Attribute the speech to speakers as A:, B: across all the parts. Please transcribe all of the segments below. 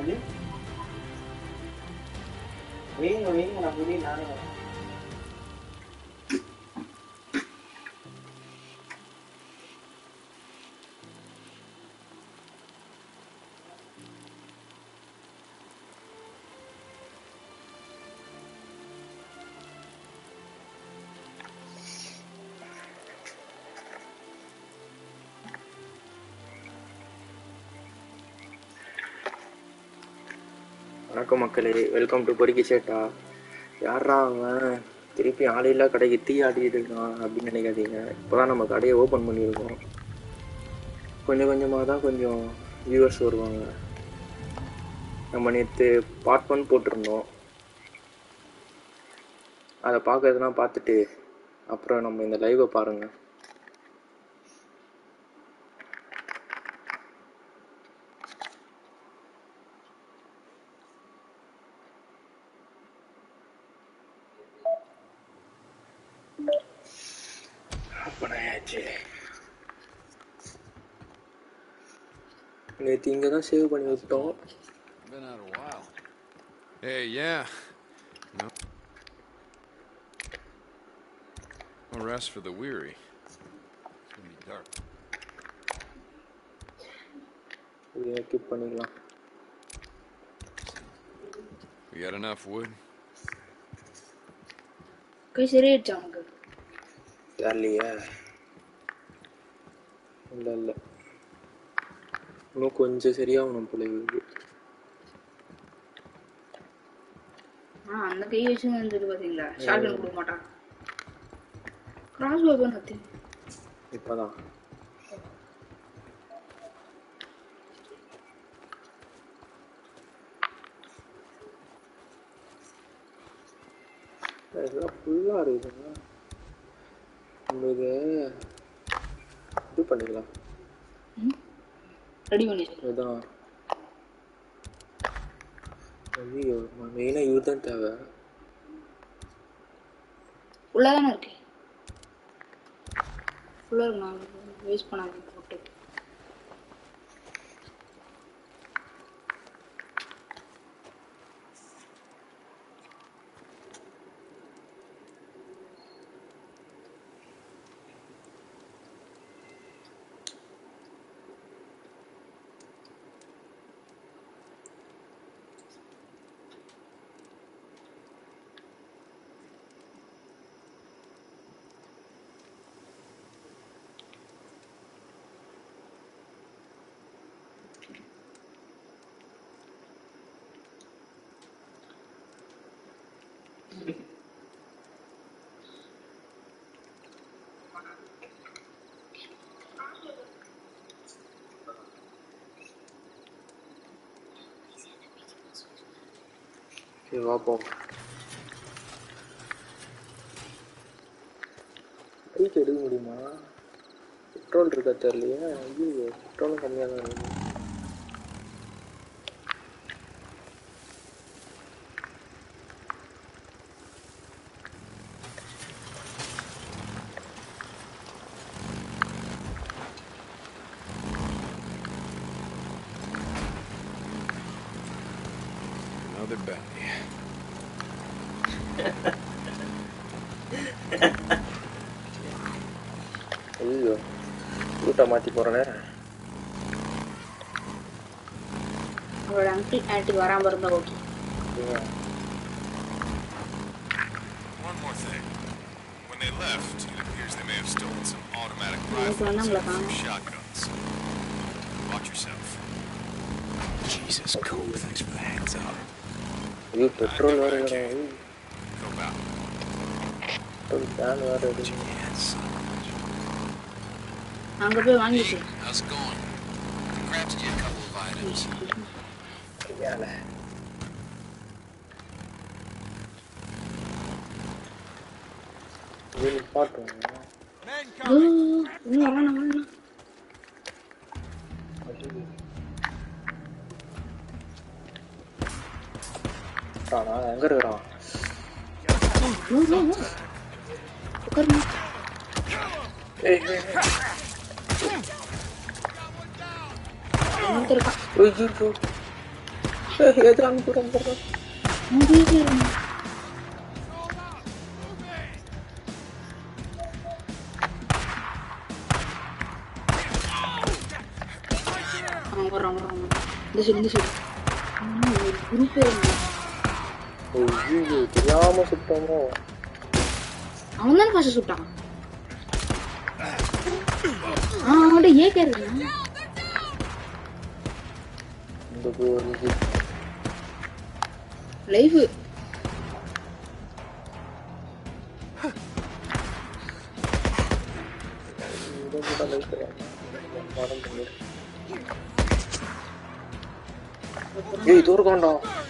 A: அது வைங்க வைங்க நான் வெளியே நானே வரேன்
B: வணக்கம் மக்களே வெல்கம் டு பொறிக்கி சேட்டா யாரா அவன் திருப்பி ஆளில்லா கடைக்கு தீ ஆடிட்டு இருக்கான் அப்படின்னு நினைக்காதீங்க இப்போதான் நம்ம கடையை ஓப்பன் பண்ணியிருக்கோம் கொஞ்சம் கொஞ்சமாக தான் கொஞ்சம் வியூவர்ஸ் வருவாங்க நம்ம நேற்று பார்ட் ஒன் போட்டிருந்தோம் அதை பார்க்கறதுனா பார்த்துட்டு அப்புறம் நம்ம இந்த லைவை பாருங்கள் அப்பனாயாச்சு நேற்று இங்கே தான் சேவ் பண்ணி விட்டோம்
C: Been out a while. Hey, yeah. No. No rest for the weary. It's gonna be dark.
B: இதை கீப் பண்ணிக்கலாம்
C: We got enough wood?
D: கை சரியாயிடுச்சா உனக்கு
B: தெரியலையே இல்லை இல்லை இன்னும் கொஞ்சம் சரியாகணும் போல இருக்கு
D: ஆ அந்த கை வச்சு வந்துட்டு பாத்தீங்களா ஷார்ட் கன் கொடுக்க மாட்டான் கிராஸ் வெப்பன் நத்தி
B: இப்போதான் இதெல்லாம் ஃபுல்லாக இருக்குதுங்க நம்ம இதை இது பண்ணிக்கலாம்
D: ரெடி பண்ணிடு
B: இதுதான் ஐயோ மெயினாக இவர் தான் தேவை
D: ஃபுல்லா தானே இருக்கு ஃபுல்லா இருக்கு நான் வேஸ்ட் பண்ணாங்க போட்டு
B: சரி பார்ப்போம் பைக் எடுக்க முடியுமா பெட்ரோல் இருக்கா தெரியலையே ஐயோ பெட்ரோலும் கம்மியாக தான் இருக்கு
C: Another bounty.
B: ஐயோ ரூட்டை மாற்றி போகிறேனே
D: உங்களோட அங்கிள் ஆன்ட்டி வராம இருந்தா okay
C: One more thing. When they left, it appears they may have stolen some automatic
D: எனக்கு வந்து
C: rifles
D: உங்களை
C: and a few
D: காணும்
C: shotguns. Watch yourself. Jesus, Cope, thanks for the hands up.
B: ஐயோ petrol வேறு இல்லைடா ஐயோ
C: Cope out.
B: பெட்ரோல் கேன் வேறு இருக்கு
C: Yes.
D: அங்க போய் வாங்கிட்டு
C: How's it going? Grabs you a couple of items.
B: கையால் இது நிப்பாட்டுங்க
D: ஓ, இன்னும் வரணும் வரணும்
B: ஆனா எங்க இருக்கிறான்
D: உட்காருங்க
B: ஏய் ஏய், ஏய்.
D: இன்னொருத்தர் இருக்கான்
B: ஐயோ எது அனுப்புறோம் போடுறோம்
D: அவன் வர்றான் வர்றான் வர்றான். இந்த சைடு இந்த சைடு ஒரு குரூப்பே
B: ஐயோ தெரியாம சுட்டோமோ
D: அவன் தானே ஃபர்ஸ்ட் சுட்டான் ஆ அவன்கிட்ட ஏ கேருங்க
B: இந்த போய்
D: லைஃப்
B: ஏய் தூர்காண்டா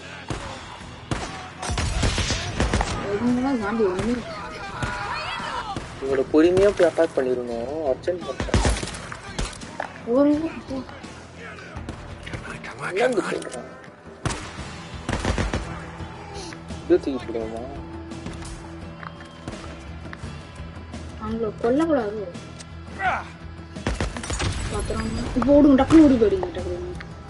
D: எதுங்கெல்லாம் தாண்டி ஒண்ணுமே
B: இவங்களை பொறுமையா போய் அட்டாக் பண்ணிருந்தோம் அர்ஜென்ட் பண்ணிட்டேன்
D: ஒரு
B: என்னங்க சொல்றான் இது தூக்கி போடுவோமா
D: அவங்கள கொல்லக்கூடாது பத்திரம் இப்போ ஓடுங்க டக்குனு ஓடி போயிடுங்க டக்குனு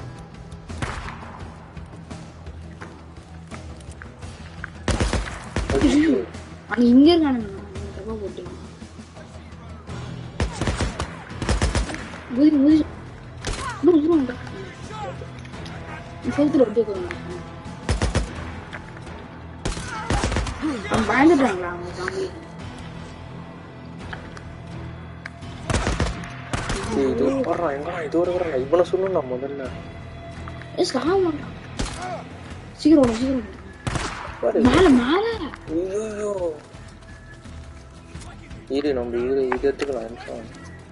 B: ஐயோ
D: அங்க இங்க இருக்கானுங்க தப்பா போட்டீங்க குதிரை குதிரை தூரம் தூரம் டக்கு. செவுத்துல ஒட்டி வைக்கணும் அவன் பயந்துட்டாங்களா அவங்க சாமி
B: ஏய், இது ஒரு வர்றான் எங்கடா இது ஒரு வர்றான் இவனை சொல்லணும் நான் முதல்ல
D: ஏ சாக மாட்டான் சீக்கிரம் ஓடும் சீக்கிரம் ஓடும்.
B: பாரு
D: மேல மேல
B: ஐயோ இரு நம்ம இது இது எடுத்துக்கலாம் நிமிஷம்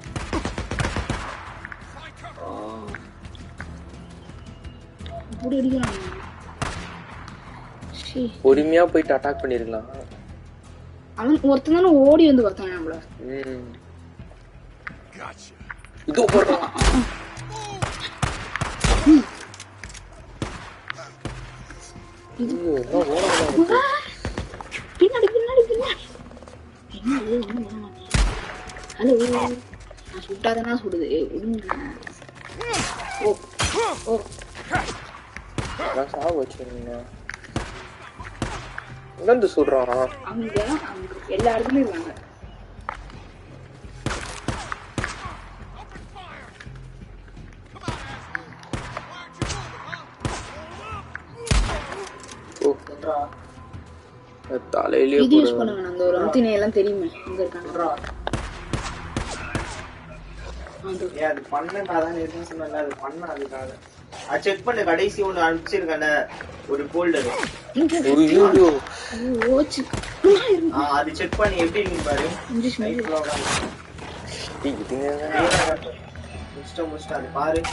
D: இப்படி அடிக்கிறாங்க சீ.
B: பொறுமையா போயிட்டு அட்டாக் பண்ணிருக்கலாம்
D: அவன் ஒருத்தன் தானே ஓடி வந்து பார்த்தான் நம்மள
B: ம் இதோ போடுறான் ஐயோ, என்ன ஓடுறான் இருக்கு?
D: பின்னாடி பின்னாடி பின்னாடி என்னது ஒண்ணும் பண்ண மாட்டேன். ஹலோ நான் சுட்டாதானா சுடுது ஏய், விடுங்க. ஓ ஓ
B: நான் சாவ வச்சிருந்தேன் எங்கேருந்து சொல்றான்
D: அவங்க அவங்க எல்லா இடத்துலயும் இருக்காங்க
B: ஓ தலையிலேயே
D: இது யூஸ்
B: போடுறேன்
D: பண்ணுங்க அந்த ஒரு அம்தினை எல்லாம் தெரியுமே அங்க இருக்காங்க அது
A: ஏன் அது பண்ண நான் தானே இருக்குன்னு சொன்னேன்ல அது பண்ண அதுக்காக அது செக் பண்ணு கடைசி ஒண்ணு அனுப்பிச்சிருக்கேன்ல ஒரு ஃபோல்டர்
B: ஐயோ
D: ஓச்சு சும்மா இருங்க.
A: அது செக் பண்ணி எப்படி இருக்கு பாரு
D: இங்கிலீஷ் மீடியம்
A: லைஃப்ல உட்காந்து
B: இதுங்க
A: முடிச்சிட்டோம் முடிச்சிட்டோம் அது பாரு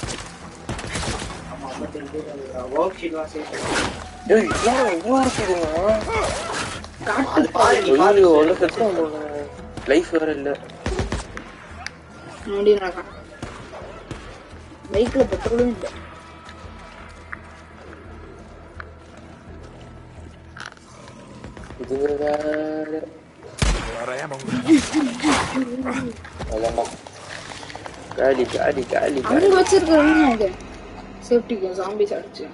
A: ஆமா ஐம்பத்தேழு பேர் வந்துருக்காங்க ஒர்க் ஷீட்லாம் சேர்த்து
B: ஏய் இதெல்லாம் இவ்வளோ இருக்குதுங்க
A: அது பாரு நீ பாரு
B: ஐயோ அவ்வளோ செத்தான் லைஃப் வேற இல்ல
D: நோண்டினாக்கா பைக்ல பெட்ரோலும் இல்லை
B: இதுங்க வேற
C: Out of ammo left.
B: அதான்டா காலி காலி காலி
D: அங்க
B: காலி
D: வச்சிருக்கிறேன்னு அது சேஃப்டிக்கு ஜாம்பிஸ் அடிச்சு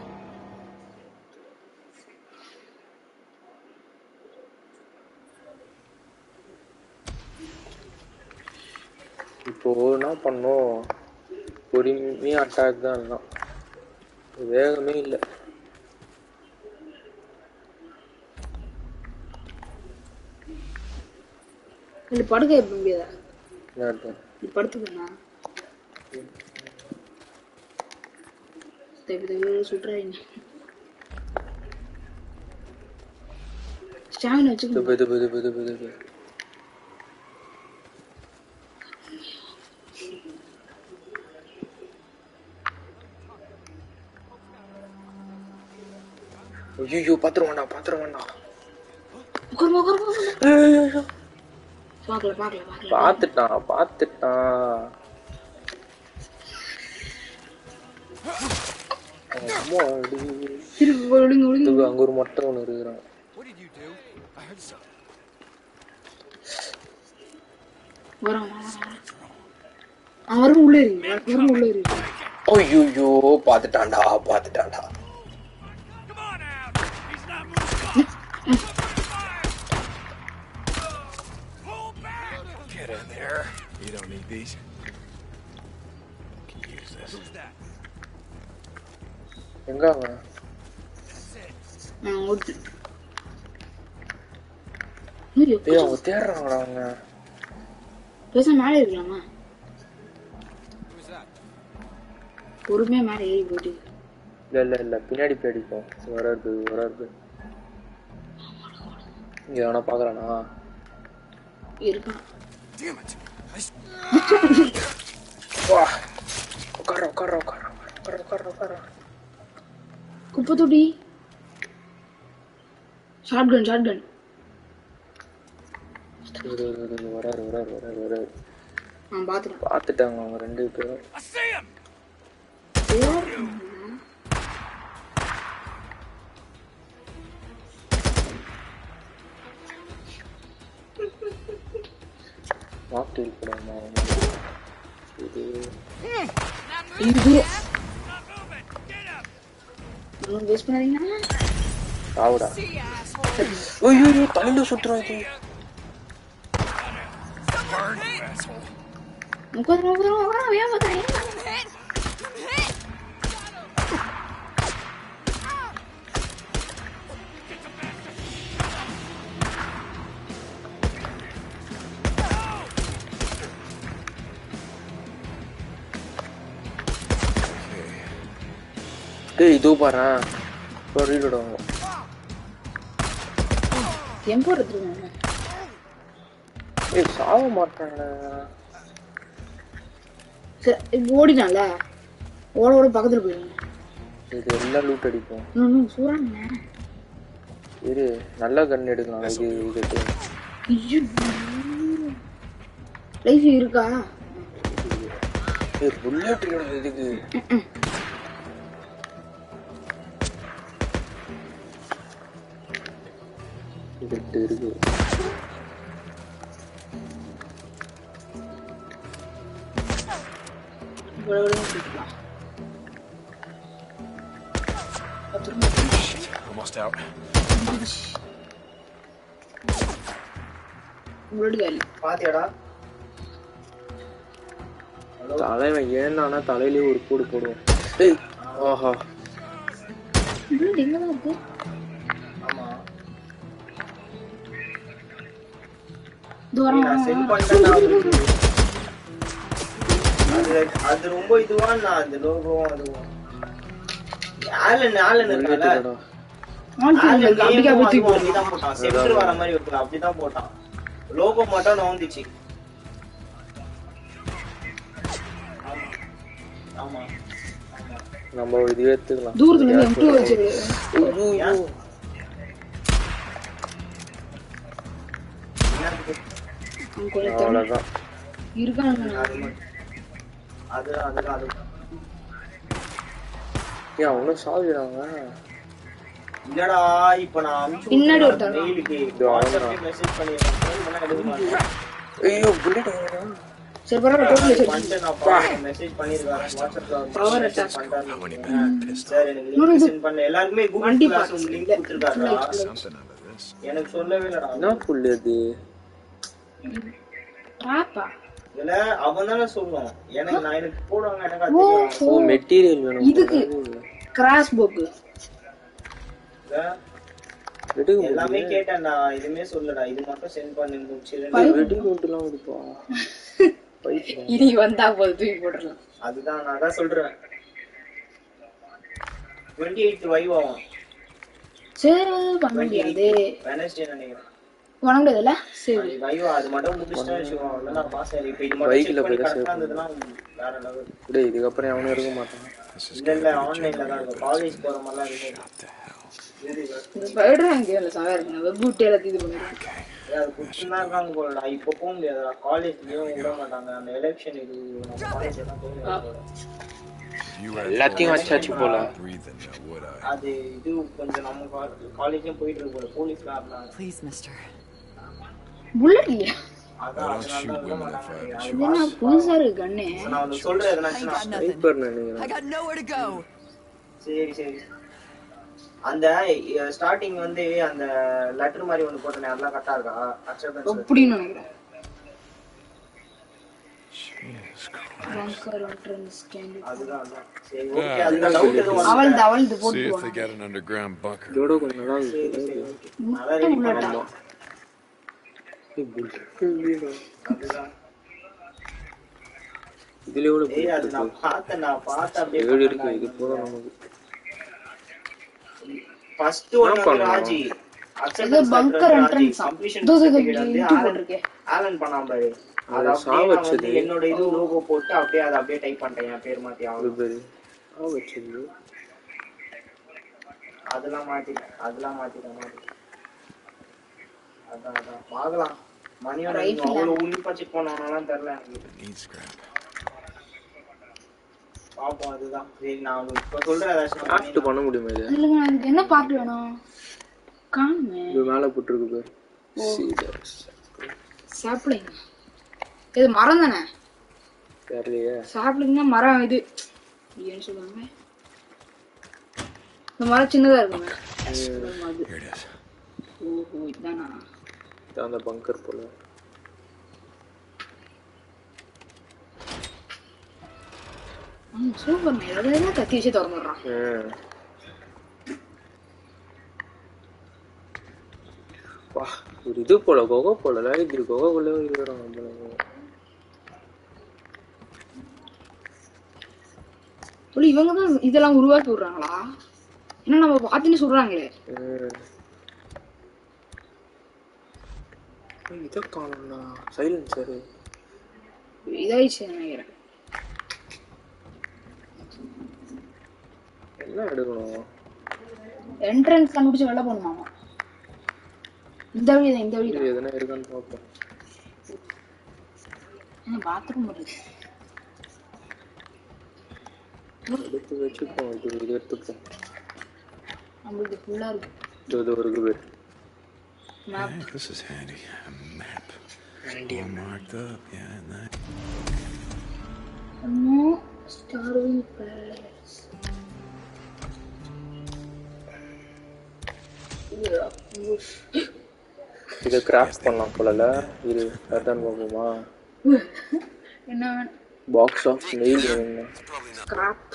B: இப்போ என்ன பண்ணோம் பொறுமையா அட்டாக் தான் எல்லாம் வேகமே இல்லை
D: இல்ல படுக்க இருக்க முடியாதா
B: என்ன
D: நீ படுத்துக்கண்ணா தப்பி தப்பி சுட்டுறாங்க ஸ்டாமினா
B: இது
D: வச்சுக்கணும்
B: இது இது இது இது இது ஐயோ பாத்துரு வேண்டாம் பாத்துரு வேண்டாம்
D: உட்காருங்க உட்காருங்க உட்காருங்க. பார்க்கல பார்க்கல பார்க்கல
B: பாத்துட்டான் பாத்துட்டான் அம்மாடி.
D: திருப்பி ஒழுங்கு ஒழுங்கு
B: இது அங்க ஒரு மொட்டை ஒண்ணு இருக்கிறான்
C: What did you do? I heard something.
D: வரான் வரான், வரான். அவன் வரும் உள்ளே இருக்கு வரும் உள்ளே இருக்கு
B: ஐயோ பாத்துட்டான்டா பாத்துட்டான்டா
C: There. You don't need these. Can use this.
B: எங்க அவன்
D: நான் ஓட்டு ஐயோ,
B: டேய் அவங்க தேடுறாங்கடா அவங்க
D: பேசாம மேலே இருக்கலாமா பொறுமையா மேலே ஏறி போயிட்டு
B: இல்ல இல்ல இல்ல பின்னாடி போய் அடிப்போம் வராது வராது இங்க எவனா பாக்குறானா
D: இருக்கான்
C: Damn it. I s-
B: வா உட்கார உட்கார உட்கார உட்கார உட்கார உட்கார
D: குப்பை தொட்டி ஷார்ட் கன் ஷார்ட் கன்
B: இரு, இரு, இரு, வராரு வராரு வராரு வராரு
D: நான் பாத்துட்டேன்
B: பார்த்துட்டாங்க அவங்க ரெண்டு பேரும்
C: I see him.
B: மாக்டெயில் போடாமா இது
D: இது தூரம் ஒன்றும் வேஸ்ட் பண்ணாதீங்கன்னா
B: சாவுடா ஐயோ ஐயோ, தலையில சுத்துறோம் இது
C: Burn, you asshole.
D: முப்பது முப்பது முப்பது ஏன் பார்த்தாங்க
B: டேய் இதோ பாரு இப்போ ரீலோட் ஆகும்
D: எம்போ எடுத்துருவாங்க
B: ஏய் சாவ மாட்டானே
D: சரி இப்ப ஓடிட்டான்ல ஓட ஓட பக்கத்துல போயிருங்க
B: இது எல்லாம் லூட் அடிப்போம்
D: இன்னும் சூறாங்க
B: இரு நல்ல கன் எடுக்கலாம் இது இது
D: லைஃப் இருக்கா
B: ஏய் புல்லட் இதுக்கு இதுட்டு இருக்கு
D: இவ்வளவு இவ்வளவு தூக்கலாம்.
C: Shit. Almost out.
D: முன்னாடி காலி
A: பாத்தியாடா
B: தலைவன் ஏன்னானா தலையிலே ஒரு கோடு போடுவோம் ஏய் ஆஹா
D: முன்னாடி எங்கதான் இருக்கு
A: ஆமா
D: தூரம்
A: நான் சென்ட் பண்ணிட்டேன்டா அவருக்கு. அது அது ரொம்ப இதுவான் நான் அந்த லோகோவும் அதுவும் ஆலன் ஆலன் இருக்கால
B: இல்லடா.
A: ஆலன்
D: அப்படிக்கா போய் தூக்கி
A: நேமும் அப்படிதான் போட்டான் சென்டர் வர மாதிரி இருக்கு அப்படிதான் போட்டான் லோகோ மட்டும் நோந்துச்சு ஆமா ஆமா ஆமா
B: நம்ம ஒரு இது எடுத்துக்கலாம்
D: தூரத்துல இருந்து எம்டி வச்சிரு
B: ஐயோ, ஐயோ.
A: என்னத்துக்கு?
D: அவன் கொஞ்சம் தள்ளி
B: அவ்வளவுதான்
D: இருக்கானுங்க
A: அது மட்டும். அது அது அது
B: ஏன் அவனும் சாவிடுறாங்க
A: இல்லடா இப்ப நான் அனுப்பிச்சு
D: பின்னாடி
A: விட்டேன்
D: ஒருத்தன்
A: மெயிலுக்கு
B: இது அவன்தான்.
A: வாட்ஸ்அப்ல மெசேஜ் பண்ணிருக்கேன் phone பண்ணா எடுக்க மாட்டேன்
B: ஐயோ புல்லட்
D: சரி பரவாயில்ல டோட்டல் சரி
A: பண்ணிட்டு நான் பாருங்க மெசேஜ் பண்ணிருக்காரு வாட்ஸ்அப்ல
D: Power
A: மெசேஜ்
D: attack.
A: பண்றாரு சார் எனக்கு லிங்க் சென்ட் பண்ண எல்லாருக்குமே கூகுள்
D: வண்டி
A: கிளாஸ்
D: parts
A: லிங்க்
D: இல்ல.
A: கொடுத்திருக்காருடா
C: Something out of this.
A: எனக்கு சொல்லவே இல்லடா
B: என்ன புல்லு அது
D: ட்ராப்பா
A: இதுல அவன் தானே சொல்லுவான் எனக்கு நான் எனக்கு போடுவாங்க எனக்கு அது
D: ஓ
A: தெரியும்
B: ஓ மெட்டீரியல் வேணும்
D: இதுக்கு கிராஸ் போக்கு
A: இல்ல,
B: வெடிகு
A: எல்லாமே கேட்டேன்டா எதுவுமே சொல்லடா இது மட்டும் சென்ட் பண்ணி முடிச்சிரு
B: வெடிகு மட்டும்லாம் இருக்குப்பா பைத்தியம்.
D: இனி வந்தா போது தூக்கி போட்டுடலாம்
A: அதுதான் நான் தான் சொல்றேன் டுவெண்ட்டி எயிட் வைவ் ஆகும்
D: சரி பண்ண
A: டுவெண்ட்டி
D: முடியாது
A: எயிட் வெனஸ்டே நினைக்கிறேன்
D: பண்ண முடியாதுல்ல சரி
A: அது வைவ் அது மட்டும் முடிச்சுட்டா வச்சுக்கோங்க அவ்வளவுதான் நான் பாஸ் ஆகி இப்போ இது மட்டும்
B: Bike
A: செக்
B: ல
A: பண்ணி
B: போய் தான்
A: கரெக்டா இருந்ததுன்னா வேற லெவல்
B: டேய் இதுக்கப்புறம் எவனும் இருக்க மாட்டான்
C: This is
A: இல்ல இல்ல ஆன்லைன்ல தான் இருக்கும் காலேஜ் போற மாதிரிலாம் இருக்கு
C: what the hell.
D: இந்த ஸ்பைடர் அங்கே இல்லை சவா இருக்கு வெப் விட்டு எல்லாத்தையும் இது பண்ணிடுறேன்
A: அது குடுத்துதான் இருக்காங்க போலடா இப்போ போக முடியாதுடா காலேஜ்லயும் விட மாட்டாங்க அந்த எலெக்ஷன் இது நம்ம காலேஜ் எல்லாம் போக முடியாது போல.
C: If you had
B: எல்லாத்தையும் வச்சாச்சு போல
C: breathing, now would I?
A: அது இது கொஞ்சம் நம்ம காலேஜும் போயிட்டு இருக்கு போல போலீஸ்லாம் இருந்தாங்க
E: Please, mister.
D: புல்லட் இல்லையா
C: I
A: அதான்
C: don't
A: அதனால
C: shoot
A: தான் விட
C: women if I
A: மாட்டாங்க
C: have to
D: இது
C: shoot.
D: என்ன புதுசா இருக்கு கண்ணு
A: நான் வந்து சொல்றேன்
E: I
A: எதனாச்சும்
E: got nothing.
B: ஸ்னைப்பர் நினைக்கிறேன்
E: I got nowhere to go.
A: சரி சரி அந்த ஸ்டார்டிங் வந்து அந்த லெட்டர் மாதிரி ஒன்று போட்டேன் அதெல்லாம் கரெக்டா இருக்கா அக்செப்டன்ஸ்
D: அப்படின்னு நினைக்கிறேன் bunker entrance can be-
A: அதுதான் அதான் சரி ஓகே அதுல டவுட் எதுவும் வரல.
D: அவள்து அவள்து
C: See
D: போட்டு
C: if they
D: போவாங்க
C: got an underground bunker.
B: இதோட கொஞ்சம் நல்லா இருக்கு
A: அதான் ரெடி பண்ணலாம்
B: ஏய், bullet.
A: அதுதான்
B: இதுல எவ்வளவு
A: ஏய்
B: bullet
A: அது
B: இருக்கு
A: நான் பார்த்தேன் நான் பார்த்து அப்படியே
B: ஏழு இருக்கு இது போதும் நமக்கு
A: ஃபர்ஸ்ட் ஒன் வந்து
B: பண்ணலாம்.
A: ராஜி
D: இது bunker entrance ஆ.
A: கம்ப்ளீஷன்
D: இதோ, இதோ, இதோ,
A: சர்டிபிகேட் வந்து
D: இங்க
A: ஆலன்
D: போட்டிருக்கு.
A: ஆலன் பண்ணாம பாரு அது
B: அதை
A: அப்படியே நான்
B: சாவடிச்சது.
A: வந்து என்னோட இது லோகோ போட்டு அப்படியே அதை அப்படியே டைப் பண்ணிட்டேன் என் பேர் மாத்தி
B: இது
A: ஆகும்
B: பேரு ஆ வச்சது
A: அதெல்லாம் மாத்திட்டேன் அதெல்லாம் மாத்திட்டேன் மாத்திட்டேன் அதான் அதான் பார்க்கலாம் மணியோட
D: Rifle ஆ?
A: அவ்வளவு உன்னிப்பா செக் பண்ணாலும் தெரியல எனக்கு
C: Need scrap.
A: பாப்போம் அதுதான் சரி நான் இப்ப சொல்றேன் ஏதாச்சும் நான்
B: கிராஃப்ட் பண்ண முடியுமா இது
D: இல்லைங்க அதுக்கு என்ன பார்ட் வேணும் காணுமே
B: இது மேல போட்டுருக்கு பேர் சீடர்ஸ்
D: சாப்பிடுங்க இது மரம் தானே
B: தெரியலையே
D: சாப்பிடுங்க மரம் இது ஏன்னு சொல்லுவாங்க இந்த மரம் சின்னதா இருக்குமே அது
C: Here it is.
D: ஓஹோ இதுதானா
B: இதான் அந்த பங்கர் போல
D: ம் சூப்பர் எதாவது கத்தி வச்சு திறந்துடுறான்
B: ம். வா ஒரு இது போல கொகை போல இப்படி கொகை போல இருக்கிறோம் நம்மள
D: சொல்லி இவங்க தான் இதெல்லாம் உருவாக்கி விடுறாங்களா ஏன்னா நம்ம பார்த்துன்னு சொல்றாங்களே
B: ம். ஏய், இதை காணும்ண்ணா சைலன்சரு
D: இதாயிடுச்சு நினைக்கிறேன்
B: என்ன எடுக்கணும்
D: என்ட்ரன்ஸ் கண்டுபிடிச்சு வெளில போகணுமாமா இந்த வழி தான் இந்த வழி
B: இது எதனா இருக்கான்னு பார்ப்போம்
D: தான் பாத்ரூம் இருக்கு
B: எடுத்து வச்சுப்போம் இது இது எடுத்துப்போம்
D: நம்மளுக்கு ஃபுல்லா இருக்கு
B: இது இது ஒரு பேர்
D: map
C: Hey, this is handy. A map. All marked up. Yeah, nice.
D: No starving palace
B: இதை கிராஃப்ட் பண்ணலாம் போலல இது ரிட்டர்ன் பார்ப்போமா
D: என்ன வேணும்
B: பாக்ஸ் ஆஃப் நெயில் வேணும்
D: கிராப்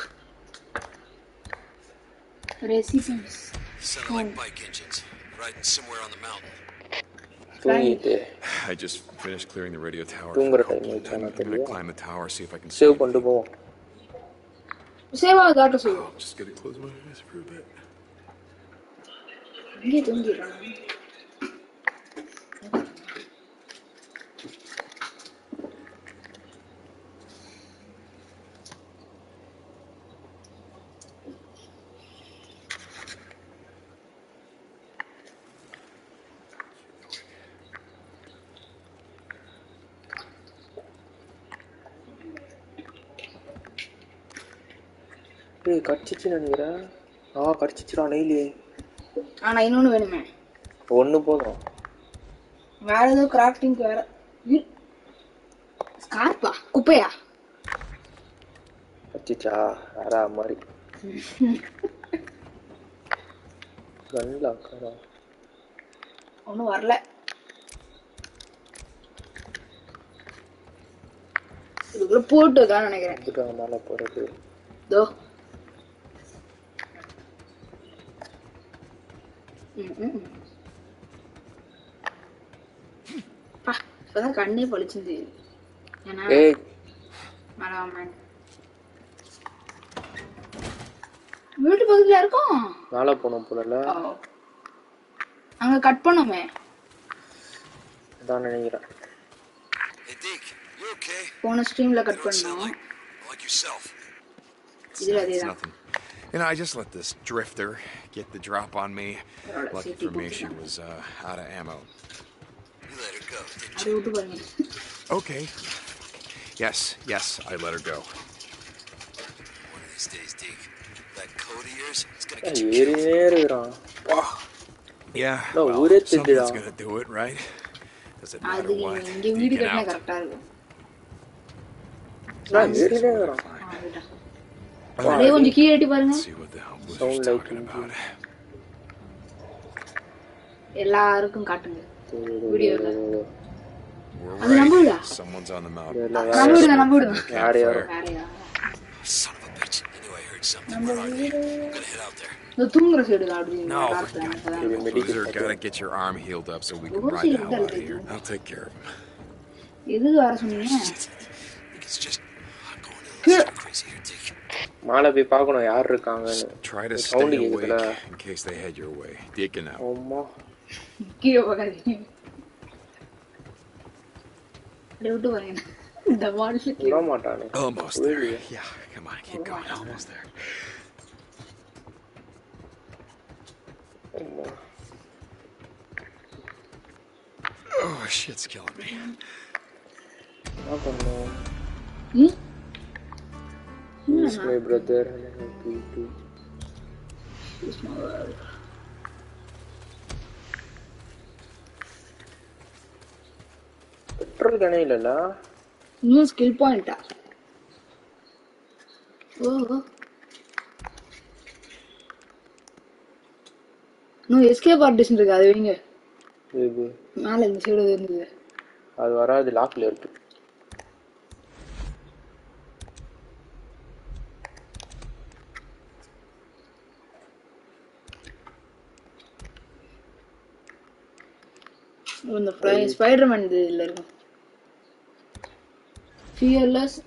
D: ரெசிபன்ஸ்
E: Sounded like bike engines, riding somewhere on the mountain.
B: தூங்கிட்டு
C: I just finished clearing the radio tower.
B: தூங்குற
C: for
B: time
C: help.
B: ஆயிடுச்சா
C: I'm
B: நான்
C: gonna
B: தெரியல
C: climb the tower, see if I can
B: save பண்ணிட்டு போவோம்
D: சேவா காட்ட சொல்லு
C: Just gonna close my eyes for a bit.
D: இங்கே தூங்கிடுறான்
B: ஏய் கடிச்சிச்சு நினைக்கிறேன் ஆ கடிச்சிச்சுடா நெய்லி
D: ஆனா இன்னொன்னு வேணுமே
B: ஒன்று போதும்
D: வேற ஏதோ கிராஃப்டிங் வேற ஸ்கார்ப்பா குப்பையா
B: கடிச்சிச்சா வேற மாதிரி கண்ணில் அக்கறா
D: ஒன்றும் வரல இதுக்குள்ள போட்டு தான் நினைக்கிறேன்
B: இதுக்கு மேலே போகிறது
D: தோ ம், ம், ம். பா, இப்பதான் கண்ணே பளிச்சுது ஏன்னா
B: ஏய்
D: மேடம் வீட்டு பக்கத்துல இருக்கோம்
B: மேலே போனோம் போலல
D: ஓ. அங்க கட் பண்ணோமே
B: அதான் நினைக்கிறேன்
E: Hey, Deke, you okay?
D: போன ஸ்ட்ரீம்ல
E: You
D: கட்
E: don't sound
D: பண்ணோம்
E: like, like yourself.
D: இதுல
C: It's
D: அதேதான்
C: nothing. You know, I just let this drifter get the drop on me.
D: Alright,
C: Lucky
D: safety
C: for me,
D: boots
C: she
D: on.
C: was uh, out of ammo.
E: You let her go, didn't
D: அது
E: you?
D: விட்டு பாருங்க
C: Okay. Yes, yes, I let her go.
E: One of these days, Deke, that code of yours is gonna
B: ஏய்,
E: get you killed.
B: ஏறினே இருக்கிறான்
C: Yeah.
B: No,
C: well,
B: ஊரே
C: something's
B: தெரியுதா?
C: gonna do it, right? Does it matter
D: அது
C: what?
D: இங்க வீடு
C: You get
D: கட்டினா
C: out.
D: கரெக்டா இருக்கும்
B: நான் ஏறினே இருக்கிறான்
D: ஆ, அதுதான்.
C: Alright,
D: அப்படியே கொஞ்சம் கீழே எட்டி பாருங்க
C: Let's see what the hell Blue's
B: Sound like
C: talking about.
D: எல்லாருக்கும் காட்டுங்க வீடியோல
E: We're
D: அது நம்ம வீடா
E: right. Someone's on the mountain.
B: இல்ல
D: நம்ம விடுங்க நம்ம விடுங்க
B: யார் யாரும்
D: வேறையா
E: Son of a bitch. I knew I heard something. Where are they? I'm gonna head out there.
D: இந்த தூங்குற சைடு அப்படின்னு
E: No.
B: இது medical
E: Boozer, gotta get your arm healed up so we can
D: Who's
E: ride the
D: healed
E: hell
D: up,
E: out of here.
D: dude?
E: I'll take care of him.
D: எதுக்கு வர சொன்னீங்க
E: It's just I'm going a
D: Here.
E: little stir crazy here, Dick.
B: மேலே போய் பார்க்கணும் யார் இருக்காங்கன்னு
E: Try to
B: Sound
E: stay
B: கேக்குதுல
E: awake in case they head your way. Deacon out.
B: அம்மா
D: கீழே பார்க்காதீங்க அப்படியே விட்டு பாருங்க இந்த வாட்ஸ்ல
B: விட மாட்டானே
E: Almost there.
B: Really?
E: Yeah, come on, keep going. Almost there.
B: அம்மா
E: Oh, shit's killing me.
B: என்ன பண்ணோம்
D: ம்
B: is my brother to petrol கணே இல்லைல்ல
D: நியூ ஸ்கில் பாயிண்டா ஓ இன்னும் எஸ்கேப் ஆர்டிஸ்ட் இருக்கு அது வைங்க
B: இது
D: மேல இந்த சைடு இருந்தது
B: அது வராது லாக்ல இருக்கு
D: இந்த ஸ்பைடர்மேன் இது இதுல இருக்கும் ஃபியர்லெஸ்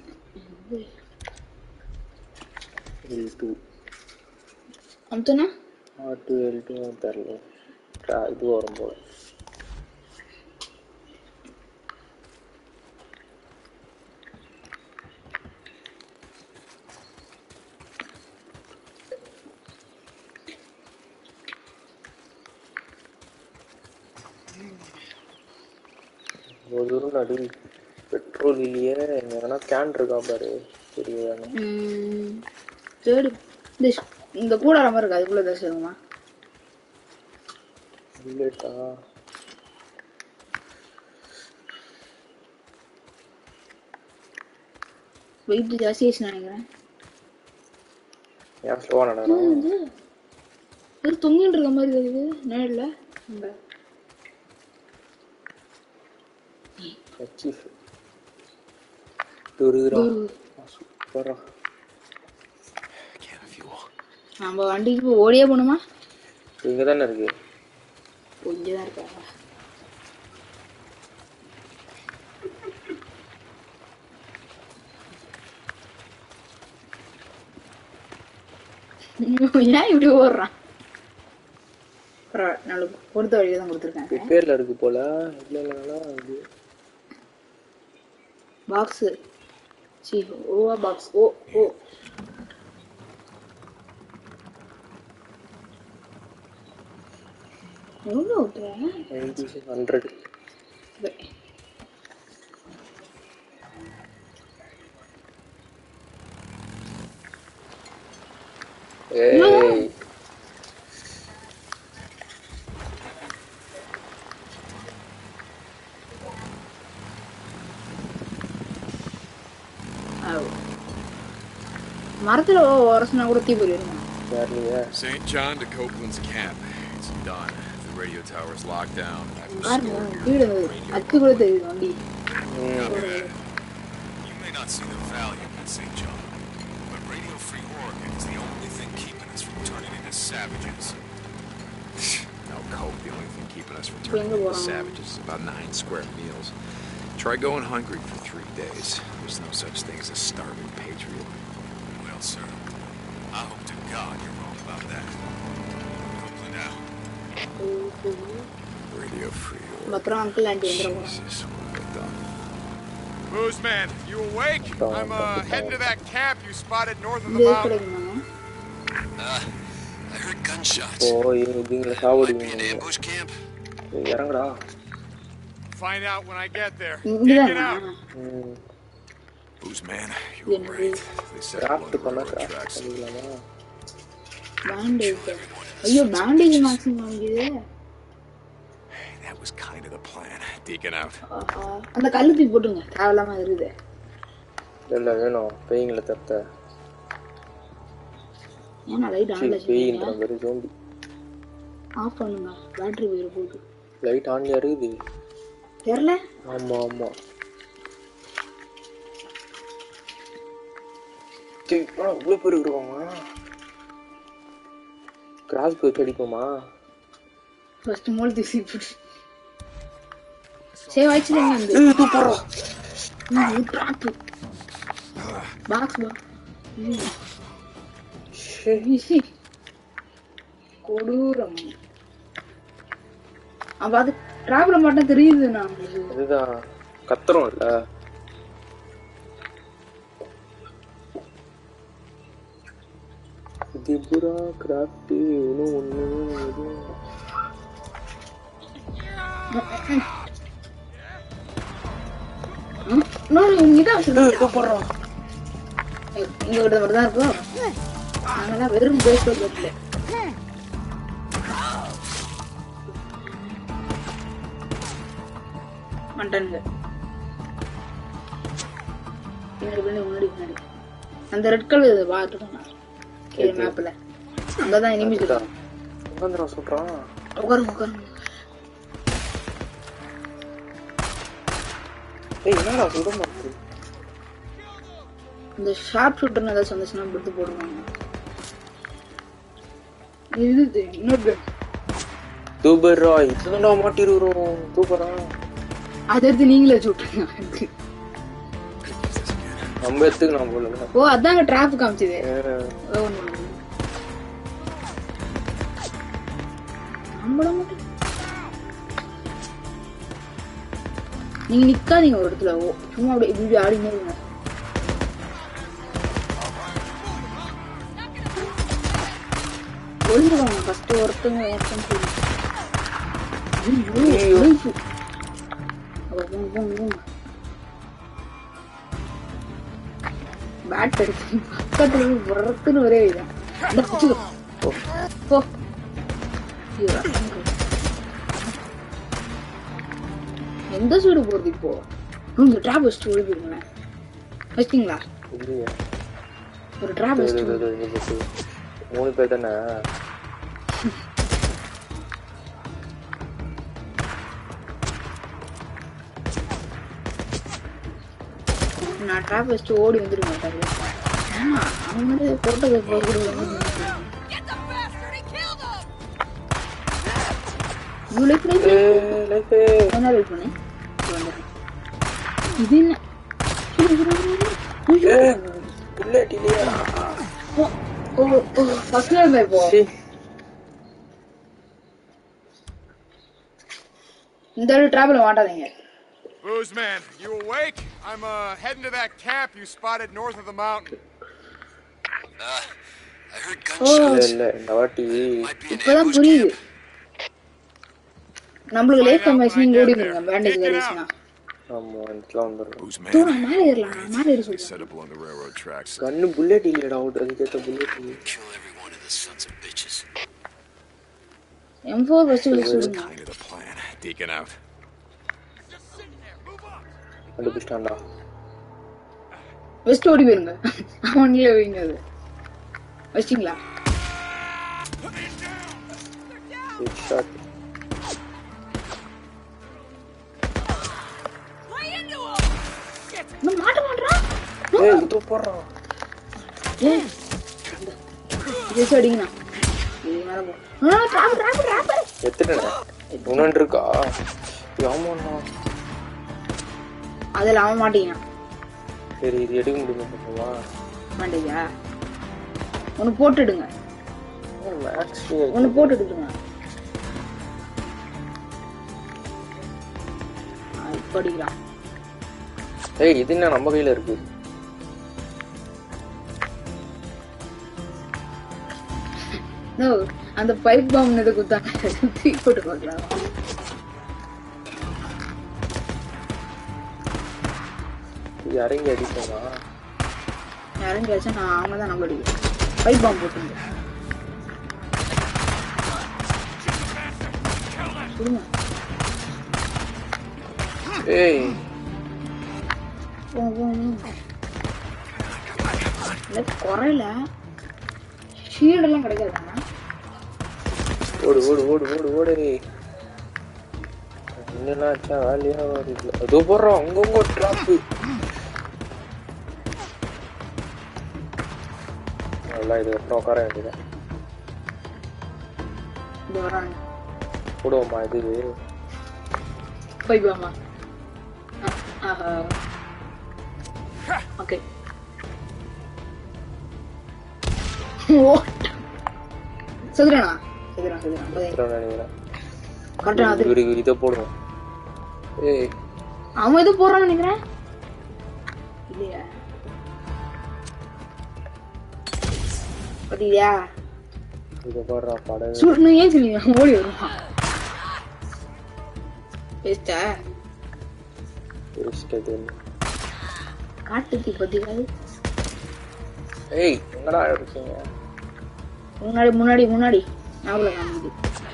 B: எல் டூ
D: அம்த்தனா
B: ஆர் டூ எல் டூ தெரில ட்ரா- இது வரும் போல ஒரு தூரம் நடு பெட்ரோல் இல்லையே எங்க எதனா கேன் இருக்கா பாரு தெரியாது
D: தேடு இந்த ஷ்- இந்த கூடார மாதிரி இருக்கு அதுக்குள்ள ஏதாச்சும் இருக்குமா
B: இல்லட்டா
D: வெயிட் ஜாஸ்தி ஆயிடுச்சுன்னு நினைக்கிறேன்
B: ஏன் ஸ்லோவா நடக்கிறோம்
D: இது ஒரு தொங்கிட்டு இருக்க மாதிரி இருக்குது நேரில் அங்க
B: கச்சீஃப் துருதுரா சூப்பரா
E: Can of fuel.
D: நம்ம வண்டிக்கு இப்போ ஓடியே போகணுமா
B: இங்க தானே இருக்கு
D: கொஞ்சம் தான் இருக்காங்க ஏன் இப்படி ஓடுறான் பரவாயில்ல நல்ல பொறுத்த வழியை தான் கொடுத்துருக்காங்க
B: ரிப்பேர்ல இருக்கு போல இல்ல இல்லைன்னா இது
D: பாக்ஸு சி ஓவா பாக்ஸ் ஓ ஓ எவ்வளோ ஊற்றுறேன்
B: நைன்டி ஹண்ட்ரட் ஏய்
D: மரத்தில் உரசுனா கூட தீ போயிருங்க
B: யாருலையா
E: St. John to Copeland's camp. It's done. The radio tower's locked down. I've
D: பாருங்க
E: restored
D: வீடு
E: your radio.
D: அத்து கூட தெரியுது வண்டி
C: Copy that. You may not see the value in St. John, but Radio Free Oregon is the only thing keeping us from turning into savages.
E: No cope. The only thing keeping us from
D: Bring
E: turning
D: the
E: into
D: water.
E: savages is about nine square meals. Try going hungry for three days. There's no such thing as a starving patriot.
C: Well, sir, I hope to God you're wrong about that. Copeland out.
E: Radio Free Oregon.
D: பத்திரம் uncle aunty வந்துட போகிறோம்
E: Jesus, what have I done?
C: Booze man, you awake? I'm uh, heading to that camp you spotted north of
D: இந்த
C: the
D: இது
C: mountain.
D: கிடைக்குமாங்க
E: Uh, I heard gunshots.
B: ஓ இவங்க இதுங்களை
E: Might be an
B: சாவடிங்க
E: ambush camp.
B: இறங்குடா
C: Find out when I get there.
D: இங்கதானா
B: ம்
E: Booze man, you were right. They said
B: craft
E: along the
B: பண்ணா
E: railroad
B: craft
E: tracks.
B: பண்ணிக்கலாமா
D: bandage ஐயோ bandage maximum வாங்கிது
E: That was kind of the plan. Deacon out.
D: ஆஹா அந்த கல்லு தூக்கி போட்டுருங்க தேவையில்லாம இருக்குது
B: இல்ல வேணும் பேய்களை தத்த
D: ஏன்னா லைட் ஆன்ல
B: பேயின்ற
D: வச்சுருக்கீங்க
B: மாதிரி ஜோம்பி
D: ஆஃப் பண்ணுங்க பேட்டரி போயிட போகுது
B: லைட் ஆன்ல இருக்குது
D: தெரியல
B: ஆமா ஆமா சரி, என்னடா இவ்வளவு பேர் இருக்காங்க கிராஸ் போய் அடிப்போமா
D: ஃபர்ஸ்ட் மோல் தூசி போட்டு சேவ் ஆயிடுச்சு வந்து
B: ஏய் தூப்பறா
D: ட்ராப் பாக்ஸ் பா கொடூரம் அப்ப அது டிராப்ல மட்டும் தெரியுது நான்
B: அதுதான் கத்துறோம் இல்ல திபுரா கிராஃப்ட் இன்னும் ஒண்ணு எதுவும்
D: இங்கதான்
B: தூப்பறா
D: இங்க விட மட்டும் தான் இருக்கும் நாங்கெல்லாம் வெறும் பேஸ்ட் இல்லை மட்டனுங்க பின்னாடி பின்னாடி முன்னாடி பின்னாடி அந்த ரெட் கலர் பார்த்துக்கோங்க கீழே மேப்ல அங்கதான் இனிமேல்
B: அதுதான் உட்காந்துடா சொல்றான்
D: உட்காருங்க உட்காருங்க
B: ஏய் என்னடா சுட மாட்டேங்குது
D: இந்த ஷார்ப் ஷூட்டர்னு ஏதாச்சும் வந்துச்சுன்னா எடுத்து போடுவாங்க இது இது, இன்னொரு gun.
B: தூபர்ரா இதுதான்டா மாட்டிருக்கிறோம் தூப்பரா
D: அதை எடுத்து நீங்களே வச்சு விட்டுருங்க
B: நம்ம எடுத்துக்கு நான் போல
D: ஓ அதாங்க டிராப் காமிச்சது
B: ஏன்,
D: ஓ, ஒண்ணு, ஒண்ணு. நம்மள மட்டும் நீங்க நிக்காதீங்க ஒரு இடத்துல ஓ சும்மா அப்படியே இப்படி இப்படி ஆடினே இருங்க ஒளிஞ்சுக்கோங்க ஃபர்ஸ்ட் ஒருத்தங்க ஒருத்தங்க சொல்லுங்க ஐயோ, ஒளிஞ்சு. அப்ப போங்க, போங்க, போங்க. பேட் அடிச்சு பக்கத்துல போய் விரத்துன்னு ஒரே இதான் இந்த பிடிச்சிக்கோ போ போ ஐயோ, ரத்தம் கொடு. எந்த சூடு போறது இப்போ இந்த ட்ராப் வச்சுட்டு ஓடி போயிருங்களேன் வச்சிட்டீங்களா
B: இல்லையே
D: ஒரு ட்ராப்
B: இது,
D: வச்சுட்டு
B: இது, இது, இது, இது. மூணு பேர் தானே
D: நான் ட்ராப் வச்சுட்டு ஓடி வந்துருக்க மாட்டாரு ஆமா அவன் வந்து போட்டோ போட்டு இவ்வளோ எப்படி
B: ஏய், life ஏ.
D: கொஞ்ச நேரம் வெயிட் பண்ணு இப்ப வந்துடுறேன். இது என்ன இரு, இரு, இரு, இரு. ஐயோ.
B: ஏய், bullet இல்லையா?
D: ஓ, ஓ, ஓ, first level தான் இப்போ
B: சீ.
D: இந்த அளவு டிராவல் மாட்டாதீங்க
F: Booze man, you awake? I'm uh heading to that camp you spotted north of the mountain.
C: Uh, I heard
D: ஓ
B: இல்ல இல்ல இந்த வாட்டி
C: Might be an
D: இப்பதான்
C: ambush
D: புரியுது
C: camp.
D: நம்மளுக்கு லேக் கம்பேஷன் நீங்க ஓடி போயிருங்க பேண்டேஜ் ஏறிச்சுனா
B: ஆமா இடத்துல வந்துடுறோம்
E: Who's
D: தூ
E: man?
D: நான் மேலே ஏறலாம் நான் மேலே ஏற
E: They
D: சொல்றேன்
E: set up along the railroad tracks.
B: கண்ணு புல்லட் இல்லடா அவுட் அதுக்கேற்ற bullet
C: Kill every one of the sons of bitches.
D: M four first வச்சு சொல்லுங்க
E: Kind of the plan. Deacon out.
B: கண்டுபிடிச்சிட்டான்டா
D: வெஸ்ட் ஓடி போயிருங்க அவன்லயே வைங்க அது வச்சிங்களா
B: ஹெட் ஷாட்
D: இன்னும் மாட்ட மாட்டான்
B: ஏய் இது போடுறான்
D: ஏன் இது வச்சு அடிங்கண்ணா இது மேல போ ஆ டிராப் டிராப் டிராப்
B: எத்தனை இன்னொன்று இருக்கா ஆமாண்ணா
D: அதில் அவன் மாட்டீங்க
B: சரி இது எடுக்க முடியுமா பண்ணுவா
D: மாட்டீங்க ஒன்று போட்டுடுங்க
B: மேக்ஸ்
D: ஒன்று போட்டு எடுத்துருங்க ஆ, இப்ப அடிக்கிறான்
B: ஏய் இது என்ன நம்ம கையில இருக்கு
D: நோ அந்த பைப் பாம் இதை குத்தாங்க தூக்கி போட்டு பார்க்கலாம்
B: இது இறங்கி அடிப்போமா
D: இறங்கியாச்சும் நான் அவங்க தான் நம்ம அடிக்கிறேன் பைப் பாம் போட்டுருங்க கொடுங்க
B: ஏய்
D: போங்க போங்க இல்லை குறையில ஷீல்டெல்லாம் கிடைக்காதாங்க
B: ஓடு ஓடு ஓடு ஓடு ஓடு என்னெல்லாம் ஆச்சா வேலையா வருது அதோ போடுறோம் அங்கங்க ட்ராப்பு நல்லா இது அப்புறம் உட்கார வேண்டியதான்
D: இந்த வராங்க
B: போடுவோமா இது
D: போய் போமா ஆஹா ஓகே ஓ செதுறானா செதுறான் செதுறான்
B: அப்புறம் நினைக்கிறேன்
D: கரெக்டா அது
B: இவருக்கு இதை போடுவோம் ஏய்
D: அவன் எதுவும் போறான்னு நினைக்கிறேன் இல்லையா பாத்தீங்களா
B: இதை போடுறா படம்
D: சுருன்னு ஏன் சொல்லுங்க ஓடி வருவான் பேஸ்டா
B: இஷ்டது
D: காட்டுக்கு பாத்தீங்களா
B: ஏய் எங்கடா இருக்கீங்க
D: முன்னாடி முன்னாடி முன்னாடி ஞாபகம் காமிக்குது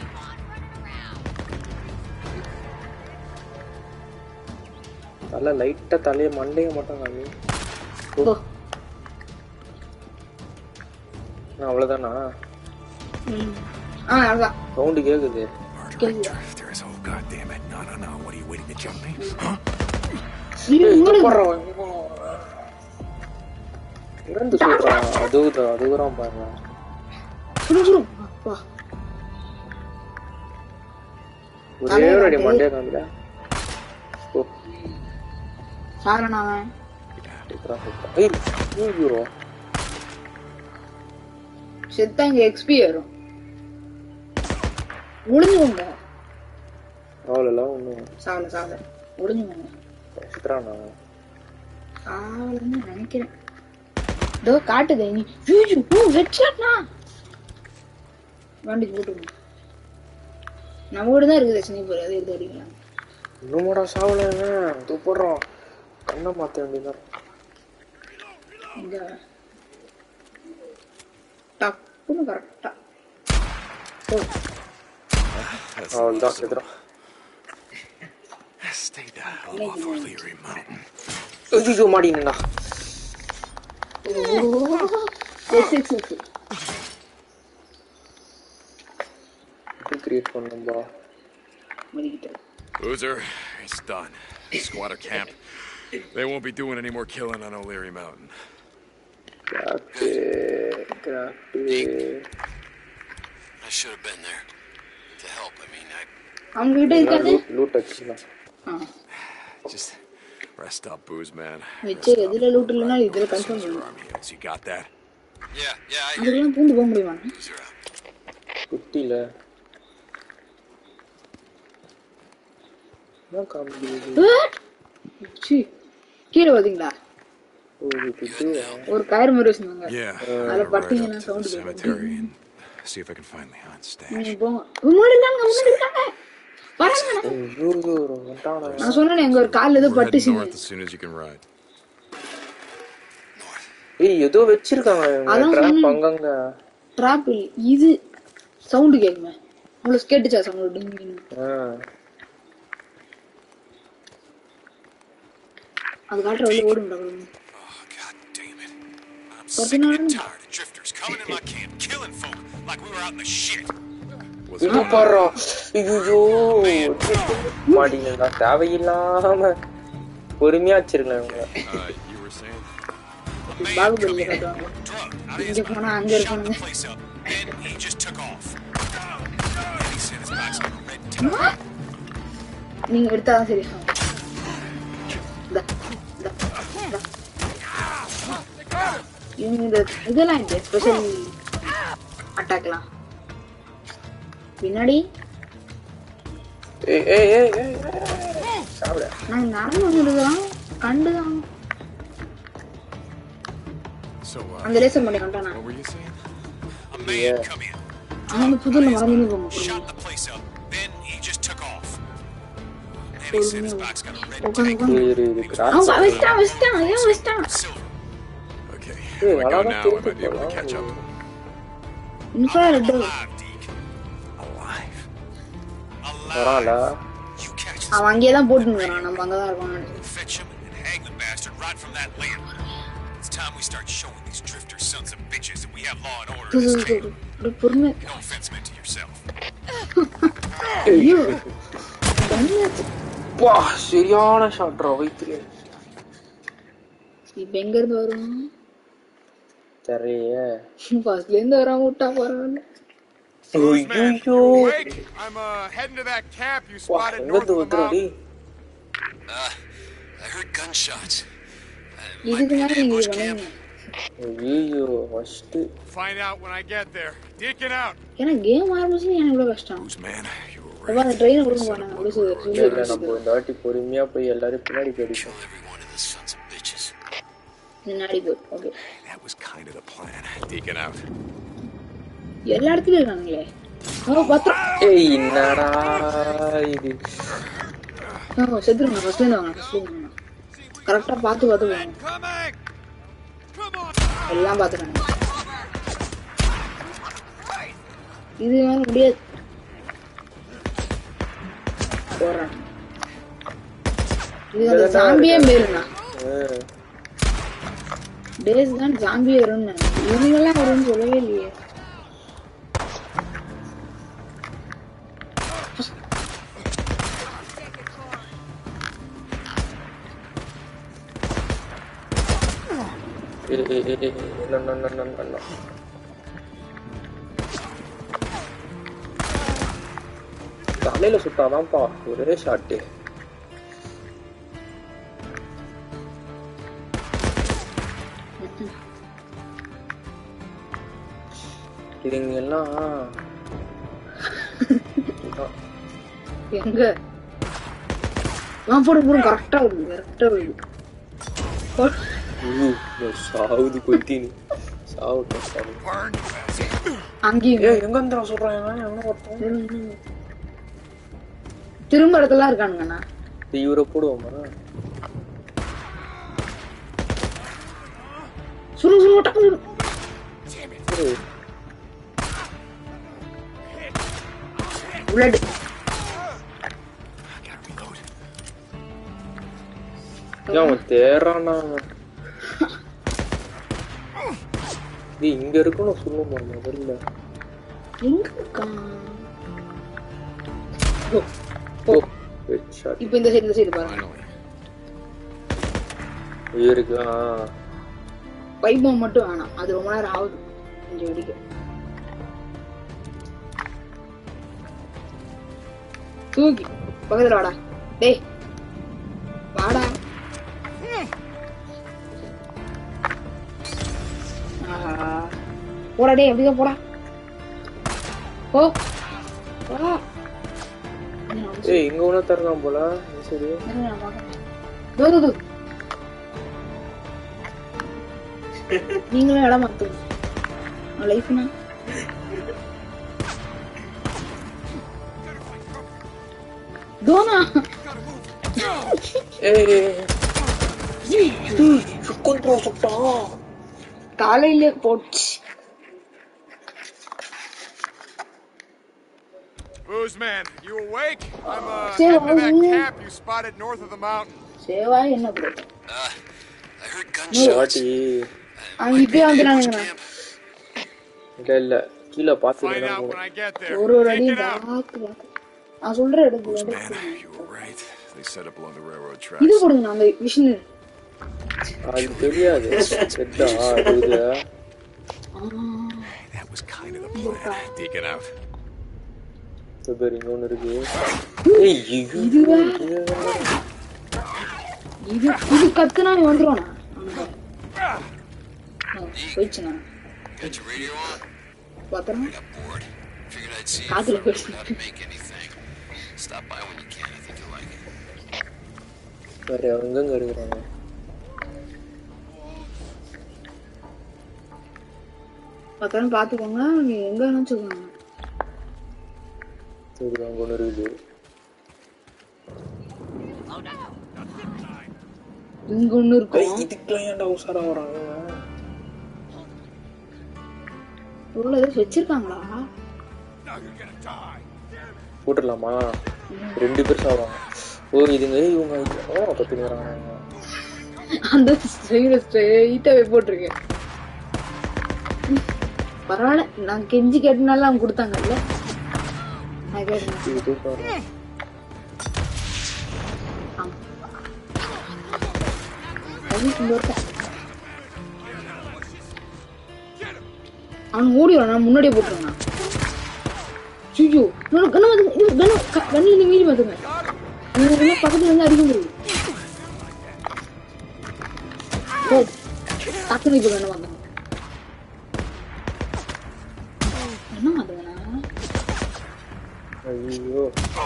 B: தலை லைட்டா தலையை மண்டைய மட்டும் காமி
D: ஓ
B: நான் அவ்வளவுதானா
D: ம். ஆ அதான்
B: சவுண்டு கேக்குது
E: Murdering drifters. Oh, god damn it. No, no, no. What are you waiting to jump me? Huh?
D: ஐயோ,
B: ஏய், இங்க
D: ஓடுது.
B: போடுறா, இங்க போ. இறந்து சொல்றான் அதுதான் அதுதான் பாருங்க
D: சுடு சுடு அப்பா
B: ஒரே ஒரு அடி மண்டைய காமில ஓ
D: சாரண அவன்
B: சூப்பரா சூப்பரா ஏய் ஏய் ஹீரோ
D: செத்தா இங்க எக்ஸ்பி ஏறும் ஒளிஞ்சுக்கோங்க
B: அவ்வளோலாம் ஒன்றும்
D: சாவல சாவல ஒளிஞ்சுக்கோங்க
B: சுத்துறானா
D: சாவலன்னு நினைக்கிறேன் இதோ காட்டுதே நீ ஐயோ, ஓ ஹெட்ஷாட்னா வண்டிக்கு போட்டுருங்க நம்ம வீடு தான் இருக்குது ஸ்னீப்பர் அது எடுத்து அடிக்கலாம்
B: இன்னுமாடா சாவல இது போடுறான் கண்ணை மாத்த வேண்டியதான்
D: இங்க டப்புன்னு கரெக்டா ஓ
B: அவ்வளோதான் செத்துறான்
E: Stay the hell off O'Leary Mountain.
B: ஐயோ மாடினா
D: எஸ் எஸ் எஸ்
B: கிரியேட் பண்ணும்பா
D: மதிக்கிட்டேன்
F: Boozer, it's done. Squatter camp. They won't be doing any more killing on O'Leary Mountain.
B: Craft craft
C: I should have been there to help. I mean, I
D: அவங்க கிட்ட இருக்காது
B: loot அடிச்சுக்கலாம்
D: ஆ
F: Just rest up, booze man.
D: மிச்சம் எதுல loot இல்லைன்னா இதுல confirm
F: Your
D: பண்ணுவோம்
F: arm heals. You got that?
C: yeah, yeah, I
D: அதுக்கெல்லாம் பூந்து போக முடியுமா
C: Boozer out.
B: குட்டியில் என்ன காமிக்கிறது
D: சி கீழே பாத்தீங்களா
B: ஒரு இது
D: ஒரு கயிறு மாதிரி வச்சிருந்தாங்க
E: Yeah.
D: அதுல
E: Right
D: பட்டீங்கன்னா
E: up to
D: sound
E: the cemetery and see if I can find Leon's stash.
D: நீங்க போங்க முன்னாடி இருக்காங்க முன்னாடி இருக்காங்க வராங்க
B: ஐயோ வந்துட்டானா
D: நான் சொன்னேன் எங்க ஒரு கால் ஏதோ
F: We're heading
D: பட்டுச்சு
F: north as soon as you can ride.
B: ஏய் ஏதோ வச்சிருக்காங்க
D: அதான்
B: ட்ராப்
D: சொன்னேன்.
B: அங்கங்க
D: ட்ராப் இது சவுண்டு கேக்குமே உங்களுக்கு கேட்டுச்சா சவுண்ட் டிங்கின்னு
B: ஆ
D: அது காட்டுற வழி ஓடுங்க
C: Oh, god damn it. I'm
D: What's
C: sick
D: going
C: and
D: on?
C: tired of drifters coming in my camp, killing folk like we were out in the shit.
F: What's
B: இது
F: going on?
B: பாரு ஐயோ மாடிங்களா தேவையில்லாம பொறுமையா வச்சிருக்கலாம் இவங்க
F: Uh, you were saying?
C: A man
D: Baahubali
C: come in,
D: காட்டுவாங்க
C: drugged out of
D: இங்க
C: his
D: போனா
C: mind,
D: அங்க
C: shot the
D: இருப்பானுங்க
C: place up, then he just took off. Then he said his back's like a red tape.
D: நீங்க எடுத்தாதான் சரி இந்தா, இந்தா, இந்தா. இவங்க இந்த இதெல்லாம் இது ஸ்பெஷல் அட்டாக்லாம் பின்னாடி
B: ஏய் ஏய் ஏய் ஏய், ஏய். சாப்பிட
D: நாங்க நடந்து வந்துருக்கோம் கண்டுதான்
F: So, uh,
D: அந்த லேசர் பண்ணி கண்டானா
F: what were you saying?
C: A man
B: Yeah.
C: come in,
D: அவன் அந்த புதுல மறந்து போக
C: shot the place up, then he just took off. Then he said his back's got a red
D: உட்காந்து
C: tape.
D: உட்காந்து
B: இரு இரு கிராஸ்
D: அவன் வச்சிட்டான் வச்சிட்டான் ஏன் வச்சிட்டான்
C: Silver.
F: Okay,
B: Hey,
F: if I go
B: அழகா
F: now, I might
B: திருப்பி
F: be able to catch up.
B: போலாம்.
D: Infrared
C: Alive, Deke.
F: Alive?
B: வரான்ல
C: Alive. You catch this
D: அவன் அங்கேயே தான் போட்டுருக்கான் நம்ம அங்கதான் இருக்கோம்னு
C: fetch him and hang the bastard right from that limb. It's time we start showing these drifter sons of bitches that we have law and order in this camp.
D: பொறுமை
C: No offense meant to yourself.
D: ஐயோ இந்த பண்ணியாச்சு
B: பா சரியான ஷாட்ரா வயிற்றுல
D: இப்ப எங்க இருந்து வரும்
B: தெரியல
D: ஃபர்ஸ்ட்ல இருந்து வராம விட்டா பரவாயில்ல
F: Boozeman, you
B: ஐயோ
F: awake? I'm uh, heading to that camp you
B: வா
F: spotted
B: எங்க
F: north
B: இருந்து
F: of the
B: வந்துடுறடி
F: mountain.
E: Uh, I heard gunshots. Uh, might
D: இதுக்கு
E: be an
D: மேல நீங்க
E: ambush
D: இது
E: camp.
D: பண்ணுங்க
B: ஐயோ first
F: Find out when I get there. Deacon out.
D: ஏன்னா கேம் ஆரம்பிச்சு எனக்கு இவ்வளவு கஷ்டம்
E: Boozman, you were
D: அப்ப
E: right.
D: அந்த ட்ரெயினை கொடுக்க போனாங்க அப்படி சொல்லி
B: இல்ல இல்ல நம்ம இந்த வாட்டி பொறுமையா போய் எல்லாரும் பின்னாடி போயிடுச்சோம்
E: Kill every one of the sons of bitches.
D: முன்னாடி போய் okay
E: That was kind of the plan. Deacon out.
D: எல்லா இடத்துலயும் இருக்கானுங்களே ஓ பத்திரம்
B: ஏய் என்னடா இது
D: ஓ செத்துருங்க ஃபர்ஸ்ட் இருந்து வாங்க ஃபர்ஸ்ட் இருந்து வாங்க கரெக்டா பார்த்து பார்த்து போங்க
F: Coming! Come on!
D: எல்லாம் பார்த்துக்கானுங்க இது வேற முடியாது போடுறேன் இது அந்த சாம்பியே மேலுண்ணா
B: ஆ.
D: டேஸ் தான் சாம்பியே வரும்னு இவங்கெல்லாம் வரும்னு சொல்லவே இல்லையே
B: ஏய், ஏய், ஏய், ஏய், no, no, no, no, no, no. தலையில சுட்டாதான்ப்பா ஒரே ஷாட்டு இதுங்க எல்லாம் இதுதான்.
D: எங்க ஆ போடு போடு கரெக்டா விடுது கரெக்டா விடுது போடு.
B: ஐயோ, நான் சாவுது கொத்தினு சாவட்டும் சாவு
F: Burn, you bastard.
D: அங்கேயும்
B: ஏய் எங்க இருந்தா சொல்றான் இவன்? எவனோ ஒருத்தன்
D: திரும்ப இடத்துல இருக்கானுங்கண்ணா
B: இது இவரை போடுவோமா
D: சுரு சுரு டக்கு சுரு
B: ஏய்,
D: புல்லட்
E: I gotta reload.
B: ஏன் அவன் தேறானா டேய் இங்க இருக்கணும் சொல்லுமா முதல்ல
D: எங்க இருக்கான் ஓ,
B: ஓ ஹெட் ஷாட்
D: இப்ப இந்த சைடு இந்த சைடு பாருங்க
E: Finally.
B: இருக்கு ஆ
D: பைப்பம் மட்டும் வேணாம் அது ரொம்ப நேரம் ஆகுது கொஞ்சம் வெடிக்க தூக்கி பக்கத்துல வாடா டேய் வாடா ஆஹா. போடா டேய் அப்படிதான் போடா போ போடா
B: ஏய் இங்க ஒண்ணு தரலாம் போல சரி
D: இருங்க, நான் பார்க்கறேன். தோ, தோ, தோ. நீங்களும் இடம் மாத்துங்க லைஃப்னா தோனா
B: ஏய் சுக்கன்றா சுட்டா
D: காலையிலே போச்சு
F: Boozman, you awake? I'm uh,
D: Say
F: heading to that
D: hello.
F: camp you spotted north of the mountain.
D: சேவா என்ன bro
E: Uh, I heard gunshots.
B: ஷாட்டி
D: அவன் இப்பயே வந்துடானுங்கண்ணா
B: இல்ல இல்ல கீழே
F: Find out when
B: பாத்து
F: I get there.
D: ஒரு ஒரு அடி
F: Take it out.
D: பார்த்து பார்த்து நான் சொல்றேன் எடுக்கு
E: Boozman,
D: எடுக்கு
E: you were right. They set up along the railroad
D: இது
E: tracks.
D: கொடுங்க அந்த விஷன்
B: அது தெரியாது செட்டா இது
E: That was kind of the plan. Deacon out.
B: பேர் இங்க ஒண்ணு இருக்கு ஏய் ஐயோ,
D: இதுவா?
B: இது
D: இது இது கத்துனா நீ வந்துருவானா போயிடுச்சுண்ணா
E: Got your radio on?
D: பாத்திரம்
E: Got bored. Figured I'd see
D: காதுல
E: if
D: போயிடுச்சு
E: how to make anything. Stop by when you can. I think you'll like it.
B: வேற எங்கெங்க இருக்கிறாங்க
D: பாத்திரம் பாத்துக்கோங்க நீ எங்க வேணாலும் சொல்லுவாங்க
B: இது அங்க ஒண்ணு இருக்குது
D: இங்க ஒண்ணு இருக்கும்
B: இதுக்கெல்லாம் ஏன்டா உசாரா வராங்க
D: உள்ள ஏதாச்சும் வச்சிருக்காங்களா
B: போட்டுடலாமா ரெண்டு பேர் சாப்பிடுவாங்க ஓ இதுங்க இவங்க ஓ கத்துன்னு வராங்க
D: அந்த ஸ்ட்ரெயில ஸ்ட்ரெயிட்டாவே போட்டிருக்கேன் பரவாயில்ல நான் கெஞ்சி கேட்டனால அவங்க கொடுத்தாங்கல்ல நான் கேட்டேன்
B: இது பாருங்க
D: அதுக்கு இங்க ஒருத்தன் அவன் ஓடி வரான் முன்னாடியே போட்டுருவான் ஐயோ இன்னொரு கண்ணு வந்து இது கண்ணு கண்ணில் இருந்து மீறி பார்த்துங்க இவங்க பக்கத்துல இருந்து அடிக்க முடியும் ஓ டக்குனு இப்போ கண்ணு வந்தாங்க என்ன வந்தாங்கண்ணா
B: ஐயோ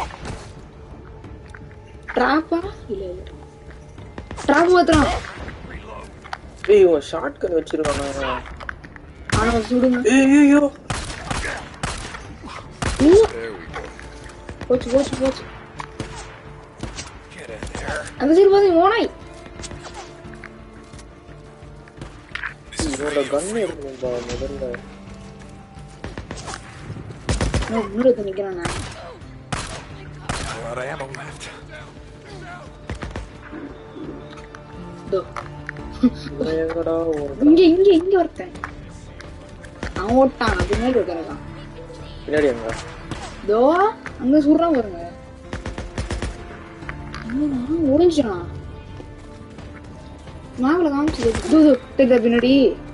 D: ட்ராப்பா இல்ல இல்ல ட்ராப் மாத்திரம்
B: ஏய் இவன் ஷார்ட் கன் வச்சிருக்கானா
D: ஆனா சுடுங்க
B: ஏய் ஐயோ
D: ஐயோ,
E: There we go.
D: போச்சு போச்சு போச்சு
E: Get in there.
D: அந்த சைடு பாத்து ஓனாய்
B: இவனோட கன் எடுக்கணும்பா முதல்ல
D: முன்னாடி நிக்கிறான் நான்
E: A lot of ammo left.
D: இதோ
B: இவன் எங்கடா ஒரு
D: இங்க இங்க இங்க ஒருத்தன் அவன் ஓட்டான் அது மேல இருக்கான்
B: பின்னாடி எங்க
D: இதோ அங்க சுடுறான் பாருங்க என்னடா, ஒளிஞ்சிட்டான் நாவல காமிச்சது இதோ, இதோ, தெரியுதா பின்னாடி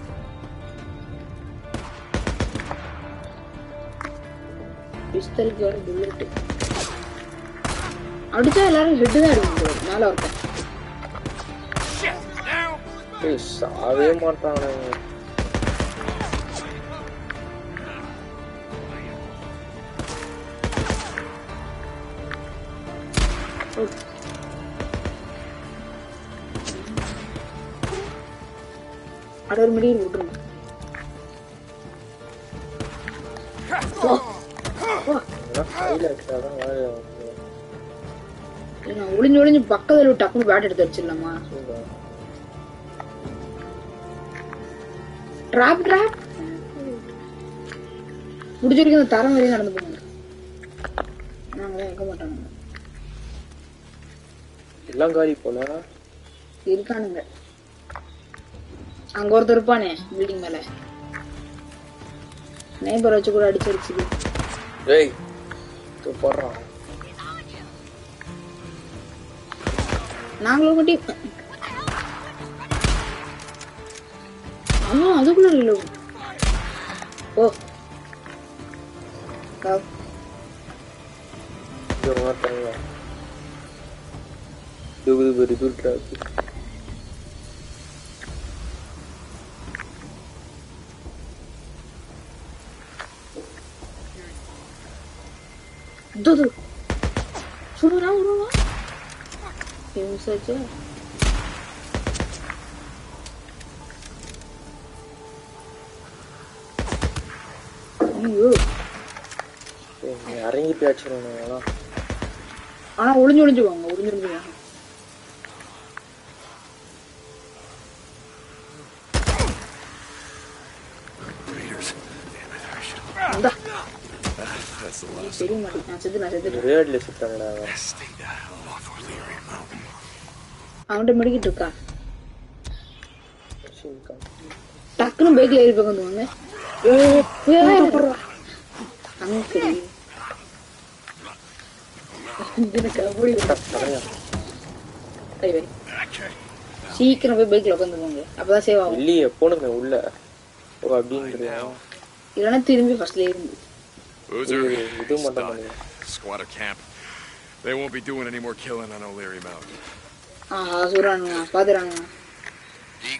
D: பிஸ்தலுக்கு வர புல்லட் அடிச்சா எல்லாரும் ஹெட் தான் அடிக்கும் மேல ஒருத்தன்
B: ஏய் சாவே மாட்டானே
D: அட ஒரு மணி விட்டுருங்க ஓ ஓ
B: இதெல்லாம் கையில வச்சாதான் வேலை ஆகும்.
D: இல்ல, நான் ஒளிஞ்சு ஒளிஞ்சு பக்கத்துல டக்குனு பேட் எடுத்து வச்சிடலாமா
B: சூடா.
D: டிராப் டிராப் முடிஞ்ச வரைக்கும் அந்த தரம் வரையும் நடந்து போங்க நாங்களாம் வைக்க மாட்டாங்க
B: எல்லாம் காலி போல
D: இருக்கானுங்க அங்க ஒருத்தர் இருப்பானே பில்டிங் மேல நைபர் வச்சு கூட அடிச்சு அடிச்சுது
B: ஏய் இதோ போடுறான்
D: நாங்களும் கட்டி ஆமா அதுக்குள்ள இல்லை ஓ கா-
B: இது மாட்டாங்க இது ஒரு இது டிராஃபிக்
D: இதோ, இதோ. சுடுறா விடுவா ஹிம்சாச்சு ஐயோ
B: ஏய், நீ இறங்கி பேச்சுறோம்
D: ஆனா ஒளிஞ்சு ஒளிஞ்சு வாங்க ஒளிஞ்சு ஒளிஞ்சு வாங்க
E: Raiders. Damn it, I should
D: இந்தா
E: That's the last.
D: தெரிய மாட்டேங்குது நான் செத்து நான் செத்துட்டு
B: ரேட்ல சுத்தாங்கடா அவன்.
E: Stay the hell off O'Leary Mountain.
D: அவன்கிட்ட மெடிக்கிட்டு இருக்கா
B: சரி, கம்.
D: டக்குன்னு பைக்ல ஏறி பக்கம் வந்துவாங்க அங்க கிடையாது எனக்கு அப்படி
B: தலையா.
D: வை, வை. சீக்கிரம் போய் பைக்ல உட்காந்து போங்க அப்பதான் சேவ் ஆகும்
B: இல்லையே போனுங்க உள்ள ஓ அப்படின்றியா
D: இல்லைன்னா திரும்பி ஃபர்ஸ்ட்ல இருந்து
C: Boozer,
B: இது இது
C: it's
B: மட்டும்
C: done.
B: பண்ணுங்க
C: Squatter camp. They won't be doing any more killing on O'Leary Mountain.
D: ஆஹா சொல்றானுங்க பாத்துறானுங்க
E: Deke.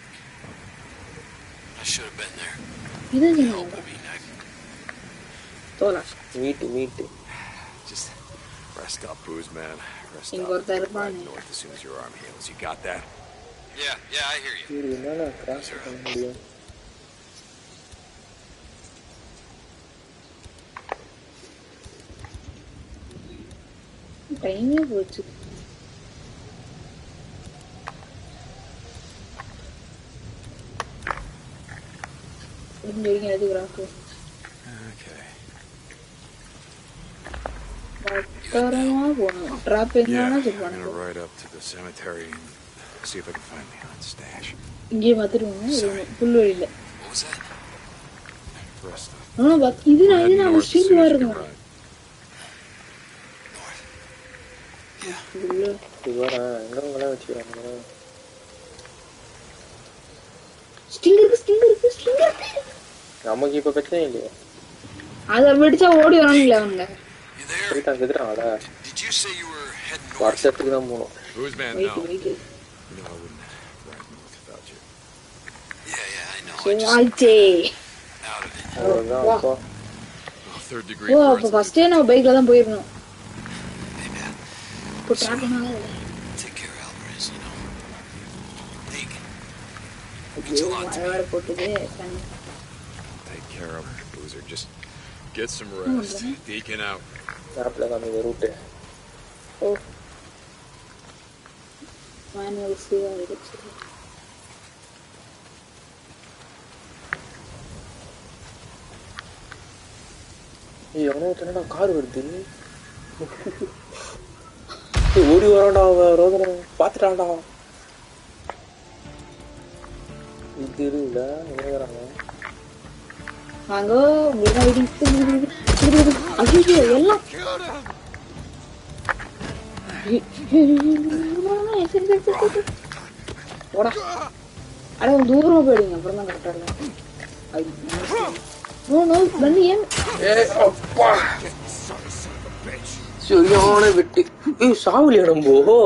E: I should have been there.
D: இது
E: Help me, Nick.
D: தோலா
B: மீட்டு மீட்டு
C: Just rest up, Booze, man. Rest
D: இங்க
C: up.
D: ஒருத்தன்
C: Ride
D: இருப்பானே
C: north as soon as your arm heals. You got that?
E: Yeah, yeah, I hear you.
B: இது என்னால cross பண்ண முடியும்
D: டைமே போச்சு முடிஞ்ச வரைக்கும் எடுத்துக்கிறாக்கு
E: Okay.
D: பத்திரமா போகணும் டிராப்
C: Yeah,
D: எங்கன்னா
C: I'm
D: செக்
C: gonna
D: பண்ணுங்க
C: ride up to the cemetery and see if I can find Leon's stash.
D: இங்கேயே பார்த்துருவாங்க புல் வழியில
E: What was that?
C: Rest up.
D: ஆனா பாத்- இது நான் இது
C: Head
D: நான்
C: north as
D: street
C: soon as
D: மாதிரி
C: you can
D: இருக்கும்
C: ride.
E: Yeah.
D: உள்ள
B: இது வர எங்கெங்கெல்லாம் வச்சுக்கிறாங்க
D: ஸ்டிங் இருக்கு ஸ்டிங் இருக்கு ஸ்டிங் இருக்கு
B: நமக்கு இப்ப பிரச்சனை இல்லையே
D: அதை வெடிச்சா ஓடி வரானுங்களே அவனுங்க
E: You there?
B: போயிட்டான் செத்துட்டாங்கடா
E: Did you say you were heading north?
B: வருஷத்துக்கு தான் போகணும்
E: Who's man
D: wait
E: now?
D: Wait
E: You know I wouldn't ride north without you. Yeah, yeah, I know. I
D: சரி
E: just
D: ஆச்சே
E: out of it.
B: அவ்வளவுதான்
D: வா.
B: அப்பா
E: Oh, third degree
D: ஓ
E: burns.
D: அப்போ ஃபர்ஸ்டே நம்ம பைக்ல தான் போயிருக்கணும்
E: Hey man,
D: இப்போ ட்ராக் பண்ணாத
E: take care of Alvarez, you know. Deke,
D: மழை வேற போட்டுது தண்ணி.
E: take care of Boozer. Just get some rest. Deacon out.
B: மேப்ல காமிங்க ரூட்டு
D: ஓ மேனுவல் சீவா இருக்கு
B: ஏய் எவனோ ஒருத்தனடா கார் வருது ஏய், ஓடி வரான்டா அவன் ரோதனை பாத்துட்டான்டா இது இல்ல எங்க
D: வாங்க உங்களுக்கு வெயிட்டிங் ஐயோ எல்லாம் சரி, சரி, சரி, சரி. போடா அட கொஞ்சம் தூரமா போயிடுங்க அப்புறம் தான் கரெக்டா இருக்கும் நோ நோ வந்து ஏன்
B: ஏய் அப்பா சரியான வெட்டி ஏய் சாவலியா நம்போ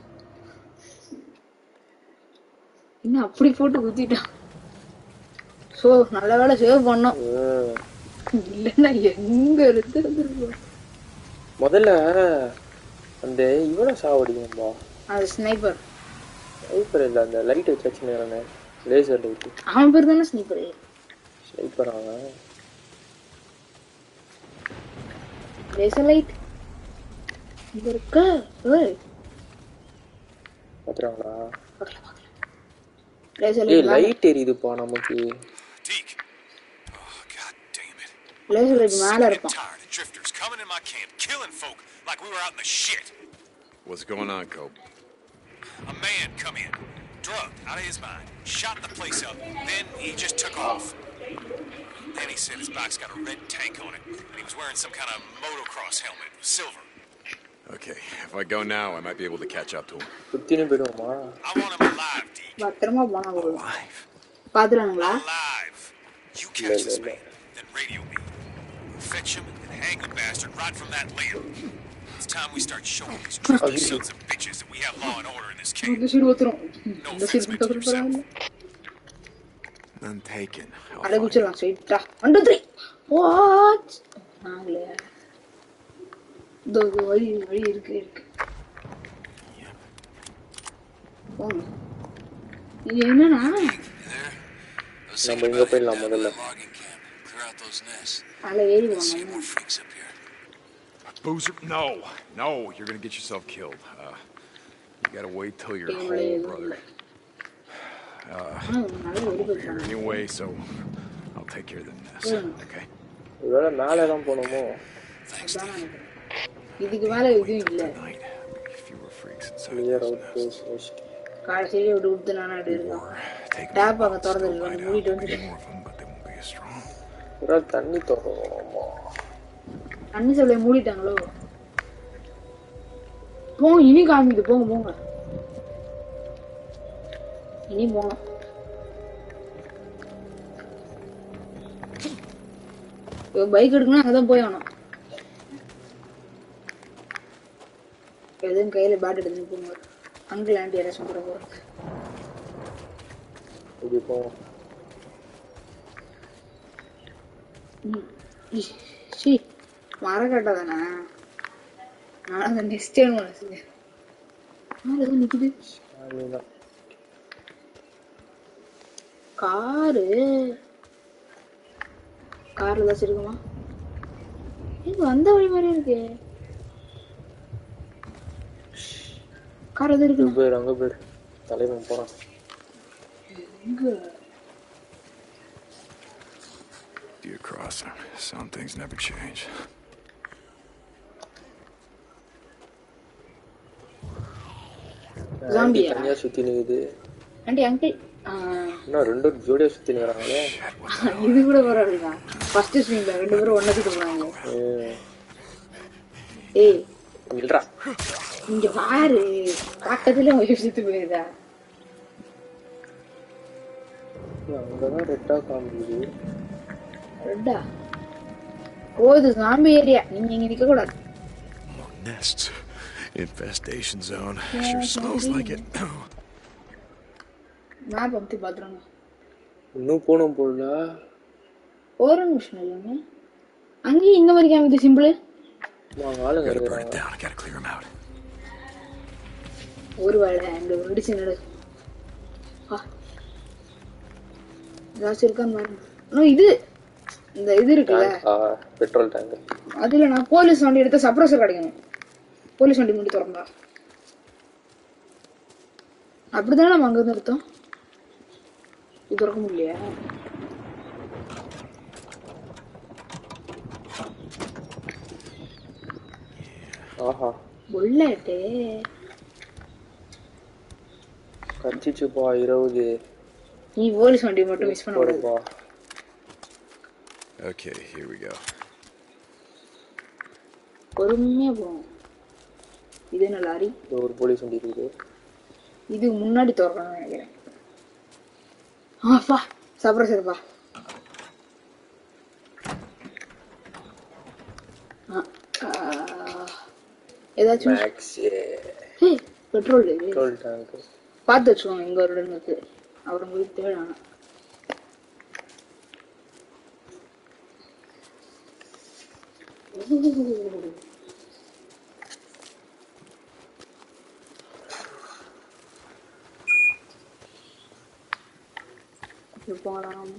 D: என்ன அப்படி போட்டு குத்திட்டான் சோ நல்ல வேலை சேவ் பண்ணோம்
B: ம்.
D: இல்லன்னா எங்க இருந்து இருந்திருப்போம்.
B: முதல்ல அந்த இவனை சாவடிக்கணும்பா
D: அது ஸ்னைப்பர்
B: ஸ்னைப்பர் இல்ல அந்த லைட் வச்சு நேரம் லேசர் லைட்
D: அவன் பேர் தானே ஸ்னைப்பர்
B: ஸ்னைப்பர் அவன்
D: லேசர் லைட் இங்க இருக்க ஏய்
B: பாத்துறாங்களா
D: லேசர்
B: ஏய்
D: லைட்
B: லைட் எரியுதுப்பா நமக்கு
C: Deke. Oh, god damn it.
D: Laser light மேல
C: I'm
D: இருப்பான்
C: tired of drifters coming in my camp, killing folk like we were out in the shit.
E: What's going on, Cope?
C: A man come in, drugged out of his mind, shot the place up, then he just took off. Then he said his bike's got a red tank on it, and he was wearing some kind of motocross helmet, silver.
E: Okay, if I go now, I might be able to catch up to him.
B: சுத்தினு போயிடுவோமா
C: I want him alive, Deke.
D: பத்திரமா போனா போதும்
E: Alive?
D: பாத்துறானுங்களா
C: Alive. You catch this man, then radio me. Fetch him and hang the bastard right from that limb. It's time we start showing these drifty sons of bitches that we have law and order in this camp.
D: இந்த side ஊத்துறோம்
C: No
D: இந்த
C: offense
D: side
C: meant to
D: பக்கத்துல
C: yourself.
D: பரவாயில்ல
E: None taken. I'll
D: அடை
E: find
D: குச்சிடலாம் ஸ்ட்ரைட்டா one two three watch நாங்களே இதோ இதோ வழி வழி இருக்கு இருக்கு போங்க இது என்னன்னா
B: நம்ம இங்க போயிடலாம் முதல்ல
C: Logging camp. Clear out those nests.
D: அதில் ஏறி
C: See
D: போனோம்
C: more freaks up here.
E: Boozer, no, no, you're gonna get yourself killed. Uh, you gotta wait till you're
D: Damn
E: home,
D: right.
E: brother.
D: ஆனால் நல்லா வெடி
E: Here
D: போயிட்டாங்க
E: anyway, so I'll take care of the nest.
D: Mm.
E: Okay.
B: ஒருவேளை மேலே தான் போகணுமோ
D: அதான் நினைக்கிறேன் இதுக்கு மேலே எதுவும் இல்லை
E: Tonight, be fewer freaks inside
B: clear
E: those
B: out
E: nests.
B: Close west
D: கடைசியில விட்டு விட்டு நானும் அப்படி இருக்கோம்
E: Take
D: Tap
E: them
D: அங்க
E: out,
D: திறந்து
E: still
D: இருக்கு,
E: find
D: மூடிட்டு
E: out. There'll be
D: வந்துட்டு.
E: more of them, but they won't be as strong.
B: ஒரு ஆள் தண்ணி திறக்கணுமா
D: அண்ணி சொல்ல மூடிட்டாங்களோ போங்க இனி காமிக்குது போங்க போங்க இனி போங்க பைக் எடுக்கணும் அங்கதான் போய் ஆகணும் எதுவும் கையில பேட் எடுத்துன்னு போங்க அங்கிள் ஆண்டி யாராச்சும் கூட போறோம்
B: இப்படி போவோம்
D: சி மரக்கட்டை தானே நான் அந்த நெக்ஸ்ட் டைம் மனசு மேலே ஏதோ நிக்குது
B: சாமிதான்
D: காரு கார்ல ஏதாச்சும் இருக்குமா இது வந்த வழி மாதிரி இருக்கு கார் எது
B: இங்க
D: இருக்கு
B: போயிரு அங்க போயிரு தலைவன் போறான்
D: எங்க
E: Dear Crosser, some things never change.
B: Aunty
D: ஜாம்பியா
B: தனியா சுத்தி நிக்குது
D: ஆண்டி அங்கிள்
B: இன்னும் ரெண்டு ஜோடியா சுத்தி நிக்கிறாங்களே
D: இது கூட பரவாயில்ல ஃபர்ஸ்ட் ஸ்விங்ல ரெண்டு பேரும் ஒண்ணா சுட்டு போனாங்க
B: ஏய்,
D: ஏய்
B: இல்லடா
D: இங்க பாரு பக்கத்துல ஒரு சுத்து போயிருதா
B: அங்கதான் ரெட்டா காமிக்குது
D: ரெட்டா ஓ இது சாம்பி ஏரியா நீங்க இங்க நிக்க கூடாது
E: More nests. Infestation zone. Sure smells like it.
D: Map அமுத்தி பாத்துருங்க
B: இன்னும் போகணும் போல
D: ஒரு நிமிஷம் இல்லைங்க அங்கேயும் இந்த மாதிரி காமிக்குது சிம்பிள்
B: அங்க ஆளுங்க
E: Gotta burn it
B: இருக்கிறாங்க
E: down. I gotta clear them out.
D: ஒரு வேலை இந்த ஒரு இடிச்சு நடு ஆ. ஏதாச்சும் இருக்கான்னு பாருங்க இன்னும் இது இந்த இது இருக்குல்ல
B: பெட்ரோல் டேங்க்
D: அதுல நான் போலீஸ் வண்டி எடுத்த சப்ரஸர் கிடைக்கணும் போலீஸ் வண்டி முடி திறந்தா அப்படிதானே நம்ம அங்க இருந்து எடுத்தோம் இது திறக்க முடியலையா
B: ஆஹா
D: புல்லட்டு
B: கச்சிச்சுப்பா இருபது
D: நீ போலீஸ் வண்டி மட்டும் மிஸ் பண்ண கூடாது
B: போடுப்பா
E: Okay, here we go.
D: பொறுமையா போகும் இது என்ன லாரி
B: இது ஒரு போலீஸ் வண்டி இருக்குது
D: இது முன்னாடி திறக்கணும்னு நினைக்கிறேன் ஆப்பா சப்ரஸர்ப்பா ஏதாச்சும்
B: மேக்ஸ்
D: ஏய் பெட்ரோல் இது
B: பெட்ரோல் டேங்க்
D: பார்த்து வச்சுக்கோங்க இங்க ஒரு இடம் இருக்கு அப்புறம் போய் தேடணும் போகலாம்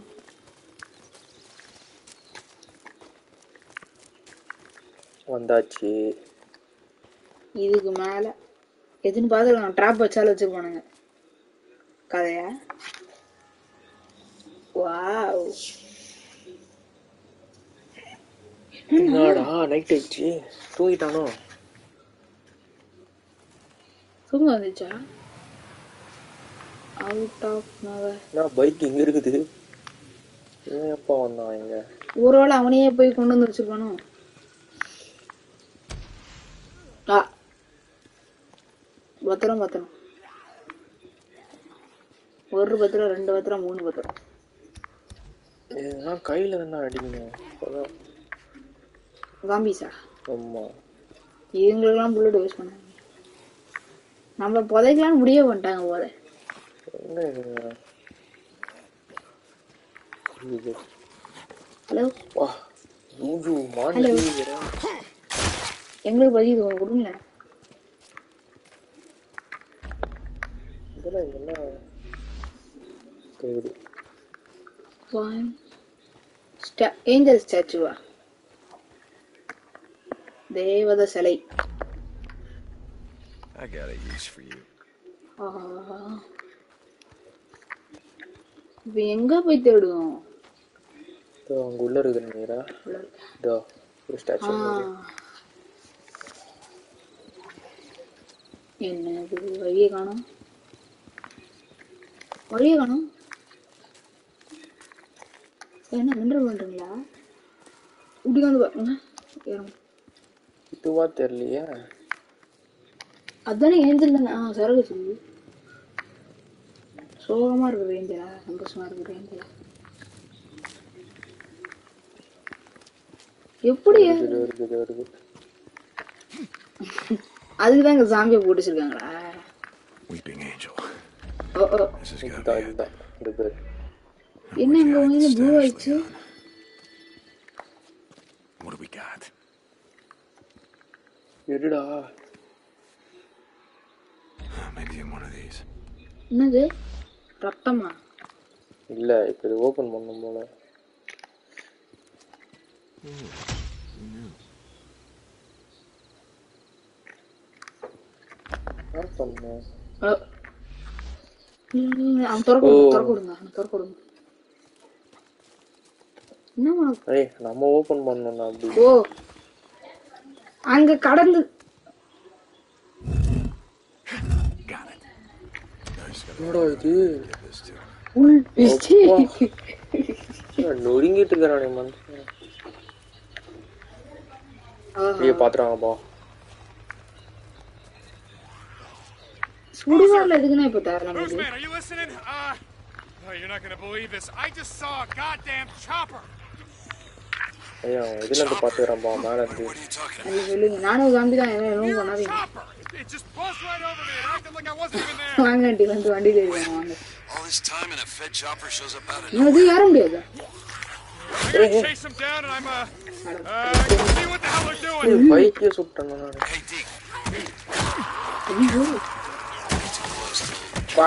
B: வந்தாச்சு
D: இதுக்கு மேல எதுன்னு பார்த்துக்கலாம் ட்ராப் வச்சாலும் வச்சிருப்பானுங்க கதையா வாவ்
B: என்னடா நைட் ஆயிடுச்சு தூங்கிட்டானோ
D: தூங்க வந்துச்சா அவுட் ஆஃப் நவர்
B: என்ன பைக் இங்க இருக்குது இவன் எப்போ வந்தான் இங்க
D: ஒருவேளை அவனையே போய் கொண்டு வந்து வச்சிருப்பானோ ஆ பத்திரம் பத்திரம் ஒரு பத்திரம் ரெண்டு பத்திரம் மூணு பத்திரம்
B: இதெல்லாம் கையில தானே அடிக்கணும் அப்பதான்
D: காம்பிஸா
B: ஆமா
D: இவங்களுக்கெல்லாம் புல்லட் யூஸ் பண்ணாங்க நம்மள புதைக்கலாம்னு முடியே பண்ணிட்டாங்க போல
B: என்ன இதுங்க? இது
D: ஹலோ
B: வா ஜூஜு மாண்டு
D: எங்களுக்கு பதிவு இது ஒன்று கொடுங்க
B: இதெல்லாம் என்ன தேடு
D: One. Sta- angel ஸ்டாச்சுவா தேவத சிலை
E: I got a use for you.
D: ஆஹா. இப்ப எங்க போய் தேடுவோம்
B: இதோ அங்க உள்ள இருக்குது நீரா இதோ ஒரு ஸ்டாச்சு
D: என்ன இது வழியை காணும் வழியை காணும் என்ன மினரல் பண்றீங்களா இப்படி வந்து பாருங்க இறங்கு.
B: இதுவா தெரியலையே
D: அதானே ஏஞ்சல் தானே ஆ சரகு சொல்லு சோகமா இருக்கிற ஏஞ்சலா சந்தோஷமா இருக்கிற ஏஞ்சலா எப்படி
B: இது வருது இது வருது
D: அதுக்குதான் இங்க சாம்பியை போட்டு வச்சிருக்காங்களா
E: Weeping angel.
D: O O
E: This has got
B: இதுதான்
E: me.
B: இதுதான் இந்த பேர்
D: என்ன இங்க வந்து ப்ளூ ஆயிடுச்சு
E: What do we got?
B: எடுடா
E: Maybe in one of these.
D: என்னது ரத்தமா
B: இல்ல இப்ப இது ஓபன் பண்ணும் போல என்ன பண்ண
D: ஓ. இல்ல, இல்ல, இல்ல, அவன் திறக்க விடுங்க திறக்க விடுங்க அவனை திறக்க விடுங்க என்ன உனக்கு
B: ஏய் நம்ம ஓபன் பண்ணோம்னா அப்படி
D: ஓ அங்க கடந்து
E: Got it. I just gotta
B: என்னடா இது
E: get this too.
D: உள் பிச்சு
B: நொறுங்கிட்டு இருக்கிறானே மனுஷன் ஐயோ பாத்துறாங்கப்பா
D: சுடுகாடுல எதுக்குன்னா இப்ப தேவை நமக்கு
F: Newsman, are you listening? Uh, Oh, you're not gonna believe this. I just saw a goddamn chopper.
B: ஐயா அவன் இதுல இருந்து பாத்துக்கிறான்பா மேல இருந்து
C: What are you talking about?
D: அது சொல்லுங்க நானும் காம்பி தான் என்ன எதுவும்
F: Near a
D: பண்ணாதீங்க
F: chopper. It, it just buzzed right over me and acted like I wasn't even there.
D: வாங்க ஆண்டி வந்து வண்டியில் ஏறிவாங்க வாங்க
C: All this time and a Fed chopper shows up out of
D: இன்னும் இது ஏற முடியாது
F: I gotta chase them down and I'm uh, uh, see what the hell they're doing.
B: பைக்கே சுட்டேன் நான்
C: Hey, Deke.
D: ஐயோ
B: வா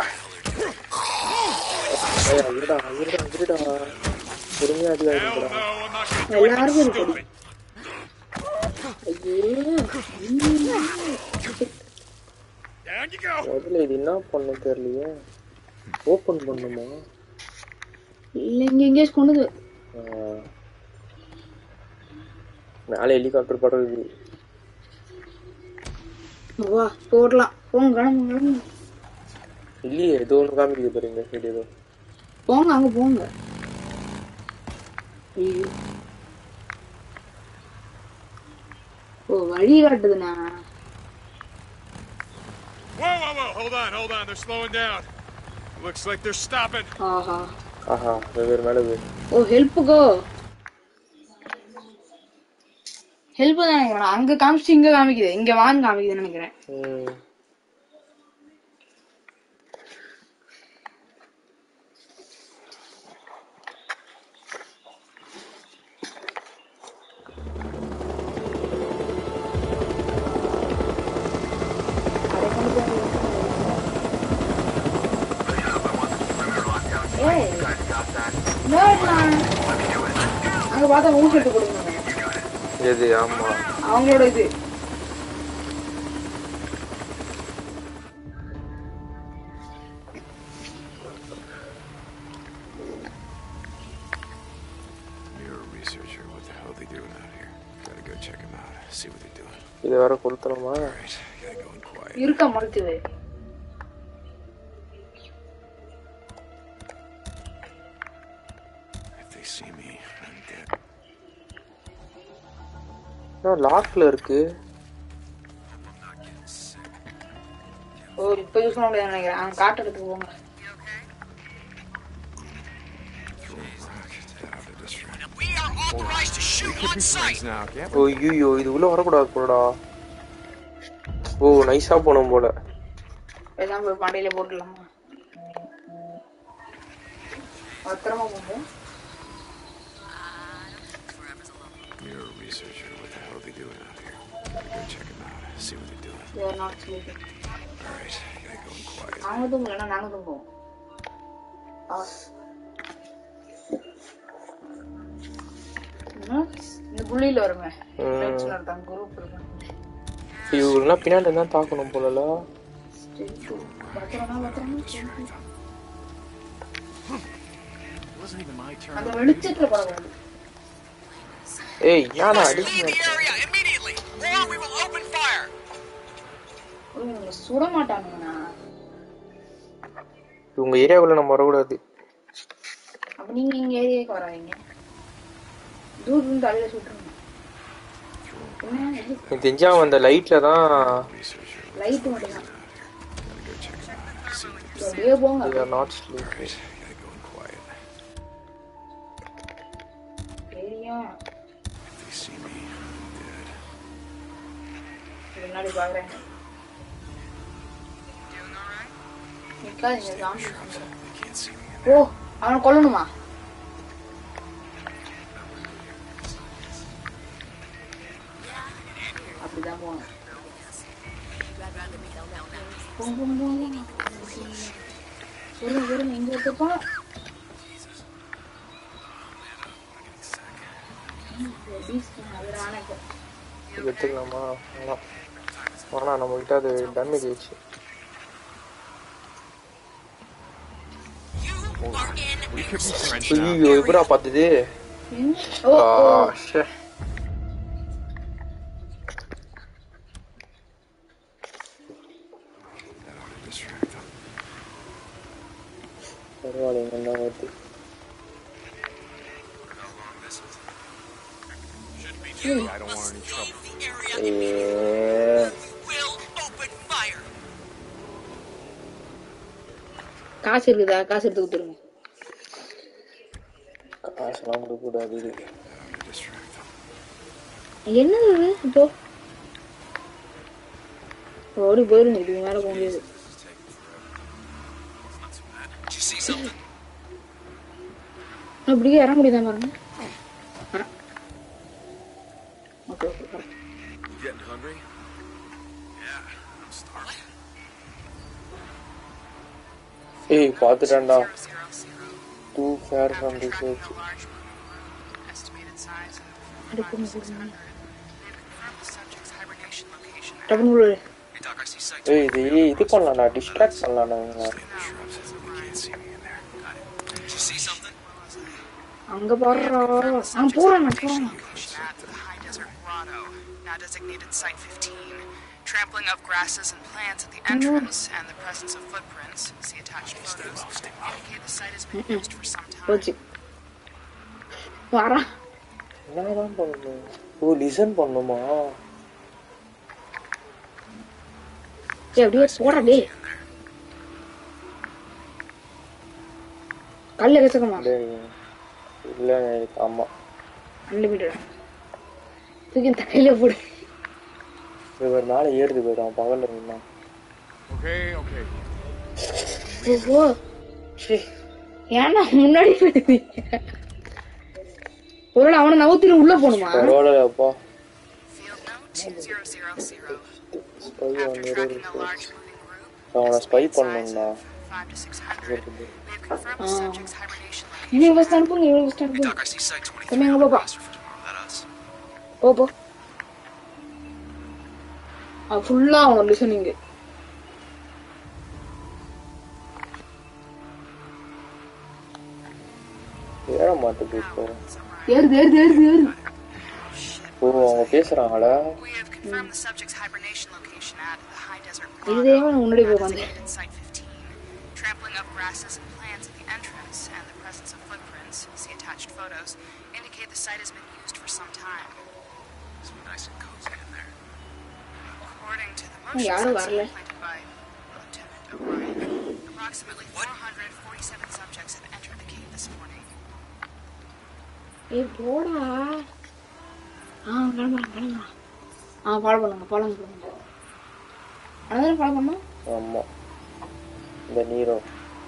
B: ஐயா இருடா இருடா இருடா பொறுமையா அடி
F: Hell
B: ஆகிடுடா
F: no, I'm not gonna do
D: எல்லாருக்கும்
F: anything
D: இருக்கு
F: stupid.
D: ஐயோ
F: Down you go.
B: முதல்ல இது என்ன பண்ண தெரியலையே ஓபன் பண்ணுமா
D: இல்லை இங்கே எங்கேயாச்சும் கொண்டுது
B: ஆ. மேலே ஹெலிகாப்டர் படுறது
D: வா போடலாம் போங்க கிளம்புங்க கிளம்புங்க
B: இல்லையே ஏதோ ஒன்று காமிக்குது பாருங்க சரி ஏதோ
D: போங்க அங்க போங்க ஐயோ ஓ வழி காட்டுதுண்ணா
F: Whoa, whoa, whoa. Hold on, hold on. They're slowing down. Looks like they're stopping.
D: ஆஹா
B: ஆஹா வெவ்வேறு மேலே போய்
D: ஓ ஹெல்ப்புக்கோ ஹெல்ப் தான் நினைக்கிறேன் அங்க காமிச்சு இங்க காமிக்குது இங்க வாங்க காமிக்குதுன்னு நினைக்கிறேன்
B: ம்
D: ஏய் என்னடா? அங்க பார்த்தா மூணு ஷர்ட் கொடுங்க
B: எது ஆமா
D: அவங்களோட இது
E: You're a researcher. What the hell are they doing out here? Gotta go check them out. See what they're doing.
B: இதை வேற கொளுத்தணுமா
E: Alright, gotta go in quiet.
D: இருக்க மறுக்குது
E: If they see me, I'm dead.
B: லாக்ல இருக்கு
D: ஓ இப்ப use பண்ண முடியாது நினைக்கிறேன் அங்க காட்டுறதுக்கு போங்க
C: We are authorized to shoot on sight.
F: Now, can't
B: ஓ ஐயோ இது உள்ள வரக்கூடாது போலடா ஓ நைஸா போனோம் போல
D: பேசாம போய் பாண்டையில போட்டுடலாமா பத்திரமா போங்க
E: You're a researcher. What the hell are they doing out here? Gotta go check them out. See what they're doing.
D: You are not sleeping.
E: Alright, gotta go in quiet.
D: நாங்க தூங்கலன்னா நாங்க தூங்குவோம் ஆ. என்ன? இந்த புள்ளியில வருங்க
B: ம்.
D: நடத்தாங்க குரூப் இருக்கு
B: இவங்கெல்லாம் பின்னாடி தான் தாக்கணும் போலல
D: பத்திரமா பத்திரமா
F: wasn't even my turn.
D: அந்த வெளிச்சத்துல படக்கூடாது
B: ஏய் ஏன்னா
C: Leave
B: அடிக்க
C: the area immediately, or we will open fire.
D: இவங்க சுட மாட்டானுங்கண்ணா
B: இவங்க ஏரியாவுக்குள்ள நம்ம வரக்கூடாது
D: அப்ப நீங்க எங்க ஏரியாவுக்கு வராதீங்க தூரம் இருந்து அழில சுட்டுருங்க என்ன
B: எனக்கு தெரிஞ்சா அவன் அந்த லைட்ல தான்
E: Researcher.
D: லைட் மட்டும் தான்
E: Gotta go check them out. See what they're
D: அப்படியே போங்க
B: not sleep
E: doing. Gotta go in quiet.
D: தெரியும்
E: If they see me, I'm dead.
D: முன்னாடி பாக்குறேன் நிக்காதீங்க சாமி
E: They can't see me.
D: ஓ அவனை கொல்லணுமா அப்படிதான் போகணும் போங்க, போங்க, போங்க. வருங்க வருங்க இங்க ஒருத்தப்பா
B: எடுத்துக்கலாமா வேணாம் வேணாம் நம்ம கிட்ட அது டேமேஜ் ஆயிடுச்சு
C: You are in
B: ஐயோ எப்படா பார்த்தது
D: ஓ
B: ஆ
D: ஓ
B: ஷே
E: That ought to distract them.
B: பரவாயில்ல நல்லா வருது
F: I don't want any trouble.
C: the area.
B: A
C: Will open fire.
D: காசு இருக்குதா காசு எடுத்து கொடுத்துருங்க
B: அதெல்லாம் கொடுக்கக்கூடாது இது
E: How to distract them.
D: என்னது இது இப்போ ஓடி போயிருங்க இதுக்கு மேல போக முடியாது
C: Did you see something?
D: அப்படியே இறங்க முடியுதா பாருங்க okay okay
E: You getting hungry?
C: Yeah, I'm starving.
B: ஏய் பார்த்துட்டேன்டா டூ ஃபேர் ஃப்ரம் ரிசர்ச்
D: அடுப்பு கொடுங்க டப்புனு விடு.
C: Hey, Doc, I see sight.
B: ஏய் இது இது பண்ணலாம்டா டிஸ்ட்ராக்ட் பண்ணலாம்டா இவங்க
E: Shrubs. They can't see me in there.
C: Did you see something?
D: அங்க பாடுறா ஆ போறேன் நான் போறேன்
G: at the High Desert Grotto, now designated Site 15. Trampling of grasses and plants at the entrance and the presence of footprints, see attached photos, indicate the site has been used for some time.
D: போச்சு வரா
B: என்னதான் பண்ணணும் ஓ listen பண்ணுமா
D: ஏய் அப்படியே போடா டேய் கல்ல கசக்கமா
B: டேய், இல்ல ஆமா
D: அன்லிமிட்டட் தூக்கி தலையில போடு
B: இவர் மேல ஏறுது போயிடும் பகல்ல நின்னா
F: Okay, okay.
D: ஓஹோ ஏன்னா முன்னாடி போயிருந்தீங்க ஒருவேளை அவனை நவுத்திட்டு உள்ள போகணுமா
B: பரவாயில்லப்பா
G: Field note 2000.
B: ஸ்பை
G: After
B: வந்து
G: tracking a large moving group,
B: அவனை ஸ்பை
G: estimated size
B: பண்ணணும்டா
G: of 5 to 600, we have confirmed the subject's hibernation location.
D: இவங்க ஃபர்ஸ்ட் அனுப்புங்க இவங்க ஃபர்ஸ்ட் அனுப்புங்க
C: Doc, I see Site 23
D: Come here,
C: on the
D: Papa.
C: roster for tomorrow. That us?
D: போ போ ஃபுல்லா அவன் லிசனிங்
B: ஏற மாட்டுது இப்போ
D: ஏறுது ஏறுது ஏறுது ஏறுது
B: ஓ அவங்க பேசுறாங்களா
G: We have confirmed the subject's hibernation location at the High Desert
D: இதுதே
G: Grotto,
D: அவன் முன்னாடி போய்
G: now
D: உட்காந்து
G: designated Site 15. Trampling of grasses and plants at the entrance and the presence of footprints, see attached photos, indicate the site has been used for some time.
C: It's nice and cozy in there.
G: According to the motion
D: யாரும்
G: sensor
D: வரல.
G: planted by Lieutenant O'Brien, approximately 447 subjects have entered the cave this morning.
D: ஏய் போடா ஆ கிளம்புறான் கிளம்புறான் ஆ follow பண்ணுங்க follow பண்ணுங்க அதான் follow பண்ணோம்
B: ஆமா இந்த நீரோ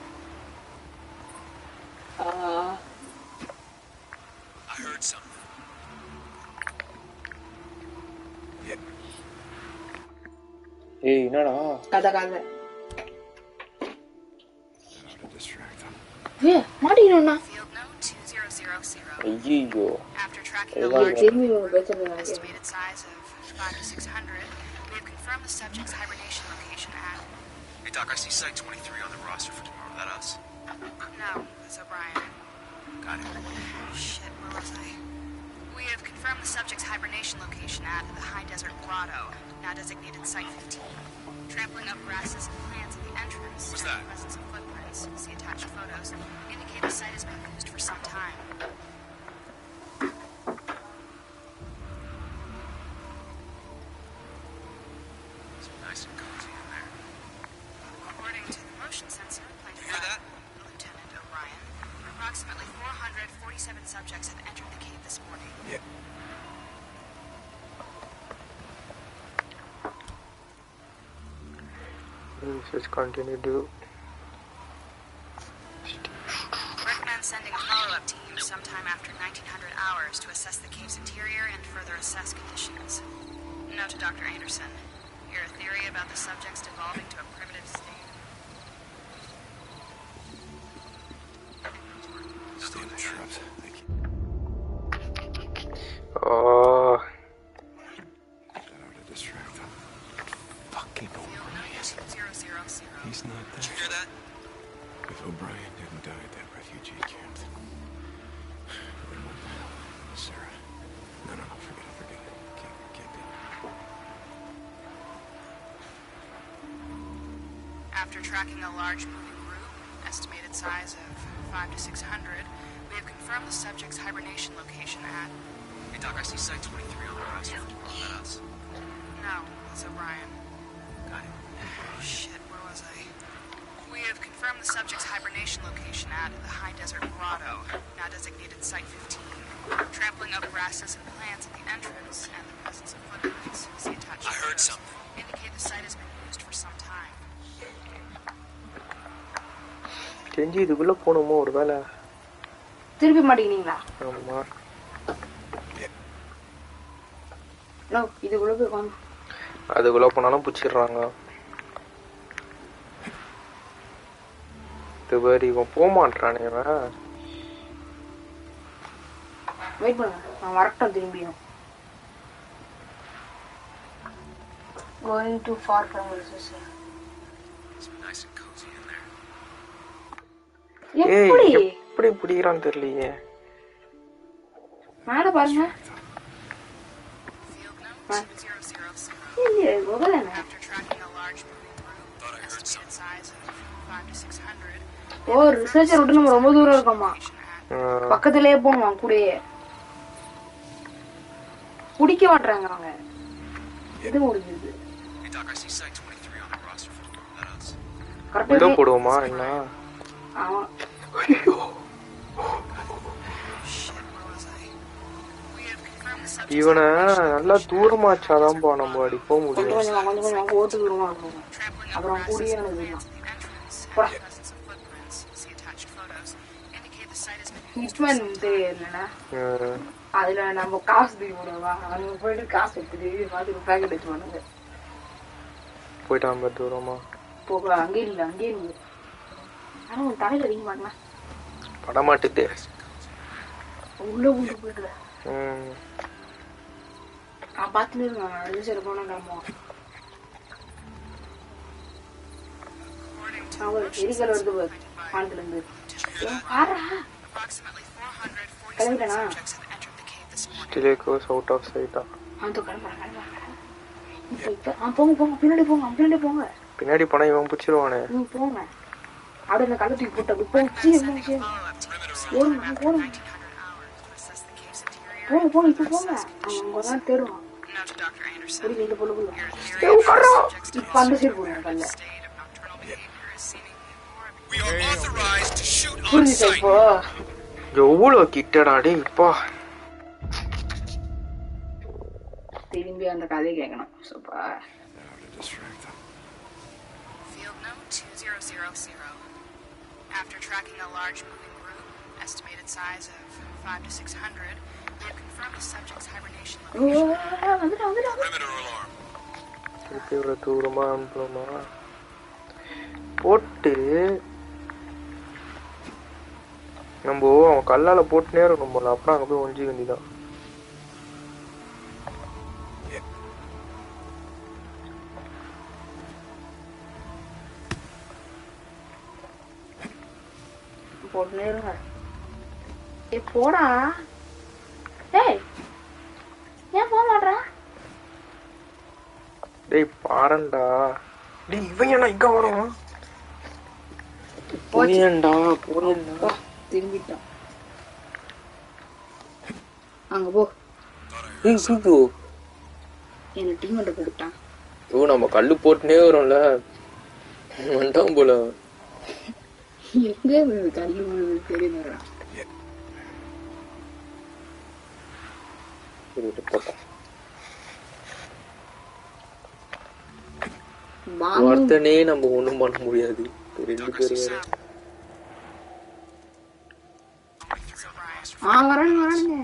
D: ஆ,
C: I heard something.
B: ஏய் என்னடா
D: கதை கதை
E: How to distract them.
D: A மாட்டிக்கணும்ண்ணா
G: Field note 2000.
B: ஐயோ
G: After tracking a
B: Hey,
G: large
D: திரும்பி இவங்க பேசுறது எனக்கு
G: estimated size of 5 to 600, we have confirmed the subject's hibernation location at.
C: Hey, Doc, I see Site 23 on the roster for tomorrow. That us?
G: No, that's O'Brien.
C: Got it.
G: Shit, where was I? We have confirmed the subject's hibernation location at the High Desert Grotto, now designated Site 15. Trampling of grasses and plants at the entrance
C: What's
G: and
C: that?
G: the presence of footprints, see attached photos, indicate the site has been used for some time.
C: It's nice and cozy in there.
G: According to the motion sensor planted
C: You hear
G: by
C: that?
G: Lieutenant O'Brien, approximately 447 subjects have entered the cave this morning.
E: Yeah.
B: Research continue to
G: Recommend sending a follow-up team sometime after 1900 hours to assess the cave's interior and further assess conditions. Note to Dr. Anderson. Your theory about the subjects devolving to a primitive state.
E: Stay in the shrubs. Thank you.
B: Ah
E: How to distract them. Fucking
G: Field
E: O'Brien.
G: note 2000.
E: He's not
C: Did you
E: there.
C: hear that?
E: If O'Brien didn't die at that refugee camp, then. then what the hell? Sarah. No, no, no, forget it, forget it. Can't, can't be.
G: After tracking a large moving group, estimated size of 5 to 600, we have confirmed the subject's hibernation location at.
C: Hey, Doc, I see Site 23 on the roster for tomorrow. That us?
G: No, that's O'Brien.
C: Got it.
G: Shit, where was I? We have confirmed the subject's hibernation location at the High Desert Grotto, now designated Site 15. entrance and the presence of footprints. See attached
C: I heard
G: photos.
C: something.
G: Indicate the site has been used for some time.
B: தெரிஞ்சு இதுக்குள்ள போகணுமோ ஒரு வேலை
D: திருப்பி மாட்டேங்கிறீங்களா
B: ஆமா
D: no இதுக்குள்ள போய் வாங்க
B: அதுக்குள்ள போனாலும் பிடிச்சிடுறாங்க இது வேறு இவன் போக மாட்டானே இவன்
D: வெயிட் பண்ணுங்க நான் வரட்டும் திரும்பியும் going too far from the system
C: It's nice and cozy in there.
B: ஏய்
D: எப்படி
B: எப்படி பிடிக்கிறான்னு தெரியலையே
D: மேல பாருங்க
G: Field note 2000.
D: இல்லையே குகதானே
G: After tracking a large moving group, estimated size of 5 to 600,
D: ஓ ரிசர்ச்சர் விட்டு நம்ம ரொம்ப தூரம் இருக்கோமா
G: location at
B: ம்,
D: பக்கத்திலேயே போகணும் கூடயே பிடிக்க மாட்டாங்க அவங்க இது முடிஞ்சது
C: Hey, Doc, I see Site 23 on the roster for that us.
B: உள்ள
D: கரெக்டா
B: போடுவோமா என்ன
D: ஆமா
G: Shit, where was I? We have confirmed the subject.
B: இவனை நல்லா தூரமாச்சாதான் போ நம்ம அடி போக
D: கொஞ்சம்
B: முடியும்
D: கொஞ்சமா கொஞ்சம் கொஞ்சமா ஓட்டு தூரமா இருக்கும்
G: Trampling
D: அப்புறம்
G: up
D: கூடியே
G: grasses
D: எனக்கு
G: to
D: தெரியும்
G: the entrance and
D: போடா.
G: the presence of footprints. See attached photos. Indicate the site has been used.
D: Hitman தெரியும் என்னன்னா
B: ம்,
D: அதுல நம்ம காசு தூக்கி போடுவா அங்க போயிட்டு காசு எடுத்துட்டு பார்த்து பேக்கெட் வச்சு பண்ணுங்க
B: போயிட்டான் பாரு தூரமா
D: போக அங்கே இல்ல அங்கே இல்ல ஆனா உன் தலையில அடிக்க மாட்டேன்
B: படமாட்டுது
D: உள்ள உள்ள போயிட்டு
B: ம்
D: நான் பார்த்துட்டு இருக்கேன் அது சரி போனா நம்ம
G: According to
D: அவங்க எரிக்கல் வருது பாரு வானத்துல இருந்து ஏன் பாரா
G: approximately 447
D: கிளம்பிட்டனா
G: subjects have entered the cave this morning.
B: ஸ்டிலே கோஸ் அவுட் ஆஃப் சைட்டா
D: அந்த கிளம்புறேன் கிளம்புறேன் இப்போ இப்போ ஆ போங்க போங்க பின்னாடி போங்க பின்னாடி போங்க
B: பின்னாடி போனா இவன் பிடிச்சிருவானே
D: நீங்க போங்க அப்படியே அந்த கல்லை தூக்கி போட்டு அப்படி போங்க சீக்கிரம் போங்க சீக்கிரம்
G: Follow-up team
D: போங்க
G: after 1900 hours to assess the cave's interior.
D: போங்க போங்க இப்போ போங்க அவங்க அங்கே தான் தேடுவான்
G: Note to Dr. Anderson.
D: புரியுது இந்த பொண்ணு புள்ள
G: Your
D: ஏய்
G: theory about
D: உட்காரா
G: subjects to
D: இப்போ அந்த சைடு போடுங்க கல்ல
G: state of nocturnal behavior is seemingly more of
C: We are authorized to shoot on
D: புரிஞ்சுச்சா
C: sight.
D: இப்போ
B: எவ்வளோ கிட்டடா டேய் இப்பா
D: திரும்பி அந்த கதையை கேட்கணும் சூப்பா
E: Now to distract them.
G: Field note 2000. After tracking a large moving group, estimated size of 5 to 600, we have confirmed the subject's hibernation location.
D: வந்துட்டா வந்துட்டா
C: Perimeter alarm.
B: திருப்பி இவ்வளோ தூரமா அனுப்பணுமா போட்டு நம்ம அவன் கல்லால போட்டுனே இருக்கணும் போல அப்புறம் அங்கே போய் ஒஞ்சி வேண்டியதான்
D: போட்டுனே இருங்க ஏய் போடா ஏய் ஏன் போக மாட்டேன்
B: டேய் பாரண்டா டேய் இவன் ஏன்டா இங்க வரும் போயேன்டா போயேன்டா
D: திரும்பிட்டான் அங்க போ
B: ஏய் சூப்பு
D: என்ன டீம் ஒன்று கூப்பிட்டான்
B: ஓ நம்ம கல்லு போட்டுனே வரோம்ல வந்துட்டான் போல
D: எங்க இருந்தது கல்லு விழுது தெரியுது
B: சரி விட்டு போட்டான்
D: பாம்பு
B: ஒருத்தனே நம்ம ஒண்ணும் பண்ண முடியாது இப்ப ரெண்டு பேர் வேற
D: ஆ வரானுங்க வரானுங்க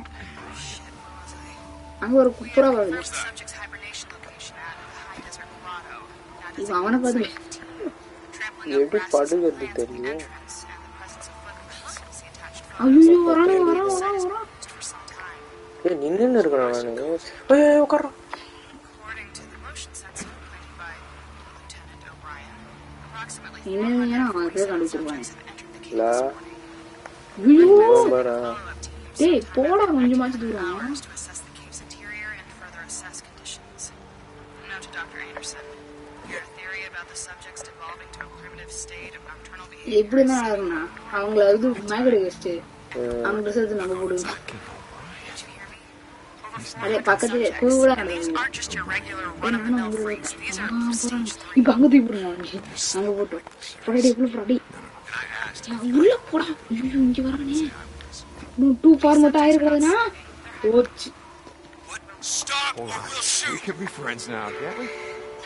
D: அங்க ஒரு குப்புரா வருது
G: The subject's hibernation location at the high desert grotto. Now
D: இவன் அவனை பார்த்து
G: trampling
B: எப்படி
G: up grasses
B: படுகிறது
G: plants at the
B: தெரியல
G: entrance and the presence of footprints. See attached
D: ஐயோ வரானுங்க வரான் வரான் வரான்
G: used for some time.
B: ஏய் நின்னு இருக்கேன் நானு ஏய் உட்கார்றான்
G: According to the motion sensor printed by Lieutenant O'Brien, approximately
D: என்னன்னு அவன் அப்படியே கண்டுபிடிச்சிருவாங்க
G: have entered the cave
B: இல்ல
D: ஐயோ
B: இவன் பாரு
G: follow-up teams.
D: டேய் போடா கொஞ்சமாச்சு தூரம்
G: hours to assess the cave's interior and further assess conditions. Note to Dr. Anderson. Your theory about the subjects devolving to a primitive state of nocturnal behavior.
D: எப்படி தான் ஆகும்னா அவங்கள இது மேகடி வச்சுட்டு அவங்க ட்ரெஸ் எடுத்து நம்ம போடுவோம்
G: Did you hear me? Over
D: அதே
G: 400
D: பக்கத்துல
G: subjects.
D: கூகுளா
G: And these
D: நடக்குது
G: aren't just your regular run-of-the-mill freaks. These are prestige three.
D: இப்ப அங்க தூக்கி போடுங்க அவனுக்கு அங்க போட்டு போடாடி உள்ள போடாடி உள்ள போடா ஐயோ இங்க வரானே இன்னும் டூ ஃபார் மட்டும் ஆயிருக்கிறதுனா போச்சு
C: Stop or we'll
E: We
C: shoot.
E: can be friends now, can't we?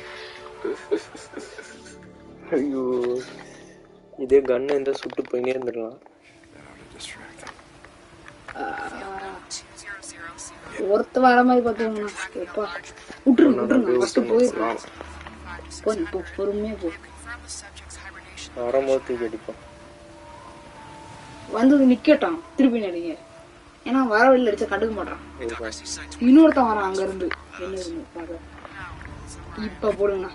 B: ஐயோ இதே கன்னு இருந்தா சுட்டு போயினே இருந்துடலாம்
E: That ought to distract them.
D: ஒருத்த வர மாதிரி பாத்துக்கோங்கண்ணா எப்பா விட்டுருங்க விட்டுருங்க ஃபர்ஸ்ட் போயிடுறோம் போ நீ போ பொறுமையா போ
G: Confirm the subject's hibernation.
B: வரும்போது தூக்கி அடிப்போம்
D: வந்தது நிக்கட்டும் திருப்பி நடிங்க ஏன்னா வர வழியில் அடிச்சா கண்டுக்க மாட்டான்
B: இருப்பேன்.
D: இன்னொருத்தன் வரான் அங்க இருந்து என்ன பாக்க இப்ப போடுங்கண்ணா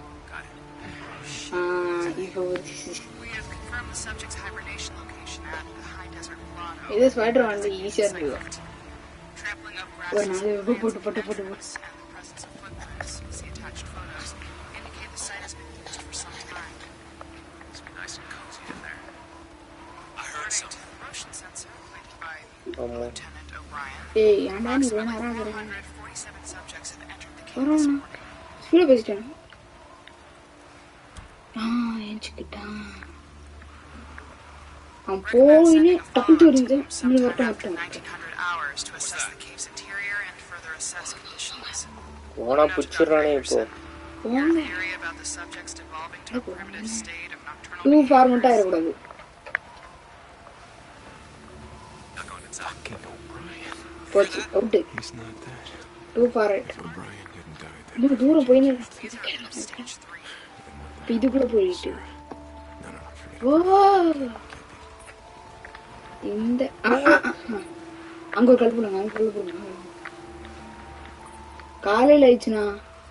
D: ஆஹ் இப்ப ஒரு-
G: We have confirmed the subject's hibernation location at the high desert grotto.
D: இதே ஸ்பைடர் வந்து ஈஸியா இருந்தது
G: Trampling of
D: ஒரு
G: grass
D: நாள் வெப்ப போட்டு போட்டு போட்டு போட்டு.
G: and the presence of footprints, see attached photos, indicate the site has been used for some time.
C: Must be nice and cozy in there. I heard
G: According
C: some.
G: to the motion sensor played by
B: ஆமா
G: Lieutenant O'Brien,
D: ஏய் ஏன்டா நீ வேணா வராங்க
G: 147 subjects have entered the cave this
D: வரானா
G: morning.
D: ஸ்பீட பேசிட்டேன் ஆ ஏஞ்சுக்கிட்டான் அவன் போயினே டக்குட்டு வருது நீ
G: Sometime
D: வரட்டும்
G: after
D: வரட்டும்
G: 1900 hours to assess the cave's interior and further assess conditions.
B: போனா புடிச்சிடுறானே இப்போ
D: போங்க
G: Theory about the subjects devolving to a primitive state of nocturnal
D: டூ ஃபார்மெண்ட்டாக ஆயிடக்கூடாது
C: Not going inside.
E: Fucking O'Brien.
D: போச்சு அவுட்டு
E: He's not that.
D: டூ ஃபார்ட்
E: O'Brien didn't die that.
D: இன்னும் தூரம் போயினே
G: These are from stage three.
D: இப்போ இது கூட போயிட்டு
E: No, no, no, forget it.
D: ஓ இந்த ஆ, ஆ, ஆ. அங்க ஒரு கல் பண்ணுங்க அங்க கல் பண்ணுங்க காலையில ஆயிடுச்சுண்ணா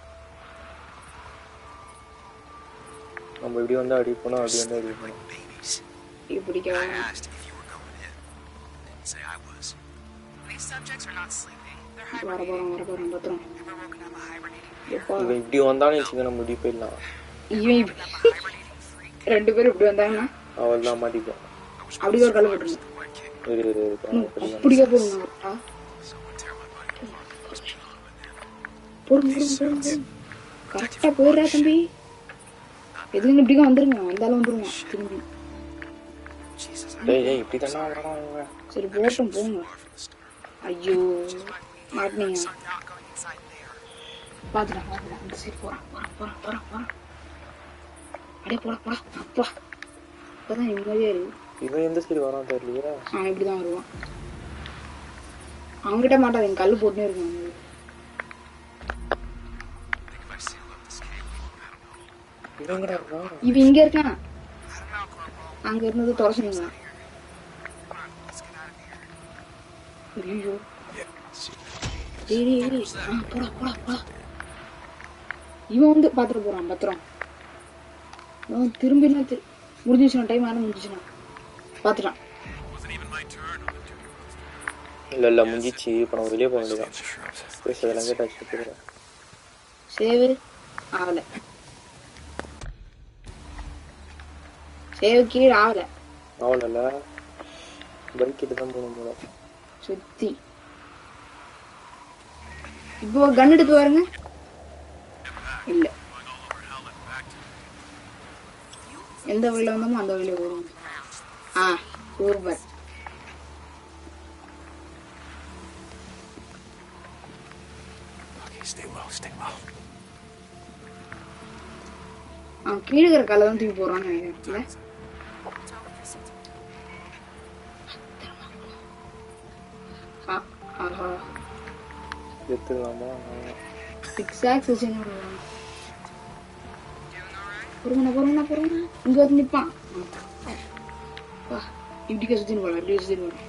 B: நம்ம இப்படி வந்தா அடிப்போம் அப்படி வந்தா அடிப்போம்
C: Babies.
D: இது பிடிக்காத
C: I asked if you were going in. Didn't say I was.
G: These subjects are not sleeping. They're
D: வர
G: hibernating.
D: போறோம் வர போறோம் பத்திரம்
G: And we're woken up a hibernating
D: எப்பா
B: இவன் இப்படி வந்தாலும் வச்சுக்க நம்ம இப்படி போயிடலாம்
D: இவன் இப்ப-
G: hibernating freak.
D: ரெண்டு பேரும் இப்படி வந்தாங்கன்னா
B: அவள் தான் மாட்டிப்போம்
D: அப்படி ஒரு கல் போட்டுருங்க
B: இரு இரு இரு
D: ம்,
B: அப்படி தான்.
D: அப்படிக்கா போடுங்க கரெக்டா
C: Someone tear my body apart.
D: போடுங்க போடுங்க போடுங்க போடுங்க கரெக்டா போயிடுறா தம்பி எதுக்கு இப்படிக்கா வந்துருங்க வந்தாலும் வந்துருங்க திரும்பி
G: Jesus,
B: டேய் டேய் இப்படி தானே வரான் இவன்
D: சரி போட்டும் போங்க ஐயோ மாட்டினீங்க
G: I'm not going inside there.
D: பாத்துடா பாத்துடா இந்த சைடு போறான் போறான் போறான் போறான் போறான் அடே போடா போடா அப்பா இப்பதான் நிம்மதியா இருக்கு
B: இவன் எந்த சைடு வரான் தெரியலையே
D: அவன் இப்படிதான் வருவான் அவன்கிட்ட மாட்டாதீங்க கல்லு போட்டுனே இருக்கான்
C: Think if I seal up this cave, I don't know.
B: இவன் எங்கடா இருக்கான்
D: இவன் இங்க இருக்கான்
G: I don't know, Corporal.
D: அங்க இருந்தது தொலைச்சுங்க
G: Come on, let's get out of here.
D: ஐயோ
E: Yeah, see.
D: டேய் டேய் டேய் ஆ போடா போடா போடா இவன் வந்து பாத்துட்டு போறான் பத்திரம் இவன் திரும்பினா திரு முடிஞ்சிச்சுனா டைம் ஆனா முடிஞ்சிச்சுனா பாத்துட்டான்
C: Wasn't even my turn on the duty roster.
B: இல்ல இல்ல முடிஞ்சிச்சு இப்போ நம்ம வெளியே போக வேண்டியதான்
E: The shrubs.
B: பேசுறதெல்லாம் கேட்டாச்சு போகிறேன்
D: சேவு ஆகல சேவு கீழே ஆகல
B: அவளல்ல பைக் கிட்ட தான் போகணும் போல
D: சுத்தி இப்போ கன் எடுத்து பாருங்க இல்ல எந்த வழியில வந்தோமோ அந்த வழியில வருவோம் ஆ super
E: Okay, stay low, stay low.
D: அவன் கீழே இருக்கிற கல்லை தான் தூக்கி போறான்னு நினைக்கிறேன் இல்ல? ஆ, ஆஹா
B: எடுத்துக்கலாமா
D: சிக்ஸ் ஆக்ஸ் வச்சு என்ன பண்ணுவாங்க பொறுங்கண்ணா பொறுங்கண்ணா பொறுங்கண்ணா இங்க வந்து நிப்பான் வா இப்படிக்கா சுத்தின்னு போலாம் இப்படி சுத்தின்னு போலாம்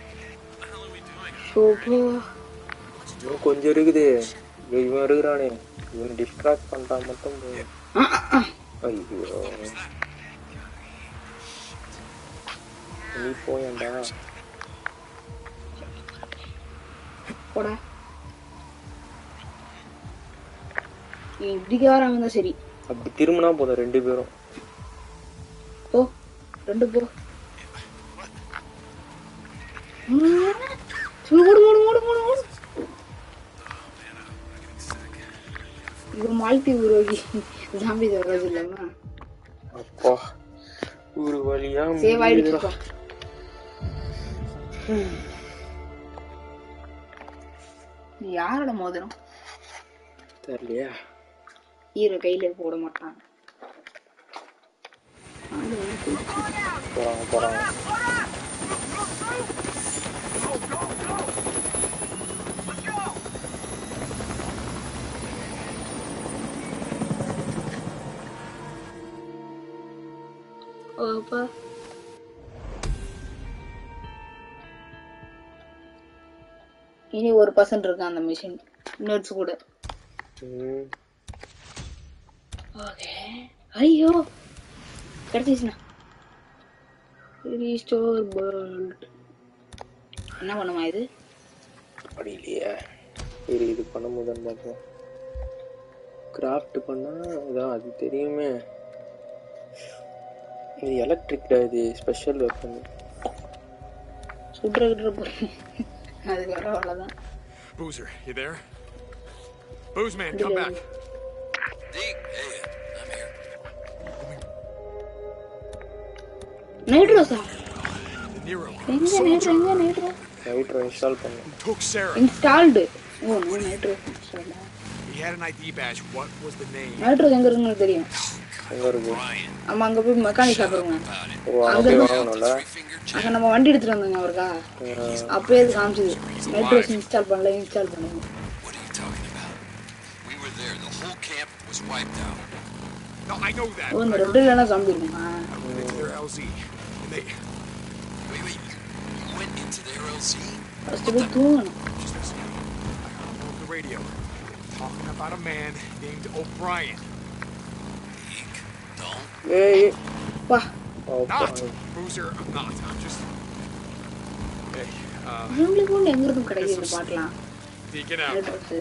D: சோப்போ
B: இன்னும் கொஞ்சம் இருக்குது இவன் இவன் இருக்கிறானே இவன் டிஸ்ட்ராக்ட் பண்ணிட்டான் மட்டும் போதும். ஐயோ நீ போயேன்டா
D: போடா நீ இப்படிக்கா வராம தான் சரி
B: அப்படி திரும்பினா போதும் ரெண்டு பேரும்
D: போ ரெண்டு போ ம், சும்மா ஓடு ஓடு ஓடு ஓடு ஓடு இவன் மால்டி உருவாகி ஜாம்பி வர்றது இல்லாம
B: அப்பா ஒரு வழியா
D: சேவ் ஆயிடுச்சு
B: முடியுதுடா.
D: யாரோட மோதிரம்
B: தெரியலையா
D: ஈர கையில போட மாட்டான் ஆளு வந்து குளிச்சு.
B: போறாங்க போறாங்க
D: ஓ, அப்பா இனி ஒரு பர்சன்ட் இருக்கு அந்த மிஷின் நோட்ஸ் கூட
B: ம்
D: ஓகே ஐயோ கிடைச்சிச்சுண்ணா ரீஸ்டோர் வேர்ல்ட் என்ன பண்ணுமா இது
B: அப்படி இல்லையே சரி இது பண்ணும்போது பார்ப்போம் கிராஃப்ட் பண்ணா அதான் அது தெரியுமே இது எலக்ட்ரிக் இது ஸ்பெஷல் வெப்பன்
D: சுடுற கிட்டுற போறேன் அதுக்கு வர அவ்வளோதான்
F: Boozer, you there? Booze man, come back.
C: Deke, hey, I'm here.
D: நைட்ரோஸா
F: The Nero
D: எங்க நைட்ரோ எங்க நைட்ரோ
B: நைட்ரோ இன்ஸ்டால் பண்ணேன்
F: took Sarah.
D: Installed oh no nitros இன்ஸ்டால்டா
F: He had an ID badge. What was the name?
D: Nitros எங்க இருக்குன்னு தெரியும்
B: எங்க இருக்கு
D: ஆமா அங்க போய் மெக்கானிக் ஷாப் இருங்க
B: ஓ அங்கே போய் வாங்கணும்ல
D: அங்க நம்ம வண்டி எடுத்துட்டு வந்தோங்க அவருக்கா அப்பயே இது காமிச்சது நைட்ரோஸ் இன்ஸ்டால் பண்ணல இன்ஸ்டால் பண்ணுங்க
C: What are you talking about? We were there. The whole camp was wiped out.
F: No, I know that.
D: ஓ
F: but
D: இந்த
F: I
D: ரெண்டு இல்லைன்னா காம்பி இருக்குமா
F: I went into their LZ. And they
C: Wait, wait. You went into their LZ?
D: First போய் தூங்கணும்
F: just listen. I heard them over the radio talking about a man named O'Brien.
C: Deke, don't.
B: ஏய்
D: வா
F: Not Boozer. I'm not. I'm just. Hey, uh,
D: இவங்களுக்கு ஒன்று எங்க இருக்கும் கிடைக்குது இந்த பாட்டெலாம்
F: Deke, get out.
D: நைட்ரோஸ்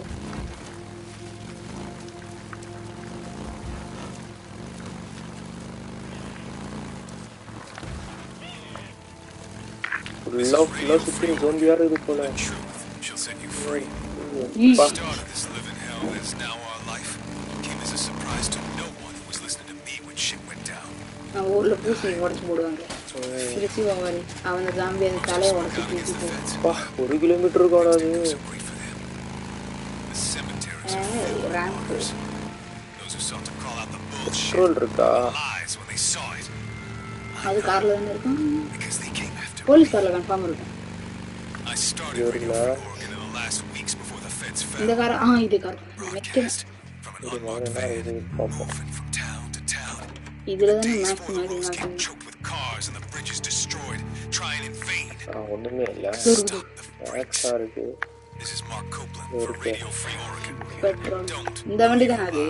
B: ஃபுல்லாக ஃபுல்லாக சுற்றி ஜோம்பியாக இருக்குது போல
C: Truth. She'll set you free.
B: பா
C: Started this living hell that is now our life. Came as a surprise to no one who was listening to me when shit went down.
D: நம்ம ஊர்ல பூசி உடச்சு போடுவாங்க திருச்சி மாதிரி அவன் ஜாம்பி அந்த தலையை உடச்சு தூக்கி போடு
B: பா ஒரு கிலோமீட்டர் இருக்காடா அது
C: So great for them. The cemeteries are filled with
D: ramp
C: martyrs. Those who sought to call out the bullshit
B: petrol இருக்கா
C: lies when they saw it.
D: அது கார்ல தானே இருக்கும்
C: Because they came after me.
D: Police கார்ல confirm இருக்கும்
C: I started Radio Free Oregon in the last weeks before the feds
D: இந்த
C: fell.
D: Car ஆ இது கார் நினைக்கிறேன்
C: Broadcast from an
B: இது
C: unmarked
B: மாதிரி
C: van,
B: இது பார்ப்போம்
C: moving from town to town.
D: இதுல தானே
C: Days
D: மேக்ஸ்
C: before the
D: மாதிரி
C: roads came
D: மாற்றி
C: choked with cars and the bridges destroyed, trying in vain.
B: ஆ ஒன்றுமே இல்லை
C: Stop the brakes.
B: மேக்ஸாக இருக்கு
C: This is Mark Copeland for
B: Okay.
C: Radio Free Oregon.
D: Petrol
C: Don't.
D: இந்த வண்டி தானே அது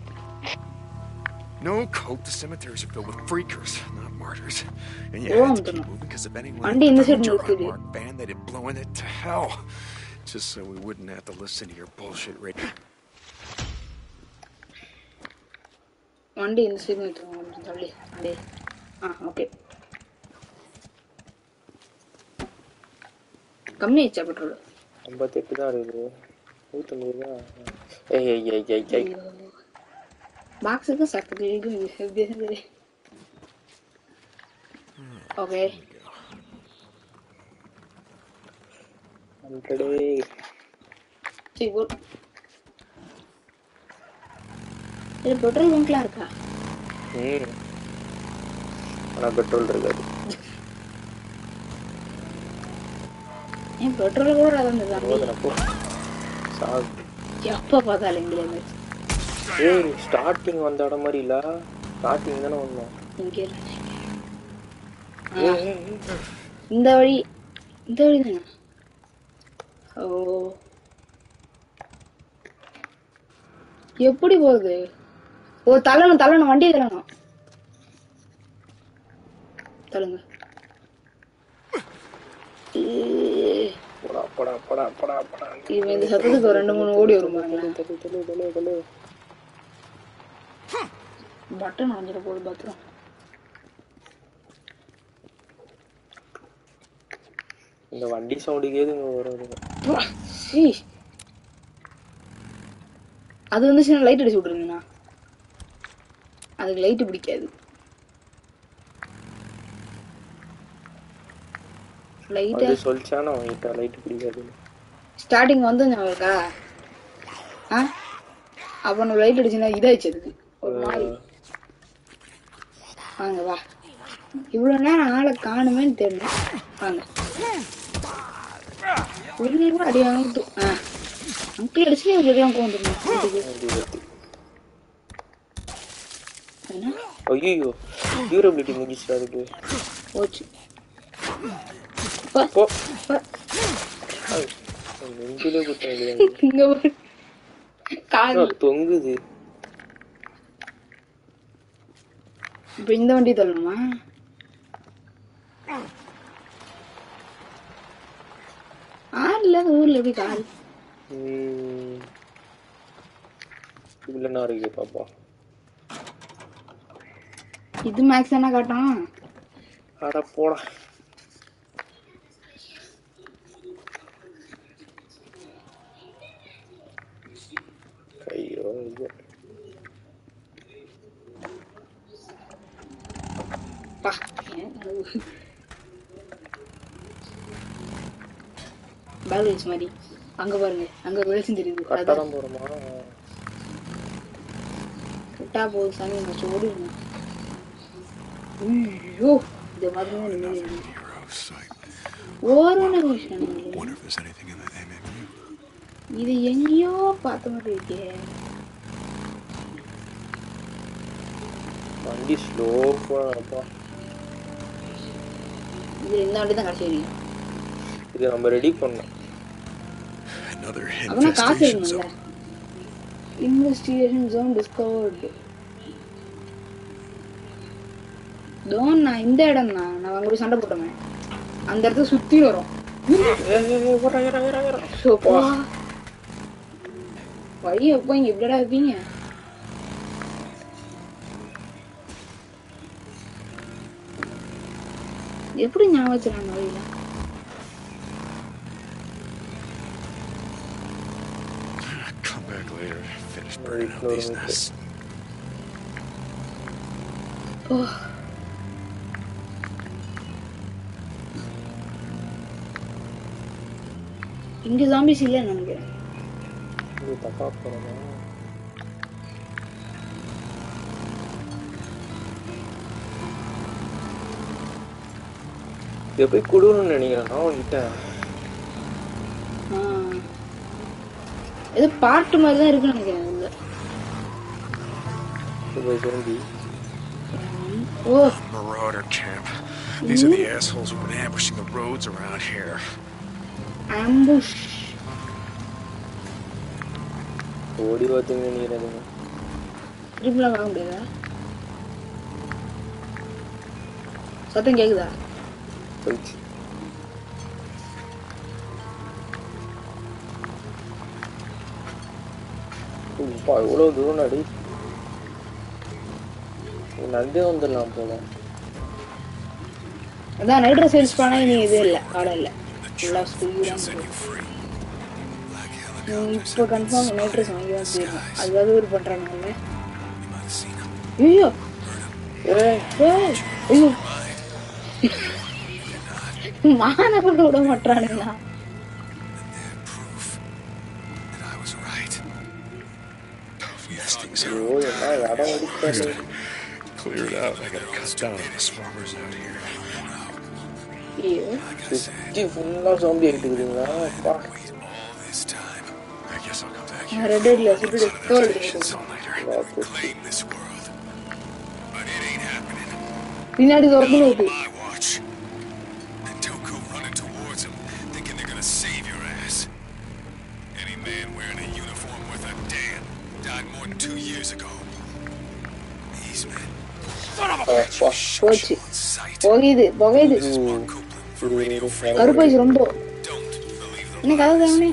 F: No, Cope. The cemeteries are filled with freakers, not martyrs. And you
D: Oh,
F: had
D: I'm
F: to keep
D: gonna-
F: moving because if anyone
D: Andy, in the
F: found
D: side
F: your
D: இருக்குது.
F: unmarked van, they'd have blown it to hell. Just so we wouldn't have to listen to your bullshit radio.
D: வண்டி இந்த side நிறுத்துவோம் கொஞ்சம் தள்ளி அப்படியே ஆ okay கம்மி ஆயிடுச்சா petrol
B: ஐம்பத்தெட்டு தான் இருக்குது நூற்றம்பது தான் ஏய் ஏய் ஏய் ஏய் ஏய்
D: பாக்ஸுக்கு சக்கரைக்கும் வித்தியாசம் தெரியும் ஓகே
B: ஹண்ட்ரடே
D: சரி போ இது பெட்ரோல் பங்க்லாம் இருக்கா
B: ம் ஆனால் பெட்ரோல் இருக்காது
D: ஏன் பெட்ரோல் கூட அதான் இருந்தது
B: போதுனப்போ சாகு
D: எப்போ பார்த்தாலும் எங்களே
B: ஏய் ஸ்டார்டிங் வந்த இடம் மாதிரி இல்லை ஸ்டார்டிங் தானே வந்தோம்
D: இங்கே இல்லை.
B: ஏய், ஏய், ஏய்.
D: இந்த வழி இந்த வழி தானே ஓ எப்படி போகுது ஓ தள்ளணும் தள்ளணும் வண்டியை தள்ளணும் தள்ளுங்க ஏய்,
B: போடா போடா போடா போடா போடா
D: இவன் இந்த சத்தத்துக்கு ஒரு ரெண்டு மூணு ஓடி வரும் பாருங்களேன்
B: தள்ளு தள்ளு தள்ளு தள்ளு
D: பட்டன் வந்துட போகுது பத்திரம்
B: இந்த வண்டி சவுண்டுக்கே இங்கே வரும்
D: புறா. சீ. அது வந்துச்சுன்னா லைட் அடிச்சு விட்டுருங்கண்ணா அதுக்கு லைட் பிடிக்காது லைட்டா
B: அது சொல்லிச்சானா அவன்கிட்ட லைட் பிடிக்காதுன்னு
D: ஸ்டார்டிங் வந்து ஞாபகம் இருக்கா ஆ அப்ப நம்ம லைட் அடிச்சுன்னா இதாயிடுச்சு அதுக்கு ஒரு மாதிரி வாங்க வா இவ்வளவு நேரம் ஆளை காணுமேன்னு தெரியல வாங்க ஒரு நேரம் கூட அடி வாங்க ஆ அங்கிள் அடிச்சு இவங்களுக்குலாம் கோந்துருந்தோம் என்ன
B: ஐயோ டியூரபிலிட்டி முடிச்சுடா அதுக்கு
D: போச்சு பா,
B: போ
D: பா.
B: நெஞ்சிலே குத்தம் இல்லையா
D: இங்க பாரு. கால்
B: தொங்குது
D: இப்ப இந்த வண்டி தள்ளணுமா ஆள் இல்லாத ஊர்ல எப்படி கால்
B: ம். இதுல என்ன இருக்கு பாப்பா
D: இது மேக்ஸ் என்ன காட்டும்
B: அட போடா ஐயோ ஐயோ
D: பா ஏன் அது? பேலன்ஸ் மாதிரி அங்க பாருங்க அங்க வெளிச்சம் தெரியுது
B: கரெக்டாக
D: அதான்
B: தான் போகிறோமா
D: விட்டா போதும் சாமி ஃபஸ்ட்டு ஓடிடுங்க ஐயோ இந்த மாதிரி தான் நிம்மதி இருக்கு.
E: Hero sight.
D: ஒரு நிமிஷம்
E: Wonder if there's anything in the MMU.
D: இது எங்கேயோ பார்த்த மாதிரி இருக்கே
B: வண்டி ஸ்லோ போனப்பா
D: இது இந்த வண்டி தான் கடைசி வரைக்கும்
B: இது நம்ம ரெடி பண்ணோம்
E: Another
D: அப்பனா காசு
E: infestation
D: இருக்கும்ல
E: zone.
D: இன்வெஸ்டிகேஷன் ஜோன் டிஸ்கவர்டு தோன் நான் இந்த இடம் தான் நான் அங்க போய் சண்டை போட்டோமே அந்த இடத்த சுத்தி வரும் சோப்பா வழி எப்போ இங்க எப்படிடா வைப்பீங்க எப்படி ஞாபகம் வச்சிருக்காங்க வழியில
E: Come back later. Finish
B: Right,
E: burning out these
B: totally.
E: nests.
D: ஓ இங்க ஜாம்பிஸ் இல்லைன்னு நினைக்கிறேன்
B: இது தப்பா போகிறோமா இதை போய் கொடுன்னு நினைக்கிறேன் நான் உன்கிட்ட
D: ஆ. ஏதோ பார்ட் மாதிரி தான் இருக்குன்னு நினைக்கிறேன் உள்ள
B: இது போய் zombie.
D: ஓ
E: Marauder camp. These are the assholes who've been ambushing the roads around here.
D: Ambush
B: ஓடி பார்த்தீங்க நினைக்கிறேன்
D: ட்ரிப்லாம் வாங்க முடியாதா சத்தம் கேக்குதா
B: போயிடுச்சு அப்பா எவ்வளோ தூரம் அடி நடந்தே வந்துடலாம் போல
D: அதான் நைட்ரஸ் சேல்ஸ் பண்ணா நீ இது இல்லை காடை இல்லை ஃபுல்லாக ஸ்கூல் தான்
E: Set you free. Black
D: நீ
E: helicopters.
D: இப்போ கன்ஃபார்ம் நைட்ரஸ் வாங்கி தான் போயிருக்கோம் அதுக்காக ஒரு பண்ணுறானுங்கல்ல
E: You might have seen them.
D: ஐயோ ஏய், ஐயோ மான கூட விட மாட்டானுங்களா
E: Proof that I was right. You thought
B: ஐயோ என்ன இடம் அடிக்காது
E: Clear it out. I gotta cut down on the swarmers out here.
D: ஐயோ
B: சுற்றி ஃபுல்லாக சோம்பி ஆகிட்டு இருக்குதுங்களா அப்பா
E: Wait all this time. I guess I'll come back
D: நான்
E: here.
D: ரெட் ஹெட்ல சுட்டு தோல்
E: Infestation zone later. Claim this world. But it ain't happening.
D: பின்னாடி துரத்துல
E: On
D: இருக்கு
E: my watch. And Toku running towards him, thinking they're gonna save your ass. Any man wearing a uniform worth a damn died more than two years ago. These men. Son of a bitch!
B: அப்பா
D: போச்சு
E: On sight.
D: புகையுது புகையுது
E: This is Mark Copeland for Radio Free.
D: கருப்பாயிச்சு ரொம்ப
E: Don't believe the
D: என்ன கதை தானே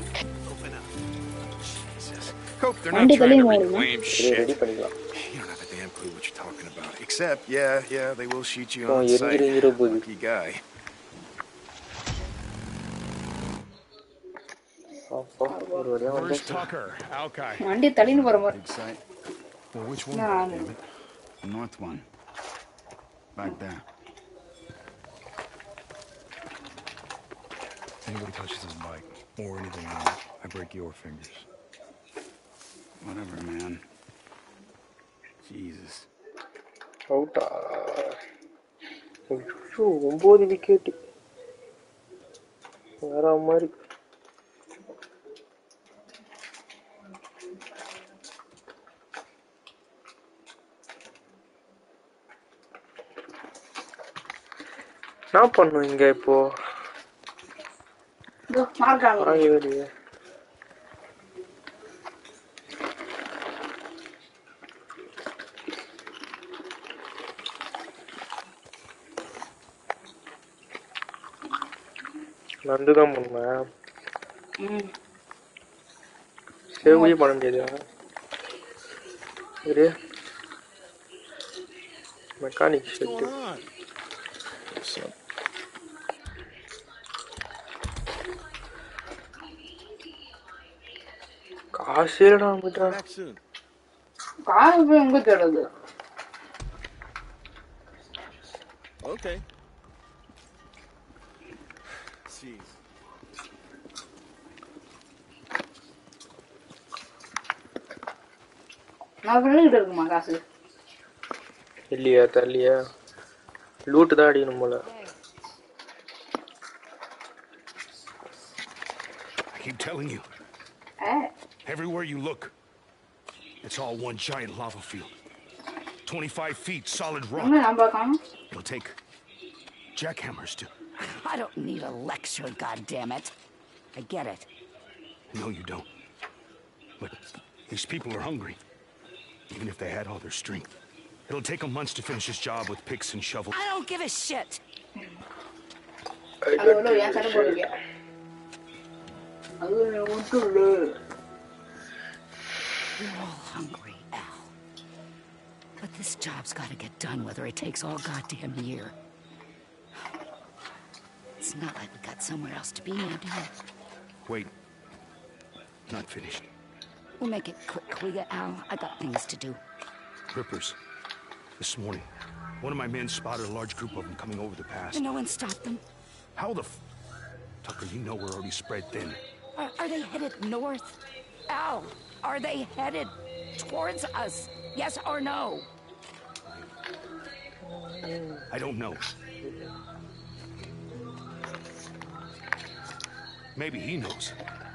F: Cope, they're
D: Why
F: not
D: did
F: trying to
D: they want
F: reclaim
B: இதை
F: shit.
B: Ready பண்ணிக்கலாம்
E: You don't have a damn clue what you're talking about. Except, yeah, yeah, they will shoot you
B: Oh,
E: on
B: you're
E: sight.
B: getting it over.
E: Lucky guy.
B: அப்பா ஒரு வழியாக
F: Where's
B: வந்து
F: Tucker? Alki.
D: வண்டி தள்ளின்னு போற மாதிரி
H: Big sight. Well, which one?
D: Nah,
H: damn it? The north one. Back there.
E: Anybody touches this bike or anything on it, I break your fingers.
H: Whatever, man. Jesus.
B: அவுட்டா ஐயோ ஒம்பது wicket வேற மாதிரி என்ன பண்ணும் இங்க இப்போ
D: இதோ மார்க்காங்க
B: ஆகி வெளியே நந்துதான் பண்ணேன்
D: ம்
B: சேவே பண்ண முடியாதா இரு மெக்கானிக் செட்டு காசே இல்லடா நம்மகிட்ட
E: Back soon.
D: காசு போய் எங்க தேடுது
E: Okay. Jeez.
D: நான் ஃப்ரெண்டு இருக்குமா காசு
B: இல்லையா தரலையா லூட்டு தான் அடிக்கணும் போல
I: I keep telling you,
D: A
I: everywhere you look, it's all one giant lava field. 25 feet solid rock.
D: என்ன நான் பார்க்காம
I: It'll take jackhammers to.
J: I don't need a lecture, goddammit. I get it.
I: No, you don't. But these people are hungry. Even if they had all their strength. It'll take them months to finish this job with picks and shovels.
J: I don't give a shit.
D: அது உள்ள என் சண்டை போடுங்க அது ஒன்றும் இல்லை
J: We're all hungry, Al. But this job's gotta get done whether it takes all goddamn year. It's not like we got somewhere else to be now, do we?
I: Wait. Not finished.
J: We'll make it quick, will ya, Al? I got things to do.
I: Rippers. This morning, one of my men spotted a large group of them coming over the pass.
J: And no one stopped them.
I: How the f... Tucker, you know we're already spread thin.
J: Are, are they headed north? Al, are they headed towards us? Yes or no?
I: I don't know. Maybe he knows.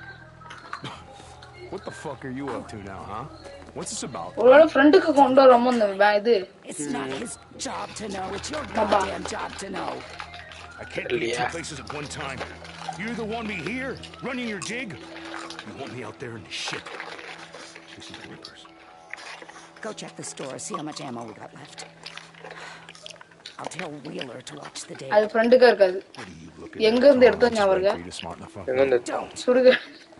F: What the fuck are you up to now, huh? What's this about?
D: ஒருவேளை ஃப்ரெண்டுக்கு கொண்டு வரோமோ இந்த பே- இது
J: It's not his job to know. It's your
D: Baba.
J: goddamn job to know.
I: I can't be in two
B: Yeah.
I: places at one time. You either want me here, running your dig, you want me out there in the shit. Chasing the Rippers.
J: Go check the store, see how much ammo we got left. I'll tell Wheeler to watch the day.
D: அது ஃப்ரெண்டுக்கா இருக்காது
I: What are you looking
D: எங்க இருந்து எடுத்தோம் ஞாபகம் இருக்கா
F: For you to smarten the fuck
B: எங்க
F: up.
B: இந்த
D: சுடுக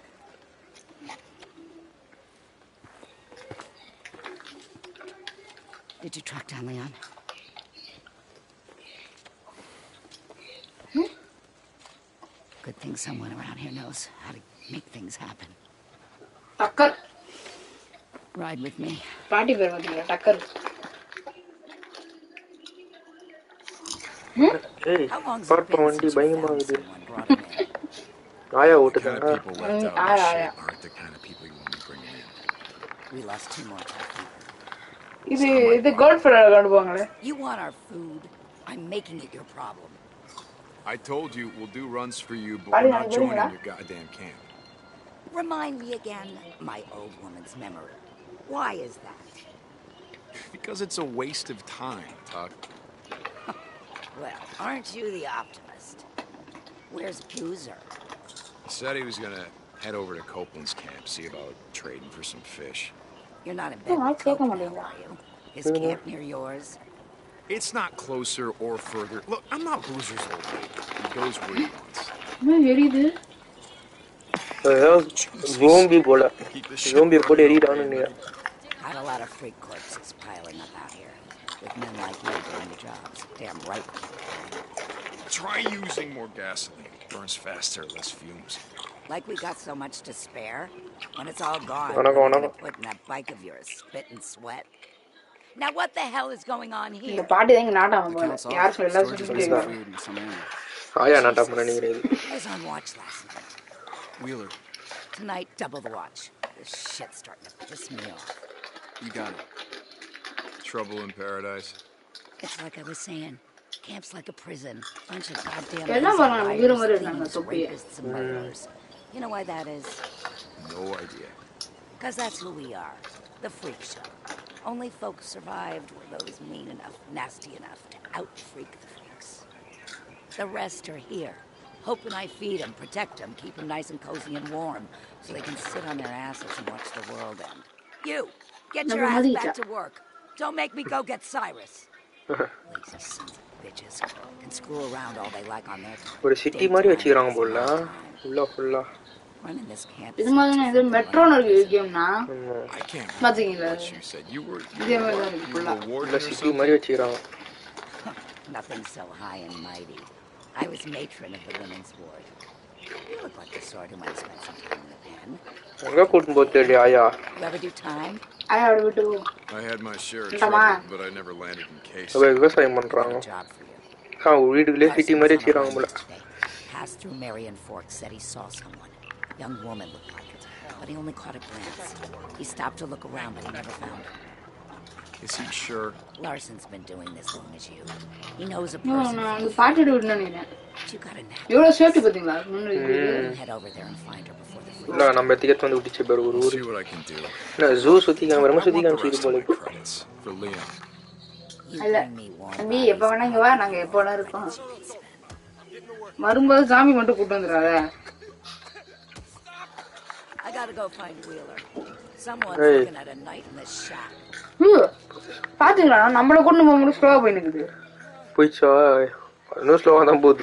J: Did you track down Leon? Good thing someone around here knows how to make things happen.
D: Tucker
J: Ride with me.
D: பாட்டி பேர் பார்த்தீங்களா டக்கர்
B: ஏய்
J: How long's it
B: பார்ப்ப
J: been
B: வண்டி
J: since you
B: பயங்கரமா
J: found
B: இருக்குது
J: someone brought him in?
B: ஆயா
E: The kind
B: ஓட்டுதாங்க
E: of people left out
D: Ah,
E: in
D: yeah,
E: shit
D: yeah.
E: aren't the kind of people you want to be bringing in.
J: We lost two more tough people.
D: இது இது gold ஃபெடர் காட்டுவாங்களே
J: You want our food? I'm making it your problem.
F: I told you we'll do runs for you, but
D: Buddy,
F: we're not
D: I'm
F: joining
D: going
F: your goddamn camp.
J: Remind me again. My old woman's memory. Why is that?
F: Because it's a waste of time, Tuck.
J: Well, aren't you the optimist? Where's Boozer?
F: He said he was gonna head over to Copeland's camp, see about trading for some fish.
J: You're not in
D: Oh,
J: bed
D: I
J: with
D: take him
J: Copeland,
D: on
J: are you? His camp near yours?
F: It's not closer or further. Look, I'm not Boozer's old mate. He goes where he wants.
D: என்ன எரியுது
B: zombie போல
F: Keep this shit
B: zombie போட்டு
F: burning
B: எரியிட்டான்னு
F: over here.
J: Got a lot of freak corpses piling up out here. With men like you doing the jobs. Damn right.
F: Try using more gasoline. Burns faster, less fumes.
J: Like we got so much to spare. When it's all gone,
B: Wanna go,
J: what are
B: wanna
J: you gonna
B: go?
J: put in that bike of yours? Spit and sweat? Now what the hell is going on
D: இந்த
J: here?
D: பாட்டி தான் இங்க நாட்டாம போல யார் சொல்ல எல்லாரும்
E: Storage
D: சொல்லிட்டு
E: is
D: இருக்காங்க.
E: food and some ammo.
B: ஆயா நாட்டம் நினைக்கிறது
J: I was on watch last night.
E: Wheeler,
J: Tonight, double the watch. This shit's starting to piss me off.
F: You got it. Trouble in paradise.
J: It's like I was saying. Camp's like a prison. Bunch of goddamn
D: எல்லாம்
J: busy
D: பண்ணாங்க, உயிரை
J: liars,
D: மாதிரி இருக்காங்க,
J: thieves,
D: தொப்பியை.
J: rapists, and murderers. You know why that is?
F: No idea.
J: Because that's who we are. The freak show. Only folks survived were those mean enough, nasty enough to out-freak the freaks. The rest are here. Hoping I feed them, protect them, keep them nice and cozy and warm, so they can sit on their asses and watch the world end. You, get your
D: நம்ம
J: ass
D: மதியிட்டா.
J: back to work. Don't make me go get Cyrus. Lazy sons of bitches can screw around all they like on their
B: ஒரு city மாதிரி வச்சுக்கிறாங்க போல ஃபுல்லா ஃபுல்லா
J: running this camp.
D: இது மாதிரி தான் இது மெட்ரோன்னு இருக்கு கேம்னா
F: I can't
D: பாத்தீங்களா
F: what you said. You were,
D: இதே
F: you
D: மாதிரி
F: were,
D: தான் இருக்கு
F: you
D: ஃபுல்லா
F: were warden
B: ஃபுல்லா
F: or
B: சிட்டி
F: something?
B: மாதிரி வச்சுக்கிறாங்க
J: Nothing so high and mighty. I was matron of the women's ward. You look like the sort who might spend some time in the pen.
B: எங்க கூட்டின்னு போக தெரியல ஆயா
J: You ever do time?
D: ஆயா அப்படி விட்டு போ.
F: I had my share of
D: Come on.
F: trouble, but I never landed in case.
B: அவ விவசாயம் பண்றாங்க
J: Got a job for you.
B: ஆ வீடுகளே சிட்டி மாதிரி வச்சுக்கிறாங்க போல
J: Passed through Marion Fork, said he saw someone. Young woman looked like it, but he only caught a glance. He stopped to look around, but he never found her.
F: Is he sure?
J: Larson's been doing this long as you. He knows a
D: No,
J: person.
D: நான் அந்த பாட்டி விட்டு நினைக்கிறேன்
J: But you got a knack.
D: எவ்வளவு safety பாத்தீங்களா முன்னாடி இருக்குது.
J: Head over there and find her before the
B: இல்ல நம்ம எத்திக்கெட்டு வந்து விட்டுச்சு பேர் ஒரு
F: I'll
B: ஊர்
F: see what I can do.
B: இல்ல ஜூ சுத்தி காமிரமா
F: I
B: சுத்தி
F: want the
B: காமிச்சு
F: rest
B: போல
F: of my credits for Leon.
J: You
D: இல்ல
J: bring me warm
D: தம்பி
J: bodies.
D: எப்ப வேணா இங்க வா நாங்க எப்ப வேணா இருக்கோம் வரும்போது சாமி மட்டும் கூட்டு வந்துடாத
J: I gotta go find Wheeler. Someone's
B: Hey.
J: looking at a night in the shack.
D: ஹூ, பாத்தீங்களா நம்மள கொண்டு போக முடியும் ஸ்லோவா போய் நிக்குது
B: போயிச்சா இன்னும் ஸ்லோவா தான் போகுது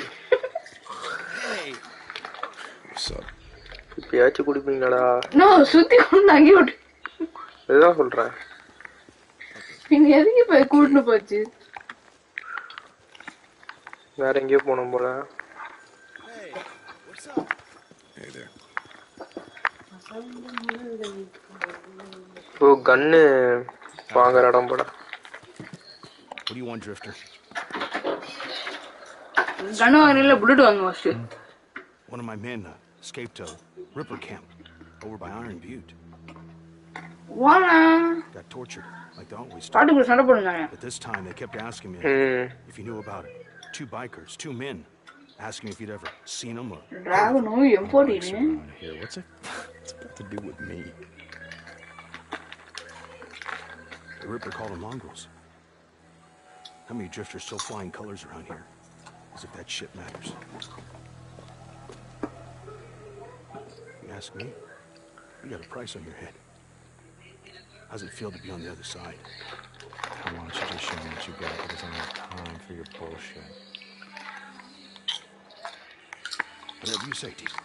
F: What's up?
B: இப்பயாச்சும் குடிப்பீங்களாடா
D: இன்னும் சுத்தி கொண்டு அங்கேயே விட்டு
B: இதுதான் சொல்றேன்
D: பின்ன எதுக்கு இப்ப கூட்டிட்டு போச்சு
B: வேற எங்கேயோ போனோம் போல
F: Hey there.
B: ஓ கன்னு வாங்குற இடம் போல
I: What do you want, Drifter?
D: கண்ணு வாங்கினில புல்லட் வாங்க first
I: One of my men uh, escaped to Ripper Camp over by Iron Butte.
D: வாங்க
I: Got tortured, like they always do.
D: பாட்டுக்குள்ள சண்டை போடுங்க
I: But this time they kept asking me
B: ம்
I: if you knew about it. Two bikers, two men, asking if you'd ever seen them or
D: டிராகனும் எம் போட்டின்னு
F: Around here. What's it? What's it got to do with me?
I: the Ripper called them mongrels. How many drifters still flying colors around here? As if that shit matters. You ask me? You got a price on your head. How's it feel to be on the other side?
F: Why don't you just show me what you got? Because I don't have time for your bullshit.
I: Whatever you say, T.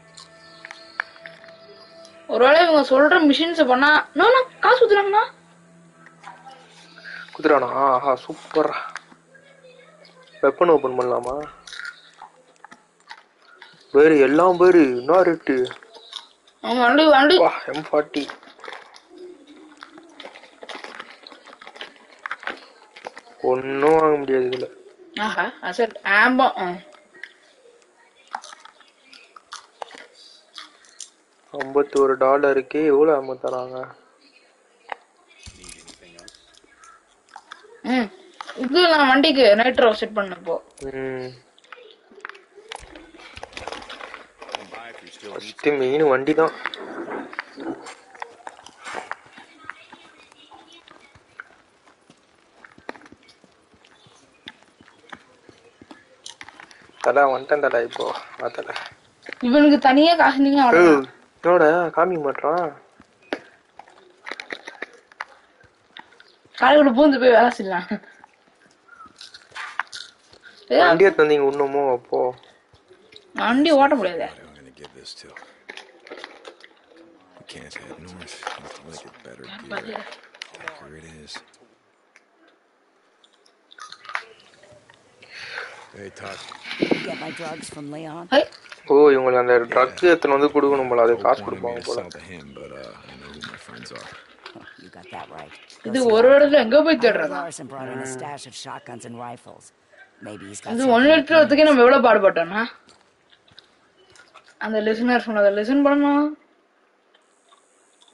D: ஒருவேளை இவங்க சொல்ற machines பண்ணா no no காசு ஊத்துறாங்கண்ணா
B: குதிரானா ஆஹா சூப்பரா weapon open பண்ணலாமா வேறு எல்லாம் பேரு என்ன ரேட்டு
D: அவங்க வண்டி வண்டி
B: வா எம் ஃபார்ட்டி ஒன்றும் வாங்க முடியாது இதுல
D: ஆஹா அசட் ஆம்பா
B: ஐம்பத்தி ஒரு டாலருக்கு எவ்வளோ அமௌண்ட் தராங்க
D: ம் இது நான் வண்டிக்கு நைட்ரோ செட் பண்ணப்போ
B: ம் ஃபஸ்ட்டு மெயின் வண்டி தான் தலை வந்துட்டேன் தலை இப்போ வா தலை
D: இவனுக்கு தனியா காசு நீங்க
B: ஏய்,
D: அவ்வளவுதான்.
B: என்னோட காமிக்க மாட்டான்
D: காலையில பூந்து போய் வேலை செய்யலாம் ஏய்,
B: வண்டியை தந்தீங்க இன்னமும் அப்போ
D: வண்டி ஓட்ட முடியாது
F: I'm gonna give this to. We can't head north until I get better gear. Here it is. Hey, Todd.
J: You get my drugs from Leon?
D: Hi,
B: ஓ இவங்களுக்கு அந்த ட்ரக் எடுத்துன்னு வந்து கொடுக்கணும் போல அது காசு
F: Hope wanted me
B: கொடுப்பாங்க
F: to
B: போல
F: sell to him, but uh, I know who my friends are.
J: You got that right.
D: இது ஒரு இடத்துல எங்க போய்
J: I heard
D: தேடுறதா
J: Larson brought in a stash of shotguns and rifles. Maybe he's got
D: இது
J: something
D: ஒன்னு
J: we
D: litre வரதுக்கே நம்ம எவ்வளவு பாடுபட்டோம்னா அந்த லிசனர் சொன்னதை லிசன் பண்ணணும்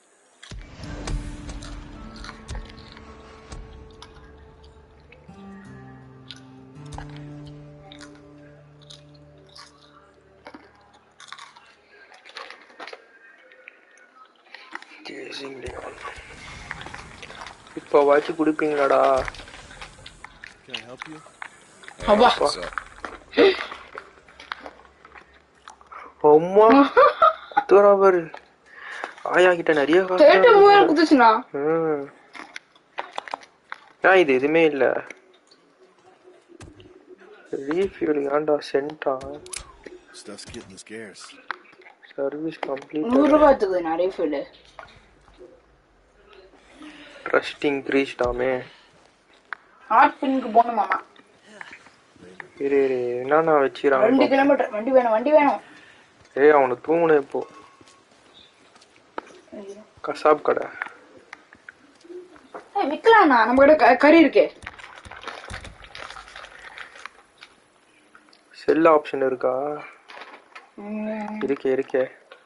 B: யூசிங் இப்போ வாச்சு குடிப்பீங்களாடா
E: Can I help you?
D: அப்பா
E: What's up?
B: அம்மா குத்துறா பாரு ஆயா கிட்ட நிறைய காசு
D: தேட்ட மூவாயிரம் குத்துச்சுண்ணா
B: ம். ஏன் இது எதுவுமே இல்ல ரீஃபியூல் ஏன்டா சென்டா
E: Stuff's getting scarce.
B: Service complete
D: நூறு ரூபாய் எடுத்துக்குது நிறைய ஃபீல்டு
B: ட்ரஸ்ட் இன்க்ரீஸ்டாமே
D: ஹார்ட் பின்னுக்கு போகணும் மாமா
B: இரு இரு என்னண்ணா
D: ரெண்டு
B: வச்சுக்கிறாங்க
D: கிலோமீட்டர் வண்டி வேணும் வண்டி வேணும்
B: ஏய் அவனு தூங்குனே இப்போ கசாப் கடை
D: ஏய், விக்கலாம்ண்ணா நம்ம கிட்ட க- கறி இருக்கே
B: செல் ஆப்ஷன் இருக்கா
D: ம்,
B: இருக்கே இருக்கே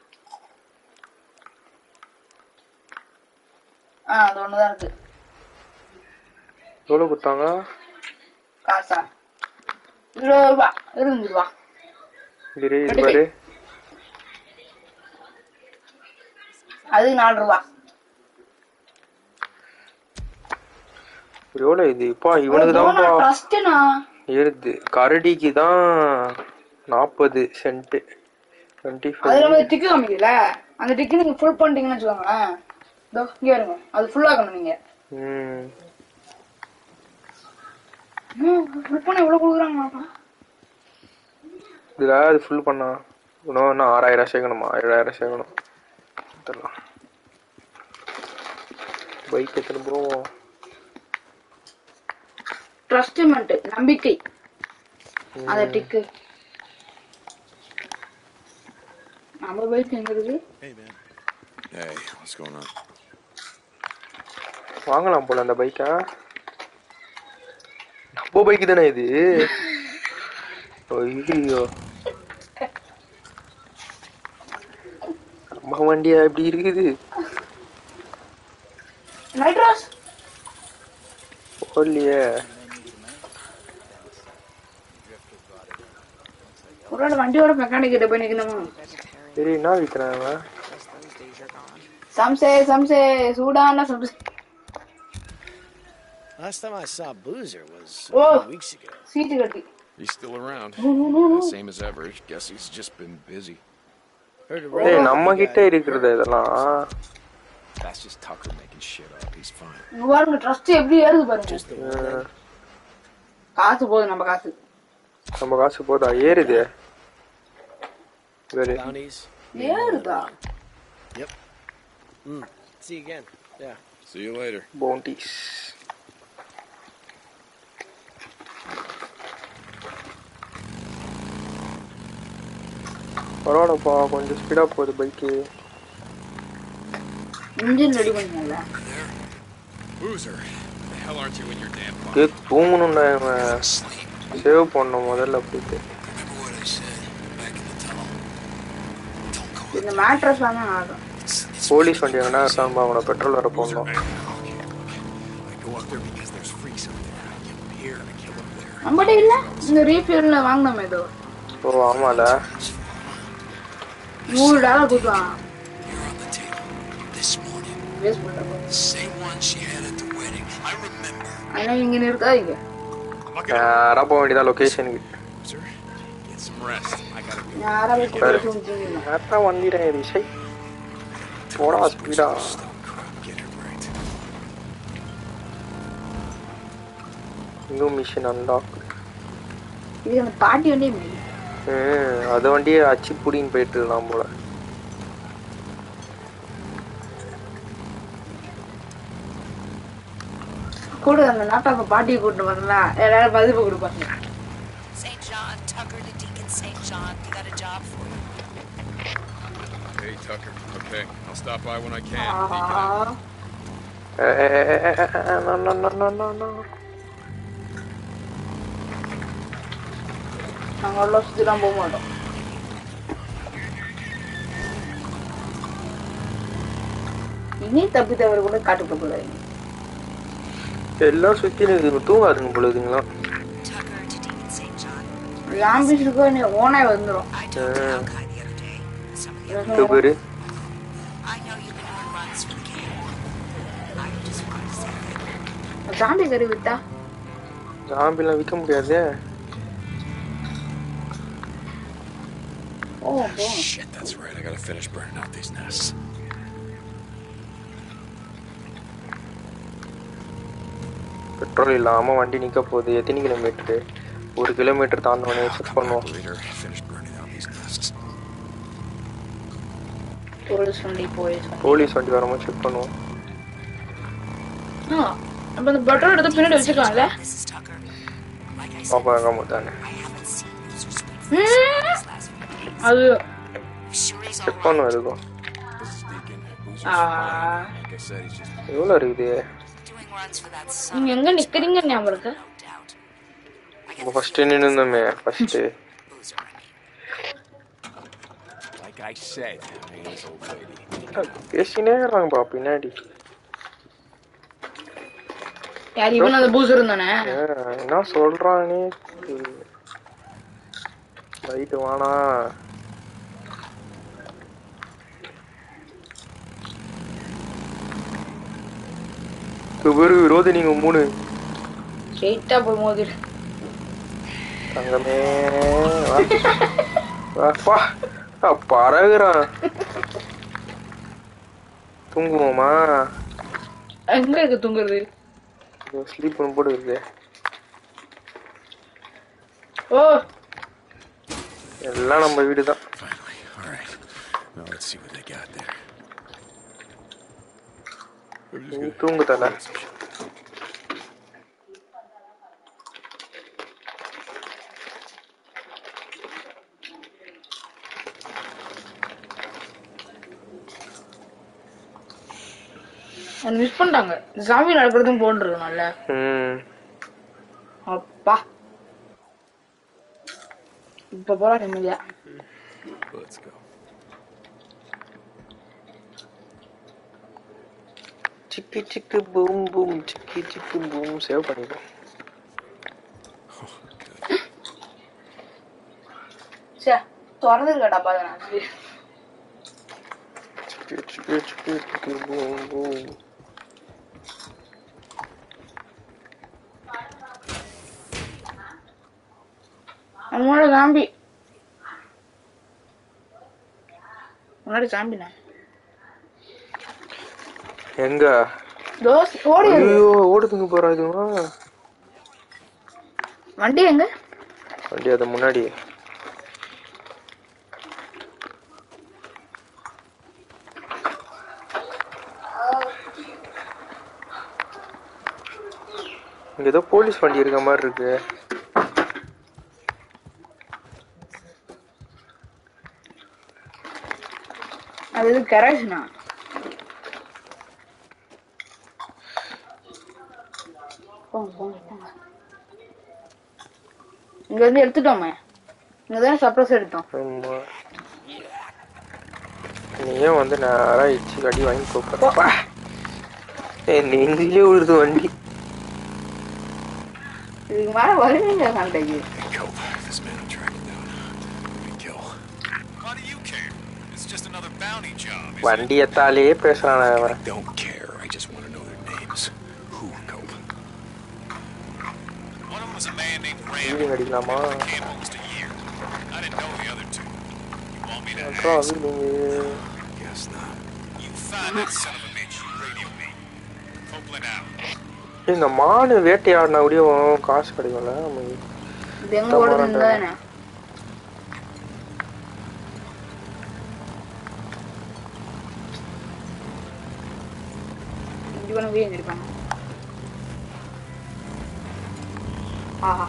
D: ஆ அது ஒண்ணுதான் இருக்கு
B: எவ்வளோ கொடுத்தாங்க
D: காசா இருபது ரூபா இருபது ரூபா
B: இரு இது பாரு
D: அதுக்கு நாலு ரூபா
B: எவ்வளோ இது இப்போ இவனுக்கு தான்ப்பா
D: ட்ரஸ்ட்ண்ணா
B: ஏறுது கரடிக்கு தான் நாற்பது சென்ட்டு டுவெண்ட்டி
D: அது
B: ஃபைவ்
D: நம்ம டிக்கு காமிக்கல அந்த டிக்கு நீங்க ஃபுல் பண்ணிட்டீங்கன்னு வச்சுக்கோங்களேன் இதோ இங்க வருங்க அது ஃபுல் ஆகணும் நீங்க
B: ம்
D: ஃபுல் பண்ண எவ்வளவு கொடுக்குறாங்க
B: இதில் அது ஃபுல் பண்ணா இன்னும் இன்னும் ஆறாயிரம் சேர்க்கணுமா ஏழாயிரம் சேர்க்கணும் தரலாம் பைக் எத்தனை போவோம்
D: ட்ரஸ்ட்மெண்ட் நம்பிக்கை அந்த டிக்கு நம்ம பைக் எங்க இருக்கு
E: Hey, man. Hey, what's going on?
B: வாங்கலாம் போல அந்த பைக்கை நம்ம பைக்கு தானே இது ஐயோ நம்ம வண்டியா இப்படி இருக்குது
D: நைட்ரோஸ்
B: போடலையே
D: ஒரு வண்டியோட மெக்கானிக் கிட்ட போய் நிக்கணுமா
B: சரி என்ன விற்கிறான் அவன்
D: சம்சே சம்சே சூடான சம்சே
K: Last time I saw Boozer was a
D: Whoa.
K: few weeks ago.
D: சீட்டு கட்டி
E: He's still around.
D: No, no, no, no.
E: Same as ever. Guess he's just been busy.
K: Heard a
B: ஏய்
K: roll
B: நம்ம கிட்ட இருக்கிறது இதெல்லாம்
E: That's just Tucker making shit up. He's fine.
D: இங்க பாருங்க trust எப்படி ஏறுது பாருங்க
B: ம்,
D: காசு போகுது நம்ம காசு
B: நம்ம காசு போதா ஏறுது வேறு
K: bounties.
D: ஏறுதா
K: Yep. Mm. See you again. Yeah.
E: See you later.
B: Bounties பரவாயில்லப்பா கொஞ்சம் ஸ்பீடாக போகுது பைக்கு
D: இன்ஜின் ரெடி பண்ணல
E: Boozer, the hell aren't you in your damn car?
B: ஏ தூங்கணும்டா இவன் சேவ் பண்ணணும் முதல்ல போயிட்டு
D: இந்த மேட்ரஸ் தான் ஆகும்
B: போலீஸ் வண்டி எங்கன்னா இருக்கான்பா அவனை பெட்ரோல் வர போடணும்
E: I go up there because there's freaks up there. I get them here and I kill them there.
D: நம்மகிட்ட இல்ல இந்த ரீஃபியூல்ல வாங்கினோம் ஏதோ
B: ஓ ஆமால
D: நூறு டாலர் கொடுக்கலாம்
C: You're on the table. This morning.
D: Waste பண்ணுறோம்
C: Same one she had at the wedding. I remember.
D: ஆனால் இங்கே இருக்காதீங்க
B: நேராக போக வேண்டியதா லொக்கேஷனுக்கு
E: Boozer, get some rest. I gotta go.
D: யாரா போய்
B: சரி.
D: கொடுத்து தூங்கிடலாம்
B: நேரா வந்திரேன் ரிஷை போடா ஸ்பீடா
E: Get her right.
B: New machine unlock
D: இது அந்த பாட்டி வண்டியே முடியும்
B: அது வண்டியே அச்சு புடின்னு போயிட்டு இருக்கலாம் போல
D: கூட அந்த லேப்டாப்பை பாட்டியை கூட்டு வரல எல்லாரும் மதிப்பு கொடுப்பாங்க
J: St. John, Tucker to Deacon St. John. You got a job for you.
E: Hey, Tucker. Okay, I'll stop by when I can.
D: ஆஹா. நாங்க அவ்வளோ சுற்றிலாம் போக மாட்டோம் இனி தப்பி தவறு கூட காட்டுக்கு போதாதீங்க
B: எல்லாம் சுத்தி நிக்குது தூங்காதுங்க பொழுதுங்களா
J: Tucker to Deacon St. John.
D: ஆம்பிஸ் இருக்கோ நீ ஓனாய் வந்துடும்
J: I talked to Alki the other day. Some of the other
B: இது பேரு
J: I know you've been doing runs for the camp.
D: Zombie கறி வித்தா
B: ஜாம்பிலாம் விற்க முடியாது
D: ஓ போ
E: Shit, that's right. I gotta finish burning out these nests.
B: பெட்ரோல் இல்லாமல் வண்டி நிற்க போகுது எத்தனை கிலோமீட்டரு ஒரு கிலோமீட்டர் தாண்டவனே செக் பண்ணுவோம்
E: Operator, finish burning out these nests.
D: Police வண்டி போலீஸ் வண்டி
B: போலீஸ் வண்டி வரும்போது செக் பண்ணுவோம்
D: ஆ அப்ப இந்த பெட்ரோல் எடுத்து பின்னாடி வச்சுக்கலாம்ல
J: This is Tucker. Like I said,
B: பாப்பா காம தானே
J: I haven't seen Loser Springs
D: ம்,
J: these last few days.
D: அது
J: You sure he's
B: check
J: alright?
B: பண்ணுவோம் எதுக்கும்
E: This is Deacon. Who's
D: Ah.
E: Like I said, he's just
B: எவ்வளோ இருக்குது
J: Doing runs for that son.
D: நீங்க எங்க நிக்கிறீங்க ஞாபகம் இருக்கு
J: No doubt. I
B: நம்ம
J: got
B: ஃபஸ்ட்டு நின்று இருந்தோமே first
J: Loser, I mean.
E: like I said. Hey, this old lady.
B: பேசினே இருக்காங்கப்பா பின்னாடி
D: யார் இவன் அந்த பூசர் இருந்தானே
B: ஆ, என்ன சொல்றானே ரைட்டு வானா வெறு விரோதி நீங்க மூணு
D: ஸ்ட்ரெயிட்டா போய் மோதிடு
B: தங்கமே வா. வா, வா. ஆ, பறகுறான் தூங்குவோமா
D: எங்க இருக்கு தூங்குறது
B: ஸ்லீப் பண்ண போட்டு இருக்கு
D: ஓ
B: எல்லாம் நம்ம வீடு தான்
E: Finally. All right. Now let's see what they got there. We're just
B: நீ
E: gonna
B: தூங்கு தல
E: get some shit.
D: மிஸ் பண்ணிட்டாங்க சாமி நடக்கிறதும் போன்றிருக்கு நல்ல
B: ம்
D: அப்பா இப்ப போறா நிம்மதியா
E: Let's go.
B: சிக்கு சிக்கு பூம் பூம் சிக்கு சிக்கு பூம் சேவ் பண்ணிக்கோ
D: சே திறந்துருக்கடா பாத நான்
B: சிக்கு சிக்கு சிக்கு சிக்கு பூம் பூம்
D: அவனோட சாம்பி முன்னாடி சாம்பினா
B: எங்க
D: தோஸ் ஓடி வருது.
B: ஐயோ ஓடுதுங்க போறா இதுவா
D: வண்டி எங்க
B: வண்டி அது முன்னாடி இங்க ஏதோ போலீஸ் வண்டி இருக்க மாதிரி இருக்கு
D: அது இது கராஜ்னா போங்க போங்க போங்க இங்க வந்து எடுத்துட்டோமே இங்க தானே சப்ரஸ் எடுத்தோம்
B: ஆமா நீயும் வந்து நேரா இச்சு அடி வாங்கி போப்பா நெஞ்சிலே விழுது வண்டி
D: இதுக்கு மேல வருவீங்க சண்டைக்கு
E: Cope. This man I'm tracking down. Gonna kill. Why do you care? It's just another bounty job. isn't it?
B: வண்டி எத்தாலே பேசுறான் அவன்
E: Don't care. I just want to know their names. Who, Cope? One of them was a man named Rambo.
B: Video அடிக்கலாமா
E: Camp almost a year. I didn't know the other two. You want me to
B: அப்புறம்
E: ask?
B: அது நீங்க
E: Guess not. You find that son of a bitch. You radio me. Copeland out.
B: இந்த மானு வேட்டையாடினா கூடயும் காசு கிடைக்கும்ல நம்ம
D: இது எங்க ஓடுது இந்த தானே இவனை போய் எழுந்திருப்பாங்க ஆஹா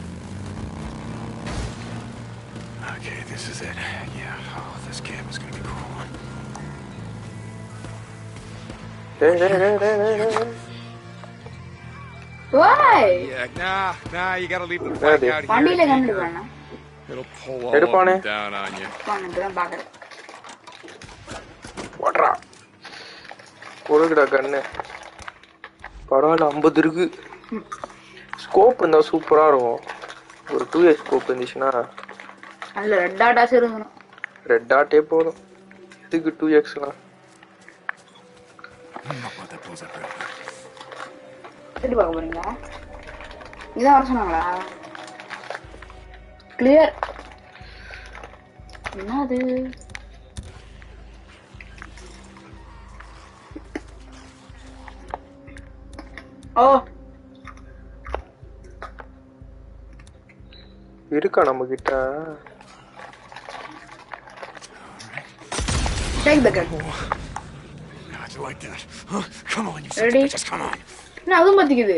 E: Okay, this is it. Yeah. Oh, this camp is gonna be cool.
B: டேய், டேய், டேய், டேய், டேய், டேய்.
D: ஓய்
F: Yeah, nah, nah, you gotta leave the
B: Yeah,
F: bike
B: dude.
F: out here.
D: வண்டியில
F: Jacob.
D: கண்டுடுவானா
F: It'll pull all
B: எடுப்பானே.
F: of them down on you.
D: இப்பதான் பாக்குறேன்
B: ஓடுறா கொடுக்குடா கண்ணு பரவாயில்ல ஐம்பது இருக்கு ஸ்கோப் இருந்தா சூப்பரா இருக்கும் ஒரு டூ இயர் ஸ்கோப் இருந்துச்சுன்னா
D: அதுல ரெட் டாட்டாஸ் இருக்கணும்
B: ரெட் டாட்டே போதும் இதுக்கு டூ எக்ஸ்லாம்
E: Oh, that blows up real good.
D: தேடி பார்க்க போறீங்களா இதான் வர சொன்னாங்களா கிளியர் என்ன அது ஓ
B: இருக்கா நம்ம கிட்ட
D: take the gun
E: How'd you like that? Huh? Come on, you
D: Ready?
E: bitches, come on.
D: என்ன அதுவும் பத்திக்குது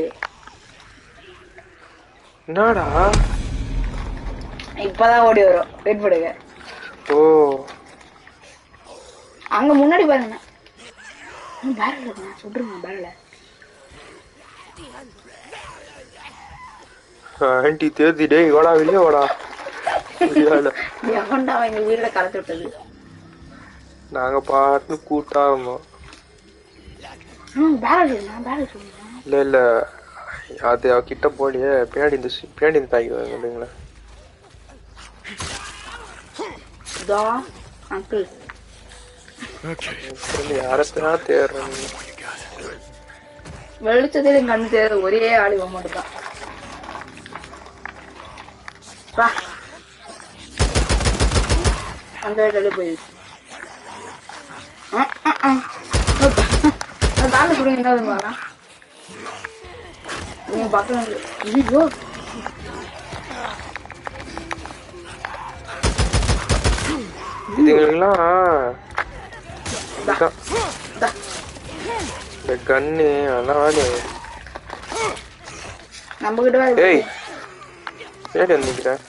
B: என்னடா
D: இப்பதான் ஓடி வரும் வெயிட் பண்ணுங்க
B: ஓ
D: அங்க முன்னாடி பாருங்க பேரல் இருக்குண்ணா சுட்டுருங்க பேரல
B: ஆண்டி தேர்த்தி டேய் வாடா வெளியே வாடா முடியாத
D: எவன்டா அவன் எங்க வீட்டுல கலத்து விட்டது
B: நாங்க பாட்டு கூட்டா இருந்தோம்
D: பேரல் இருக்குண்ணா பேரல் சொல்லுங்க
B: இல்ல இல்ல அது அவ கிட்ட போலியே பின்னாடி இந்த சி- பின்னாடி இந்த தாக்கி இல்லைங்களா
D: இதா அங்கிள்
E: Okay.
B: யாரத்தா தேடுறேன்
D: வெளிச்சத்தில் என் கண்ணு தேர ஒரே ஆள் இவன் மட்டும் தான் வா அந்த இடத்துல போயிடுச்சு தாண்ட சொல்லுங்க என்ன பாருங்க நீங்க பக்கம் ஐயோ
B: இதுங்களுக்கெல்லாம் இதான். இந்த கன்னு அதெல்லாம் வேலை
D: நம்ம கிட்ட
B: ஏய் ஏடி வந்துக்கிறேன்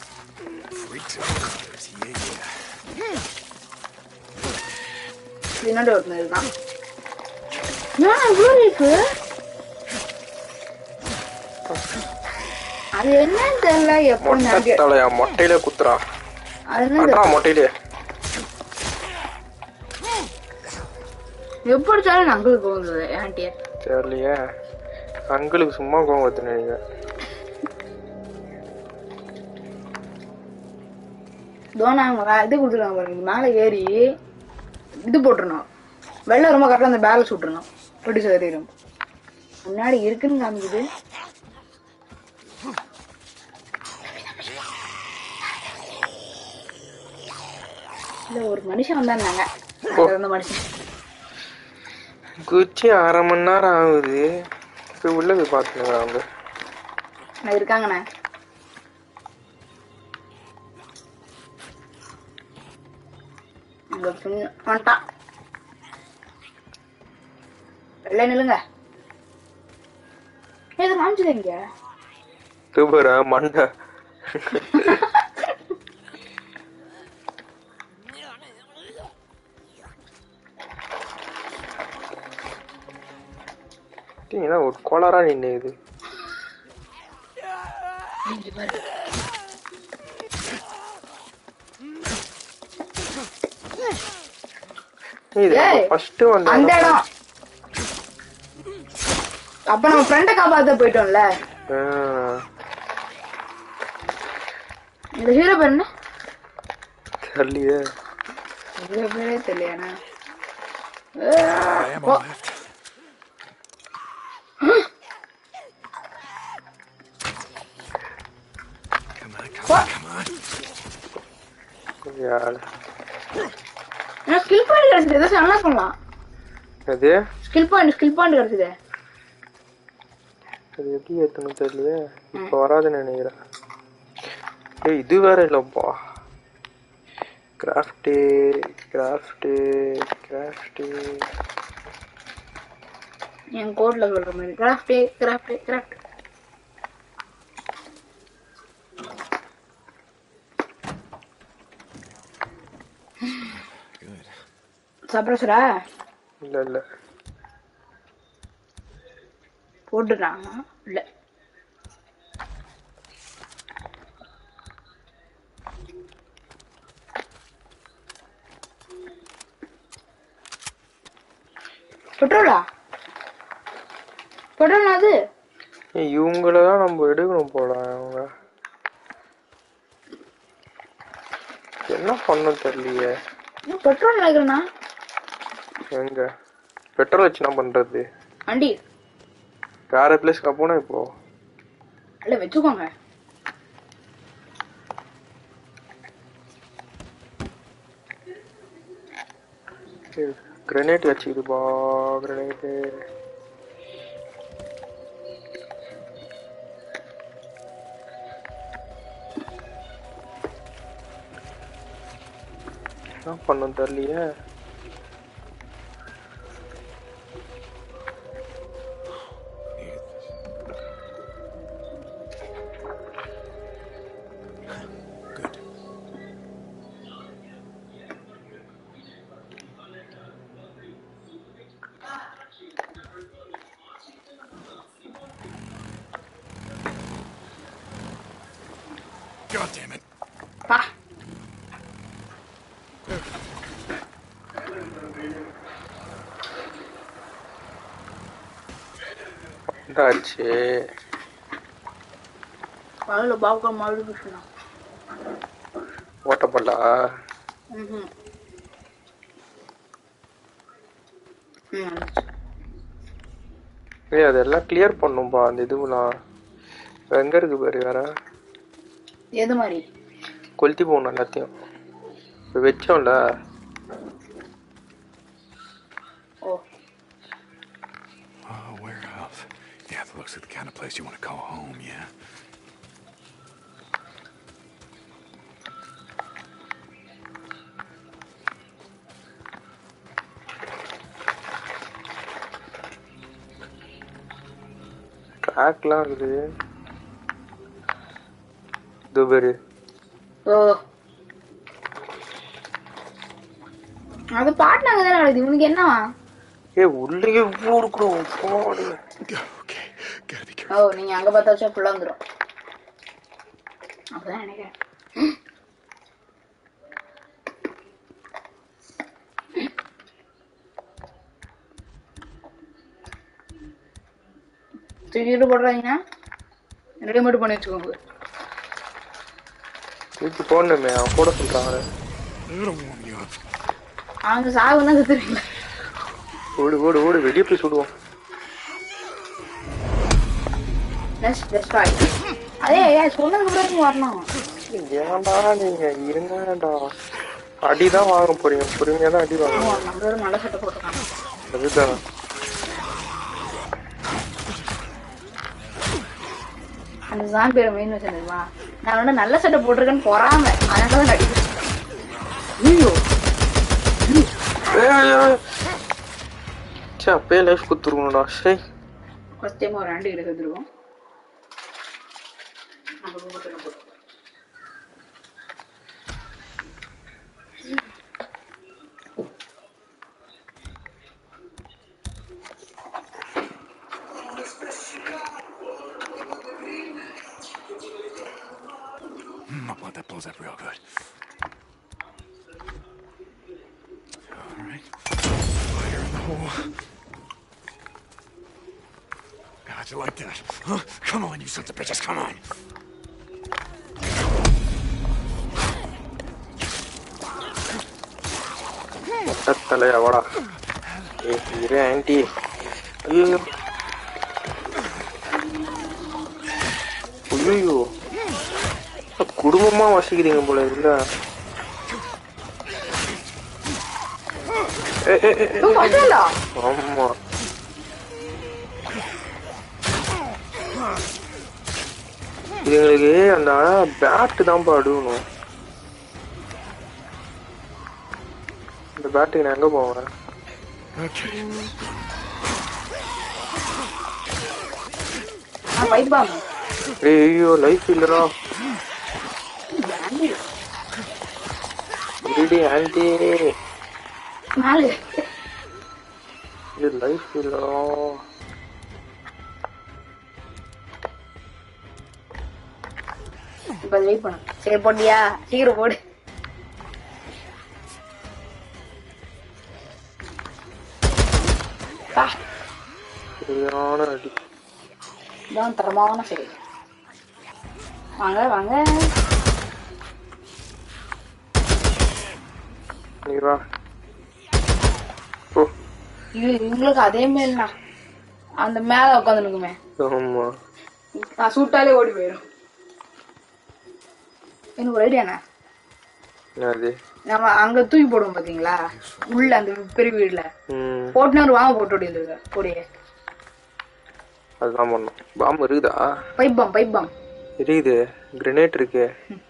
D: பின்னாடி ஒருத்தன் இருக்கான் ஏன் இவ்வளோ இருக்கு அது என்னன்னு தெரியல எப்போ
B: மொட்டை
D: நான்
B: தலையா மொட்டையில குத்துறா
D: அது என்னது?
B: அட்ரா மொட்டையிலே
D: எப்படி சாலும் அங்கிள் போகுது ஆண்டிய
B: தெரியலையே அங்கிளுக்கு சும்மா கோவம் வருது நினைக்கிறேன்
D: தோனா அவங்க இது கொடுத்துருக்காங்க பாருங்க மேலே ஏறி இது போட்டுருணும் வெள்ளம் ரொம்ப கரெக்டாக அந்த பேலன்ஸ் விட்டுருணும் வெடி சதவீதம் முன்னாடி இருக்குன்னு காமிக்குது இல்ல ஒரு மனுஷன் வந்தாங்க அந்த மனுஷன்
B: குச்சி அரை மணி நேரம் ஆகுது போய் உள்ள போய் பார்த்துங்க அவங்க
D: நான் இருக்காங்கண்ணே இங்க பின் வந்துட்டான் வெள்ளை நில்லுங்க இது காமிச்சது இங்க
B: தூபரா மண்டை டேய், என்ன ஒரு கோளாரா நின்று இது இது
D: ஏய்,
B: ஃபர்ஸ்ட் வந்து
D: அந்த இடம் அப்ப நம்ம ஃப்ரெண்ட காப்பாத்த போயிட்டோம்ல
B: ஆ,
D: இந்த ஹீரோ பேர் என்ன
B: தெரியலையே
D: ஹீரோ பேரே தெரியலையாண்ணா
E: Ammo left. Come on, come on, come on.
B: யாரு
D: ஸ்கில் பாயிண்ட் கிடைச்சது ஏதாச்சும் நல்லா பண்ணலாம்
B: அது
D: ஸ்கில் பாயிண்ட் ஸ்கில் பாயிண்ட் கிடைச்சது
B: அது எப்படி ஏத்தணும் தெரியலையே இப்ப வராதுன்னு நினைக்கிறேன் ஏய் இது வேற இல்லப்பா கிராஃப்டு கிராஃப்டு கிராஃப்டு
D: என் கோட்ல சொல்ற மாதிரி கிராஃப்ட் கிராஃப்ட் கிராஃப்ட் சப்ரஸரா
B: இல்ல இல்ல
D: போட்டுட்டான் இல்ல பெட்ரோலா பெட்ரோல் அது
B: ஏய், இவங்கள தான் நம்ம எடுக்கணும் போல அவங்க என்ன பண்ண தெரியலையே
D: பெட்ரோல் நினைக்கிறேண்ணா
B: எங்க பெட்ரோல் வச்சு என்ன பண்றது
D: வண்டி
B: வேற பிளேஸ்க்கு போனா இப்போ
D: இல்ல வச்சுக்கோங்க
B: கிரனேட் வச்சுக்குதுப்பா கிரனேட்டு என்ன பண்ணும் தெரியலையே
E: Good. God damn it.
D: பா
B: இதாச்சு
D: பகல பாவுக்கா மாதிரி பேசுனா
B: ஓட்டப்பல்லா
D: ம் ம்
B: ஏய் அதெல்லாம் கிளியர் பண்ணும்பா அந்த இதுவெல்லாம் எங்க இருக்கு பாரு வேற
D: எது மாதிரி
B: கொளுத்தி போகணும் எல்லாத்தையும் இப்போ வச்சோம்ல
D: ஓ
E: Oh, warehouse. Yeah, that looks like the kind of place you want to call home, yeah.
B: ட்ராக்லாம் இருக்குது இது பாரு
D: ஓ அது பாட்டினாங்க தானே நடக்குது இவனுக்கு என்னவா
B: ஏ உள்ளே இவ்வளோ இருக்கிறோம் போடு
D: ஓ நீங்க அங்க பார்த்தா வச்சா ஃபுல்லா வந்துடும் அப்படிதான் நினைக்கிறேன் தூக்கிட்டு போடுறாங்க ரெடிமேட் பண்ணி வச்சுக்கோங்க
B: தூக்கி போடணுமே அவன் போட சொல்றாங்க
D: அவங்க சாகுன்னா கத்துறீங்க
B: ஓடு ஓடு ஓடு வெளியே போய் சுடுவோம்
D: நெக்ஸ்ட் டெஸ்ட்ராய் அதே ஏன் சொன்னதுக்கு அப்புறம் வரணும்
B: ஏன்டா நீங்க இருங்கடா அடிதான் வாங்க போறீங்க பொறுமையா தான் அடி வாங்க
D: ஆமா, நம்ம ஒரு நல்ல சட்டை போட்டுருக்காங்க
B: அதுதான்
D: அந்த சாங் பேர் மெயின் வச்சு தெரியுமா நான் வந்து நல்ல சட்டை போட்டிருக்கேன்னு பொறாம அதனால தான் நடிக்கிறேன் ஐயோ
B: சே அப்பயே லைஃப் குத்துருக்கணும்டா சரி
D: ஃபர்ஸ்ட் டைம் ஒரு ஆண்டு கிட்ட கத்துருக்கோம் நம்ம குடும்பத்துல போட்டு.
E: Mm, my blood, that blows up real good. All right. Fire in the hole. How'd you like that? Huh? Come on, you sons of bitches, come on.
B: தலையா வாடா ஏ இரு ஆன்டி ஐயோ ஐயோ குடும்பமா வசிக்கிறீங்க போல இல்ல ஏ, ஏ, ஏ, ஏ,
D: ஓ, பரவாயில்ல.
B: ஆமா இதுங்களுக்கு அந்த பேட்டு தான் அடுக்கணும் இந்த பேட்டுக்கு நான் எங்க போவேன்
E: Okay.
D: ஆ ஃபைட் பாம்
B: ஏய் ஐயோ லைஃப் இல்லடா இருடி ஆன்டி
D: நாலு
B: இது லைஃப் இல்லடா
D: இப்ப வெயிட் பண்ணு சரி போட்டியா சீக்கிரம் போடு பா
B: சரியான அடி
D: இதான் தரமான சரி வாங்க வாங்க
B: நீ வா ஓ
D: இது இவங்களுக்கு அதே மேல்னா அந்த மேல உட்காந்துருக்குமே
B: ஆமா
D: நான் சூட்டாலே ஓடி போயிடும் எனக்கு ஒரு ஐடியாண்ணே
B: என்னது
D: நம்ம அங்க தூக்கி போடுவோம் பாத்தீங்களா உள்ள அந்த பெரிய வீடுல
B: ம்
D: போட்டுனா ஒரு வாங்க போட்டு ஓடி வந்துருக்க கூடயே
B: அதுதான் பண்ணோம் பாம்பு இருக்குதா
D: பைப் பாம் பைப் பாம்
B: இருக்குது கிரனேட் இருக்கு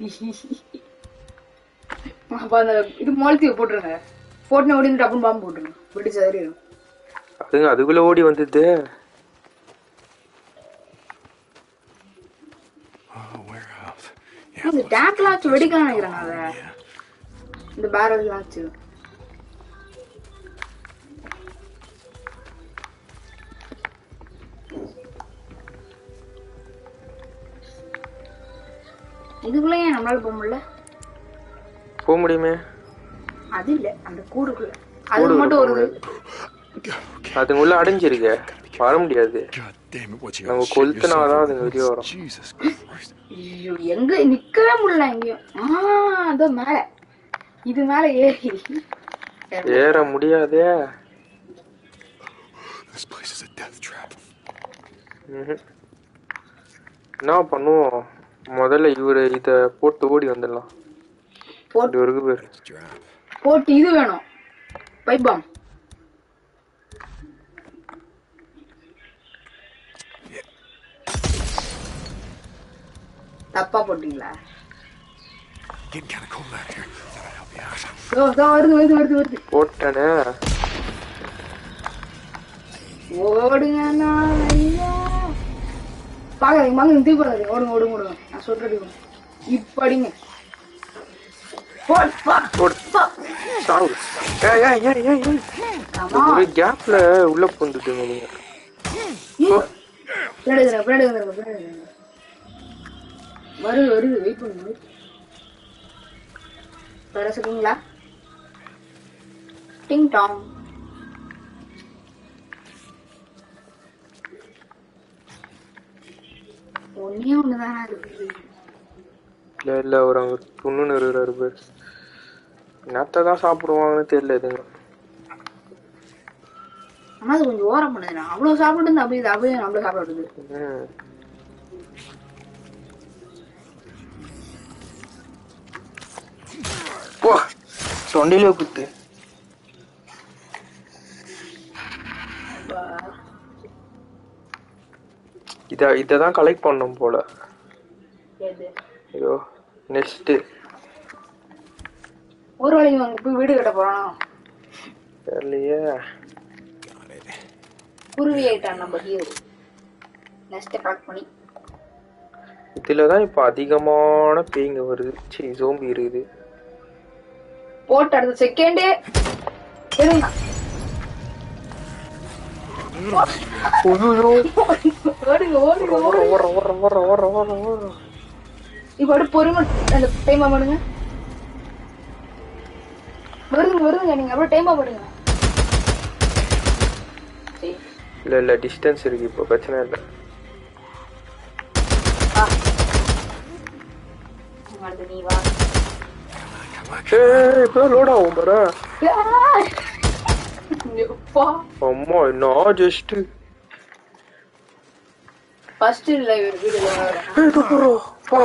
D: அப்ப அந்த இது மொளத்தி போட்டுருங்க போட்டுனா ஓடி வந்து டப்புன்னு பாம்பு போட்டுருங்க வெடி சதறிடும்
B: அதுங்க அதுக்குள்ள ஓடி வந்தது
D: இந்த டேங்க்லாம் வச்சு வெடிக்கலாம் நினைக்கிறேன் நான் அதை இந்த பேரல்லாம் வச்சு இதுக்குள்ள ஏன் நம்மளால போக முடியல
B: போக முடியுமே
D: அது இல்ல அந்த கூடுக்குள்ள அது மட்டும் ஒரு
B: அதுங்க உள்ள அடைஞ்சிருக்க வர முடியாது
E: Damn it, what you
B: நம்ம
E: got? Shit
B: கொளுத்துனாதான்
E: yourself
B: அதுங்க வெளியே வரும்
E: Jesus Christ.
D: ஐயோ, எங்க நிக்கவே முடியல எங்கேயும் ஆ அதோ மேல இது மேல ஏறி
B: ஏற முடியாதே
E: This place is a death trap.
B: ம்ஹும். என்ன பண்ணுவோம் முதல்ல இவரு இத போட்டு ஓடி வந்துடலாம்
D: போட்டு
B: இது இருக்கு பேர்
D: போட்டு இது வேணும் பைப் பாம் தப்பா போட்டீங்களா
E: Getting kind of cold out here. Thought I'd help you out.
D: இதோ, இதோ வருது வருது வருது வருது
B: போட்டேனே
D: ஓடுங்க நான் ஐயா. பாக்காதீங்க வாங்க தூக்கி போடாதீங்க ஓடுங்க ஓடுங்க ஓடுங்க நான் சொல்றது இப்ப அடிங்க போட், போட்,
B: போடு.
D: போட்.
B: சாவு ஏய் ஏய் ஏய் ஏய் ஏய்.
D: ஆமா.
B: ஒரு கேப்ல உள்ள பூந்துட்டுங்க நீங்க
D: பின்னாடி வந்துருங்க, பின்னாடி வந்துருங்க, பின்னாடி வந்துருங்க. வருது வருது வெயிட் பண்ணுங்க wait. வர சொல்லுங்களா டிங் டாங் ஒன்னே ஒண்ணுதானா இருக்குது
B: இல்ல இல்ல ஒரு அங்க துண்ணுன்னு இருக்கிறாரு பேர் என்னத்த தான் சாப்பிடுவாங்கன்னு தெரியல இதுங்க
D: ஆனா அது கொஞ்சம் ஓரம் பண்ணுதுண்ணா அவ்வளவு சாப்பிட்டு இருந்து அப்படியே இது அப்படியே நம்மள சாப்பிட விடுது
B: ம். போ தொண்டையிலே குத்து இத இததான் கலெக்ட் பண்ணோம் போல
D: எது
B: ஐயோ நெக்ஸ்ட்
D: ஒரு வேலைக்கு அங்க போய் வீடு கட்ட போறானா
B: தெரியலையே
D: குருவி ஆயிட்டான் நம்ம ஹீரோ நெக்ஸ்ட் கலெக்ட் பண்ணி
B: இதுலதான் இப்ப அதிகமான பேய்ங்க வருது சி ஜோம்பி இருக்குது
D: போட்டு அடுத்த செகண்டே எடுங்க
B: ஐயோ
D: ஓடுங்க ஓடுங்க
B: ஓர ஓர ஓர ஓர ஓர ஓர ஓர
D: இப்ப அப்படியே பொறுமை அந்த டைமா பண்ணுங்க வருதுங்க வருதுங்க நீங்க அப்படியே டைமா பண்ணுங்க சரி.
B: இல்ல இல்ல டிஸ்டன்ஸ் இருக்கு இப்போ பிரச்சனை இல்ல
D: அடுத்து நீ வா
B: ஏய் இப்போ லோட் ஆகும் பாரு
D: எப்பா
B: அம்மா என்ன ஜஸ்ட்
D: ஃபர்ஸ்ட் இல்ல இவர் வீடுல
B: பா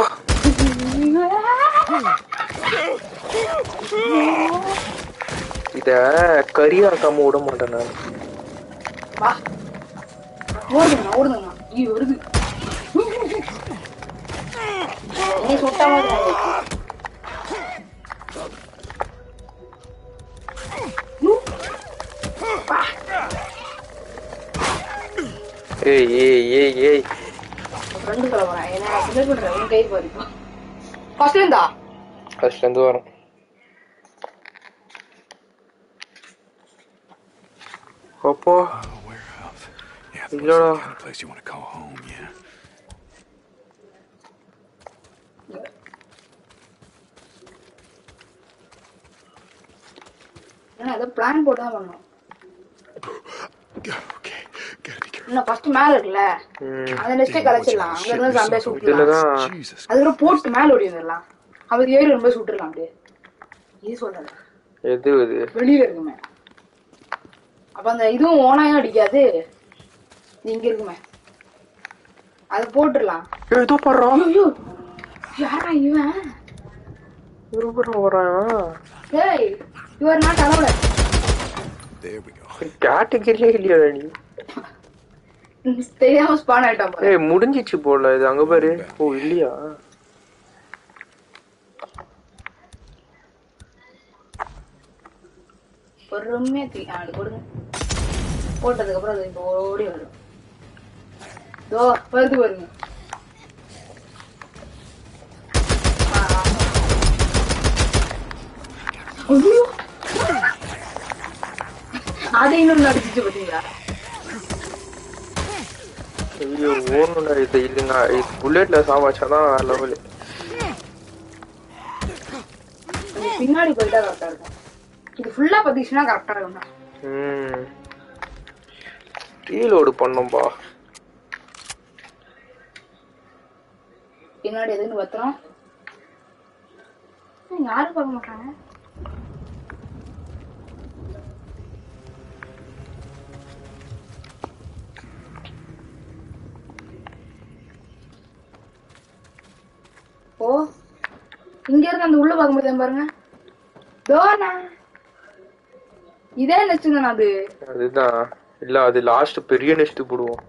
B: இத கரியாக்காம விட மாட்டேன் நான்
D: வா ஓடுங்க ஓடுங்க ஈ வருது நீ சுட்ட மாதிரி இருக்கு.
B: ஏய் ஏய் ஏய் ஏய்
D: ஃப்ரெண்டு சொல்ல போறேன் ஏன்னா கிண்டல் பண்றேன் உன் கை பாதிப்பா ஃபர்ஸ்ட்ல இருந்தா
B: ஃபர்ஸ்ட் இருந்து வரும் அப்போ இல்லடா
E: Kind of place you want to call home, yeah.
D: ஏன்னா ஏதோ பிளான் போட்டு தான் பண்ணோம்
E: Okay, gotta be careful.
D: இன்னும் ஃபர்ஸ்ட் மேல இருக்குல்ல அந்த நெக்ஸ்டே கலைச்சிடலாம் அங்க இருந்து சண்டையை சுட்டுலாம்
B: இதுலதான்
D: அதுக்கப்புறம் போட்டு மேல ஓடி வந்துடலாம் அவர் ஏறி ரொம்ப சுட்டுடலாம் அப்படியே இது சொல்றது
B: எது இது
D: வெளியில இருக்குமே அப்ப அந்த இதுவும் ஓனாயும் அடிக்காது இது இங்க இருக்குமே அது போட்டுடலாம்
B: ஏய், இதோ படுறான்
D: ஐயோ யாரா இவன்
B: இருபுறம் வரான்
D: ஏய் your not allowed
E: There we go.
B: கேட்டகரியே இல்லையா நீ
D: தெரியாம ஸ்பான் ஆயிட்டான் பாரு
B: ஏய் முடிஞ்சிச்சு போல இது அங்க பாரு ஓ இல்லையா
D: பொறுமையா தூ ஆ, அது கொடுங்க போட்டதுக்கு அப்புறம் அது இப்போ ஓடி வரும் தோ வருது பாருங்க ஆ, ஆ. ஐயோ! அதை இன்னும் அடிச்சிச்சு பாத்தீங்களா
B: ஐயோ ஓடணும்டா இது இல்லைங்க இது புல்லட்ல சாவாச்சாதான் லெவலு
D: கொஞ்சம் பின்னாடி போயிட்டா கரெக்டா இருக்கும் இது ஃபுல்லா பத்திச்சுன்னா கரெக்டா இருக்கும்
B: ம் ரீலோடு பண்ணோம்பா
D: பின்னாடி எதுன்னு பத்திரம் யாரும் பார்க்க மாட்டாங்க ஓ இங்க இருந்து அந்த உள்ள பார்க்க முடியாது பாருங்க தோனா இதே நச்சுங்க அது
B: அதுதான் இல்ல அது லாஸ்ட் பெரிய நெஸ்ட் போடுவோம்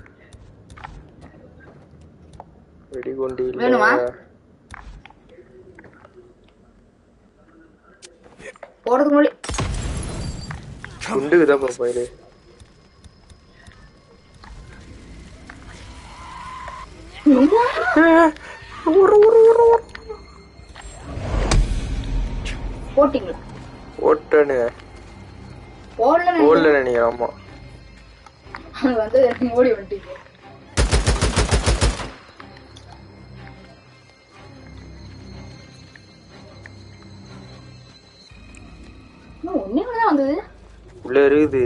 B: வெடிகுண்டு இல்ல
D: வேணுமா? போறதுக்கு முன்னாடி
B: குண்டுக்கு தான் பாப்பா இது
D: போட்டீங்களா
B: ஓட்டனு
D: போடல
B: ஓடல நினைக்கிறேன் ஆமா
D: அது வந்து நீங்க ஓடி வந்துட்டீங்க இன்னும் ஒண்ணே ஒண்ணுதான் வந்தது
B: உள்ள இருக்குது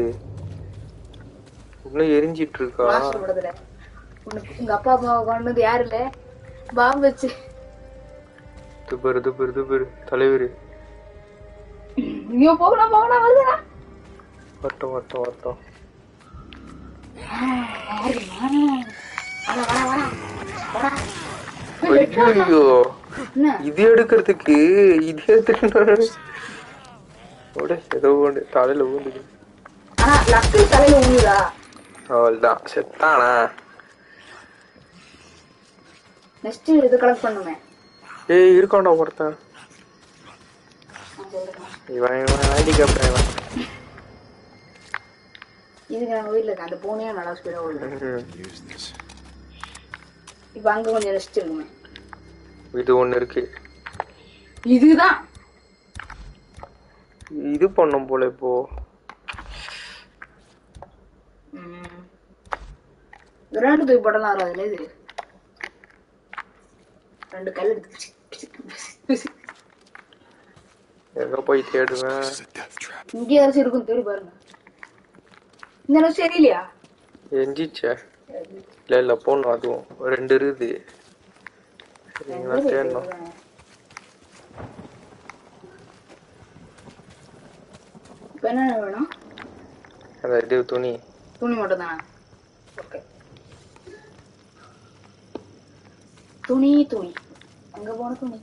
B: உள்ள எரிஞ்சிட்டு இருக்கா
D: மாஸ்டர் படத்துல உனக்கு உங்க அப்பா அம்மாவை கொண்டு வந்து யாரு இல்ல பாம்பு வச்சு
B: துப்பரு துப்பரு துப்பரு தலைவர்
D: ஐயோ போகணா போகணா வருதுடா
B: வட்டம் வட்டம் வட்டம்
D: யாரு நானே வரா வரா வரா வரா
B: ஐயோ
D: என்ன
B: இது எடுக்கிறதுக்கு இது எடுத்துட்டு ஓட ஏதோ ஒன்று தலையில ஊண்டுது
D: ஆனா லக்கு தலையில ஊழுதா
B: அவள்தான் செத்தானா
D: நெக்ஸ்ட் இது கலெக்ட் பண்ணுமே
B: ஏய் இருக்கான்டா ஒருத்தன்
D: நான் சொல்றேன்
B: இவன் இவன் ஹேண்டிகேப் இவன்
D: இதுக்கு நம்ம வீட்டுல இருக்க அந்த பூனையா நல்லா ஸ்பீடா ஓடுது
B: ம்ஹும்.
E: Use this.
D: இப்ப அங்க கொஞ்சம் ரெஸ்ட் இருக்குமே
B: இது ஒண்ணு இருக்கு
D: இதுதான்
B: இது பண்ணும் போல இப்போ
D: கிராண்டு தூக்கி போடலாம் அதுல இது ரெண்டு கல் எடுத்து
B: எங்க போய் தேடுவேன்
E: This is a death trap.
D: இங்கே ஏதாச்சும் இருக்கும் தேடி பாருங்க இந்த அளவு சரியில்லையா
B: எஞ்சிச்சே இல்ல இல்ல போடணும் அதுவும் ரெண்டு இருக்குது சரிங்களா தேடணும்
D: இப்ப என்ன வேணும்
B: அந்த இது துணி
D: துணி மட்டும் தானே ஓகே துணி துணி அங்க போன துணி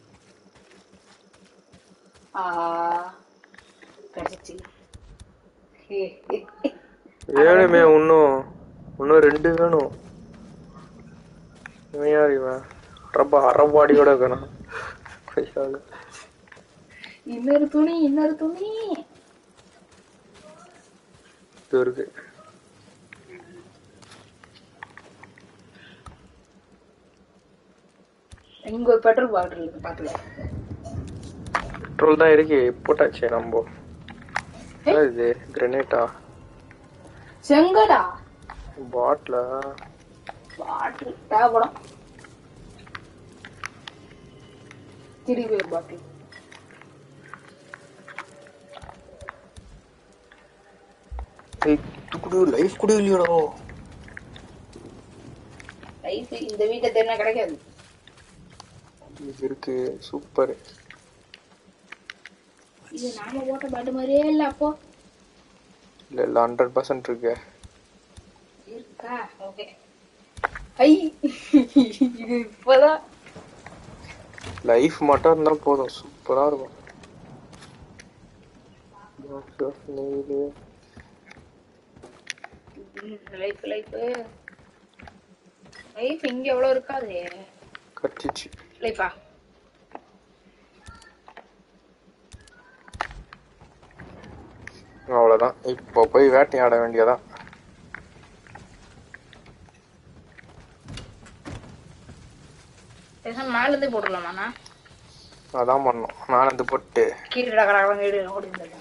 D: ஆ கிடைச்சிச்சு ஏ, ஏ, ஏ.
B: வேணுமே இன்னும் இன்னும் ரெண்டு வேணும் இவன் யார் இவன் அரப்பா அரப்பாடியோட இருக்கணும் கொய்யால.
D: இன்னொரு துணி இன்னொரு துணி
B: இது இருக்கு
D: இங்க ஒரு பெட்ரோல் பாட்டில் இருக்கு பாத்துல
B: பெட்ரோல் தான் இருக்கு போட்டாச்சே நம்ம என்ன இது கிரனேட்டா
D: செங்கடா
B: பாட்டிலா
D: பாட்டில் தேவைப்படும் திருப்பி ஒரு பாட்டில்
B: குடு லைஃப் குடு இல்லையோ
D: லைஃப் இந்த வீட்டை தேடினா கிடைக்காது
B: இது இருக்கு சூப்பர்
D: இது நாம போட்ட பாட்டு மாதிரியே இல்ல அப்போ
B: இல்ல இல்ல ஹண்ட்ரட் பர்சன்ட் இருக்கு
D: இருக்கா ஓகே ஐ இது இப்பதான்
B: லைஃப் மட்டும் இருந்தா போதும் சூப்பரா இருக்கும்
D: லைஃப் லைஃப் லைஃப் இங்க எவ்வளவு இருக்காது
B: கட்டிச்சு
D: லைஃபா
B: அவ்வளவுதான் இப்போ போய் வேட்டையாட வேண்டியதான்
D: பேசாம மேல இருந்தே போட்டுடலாமாண்ணா
B: அதான் பண்ணோம் நான் வந்து போட்டு
D: கீழே கடை வீடு ஓடிந்தது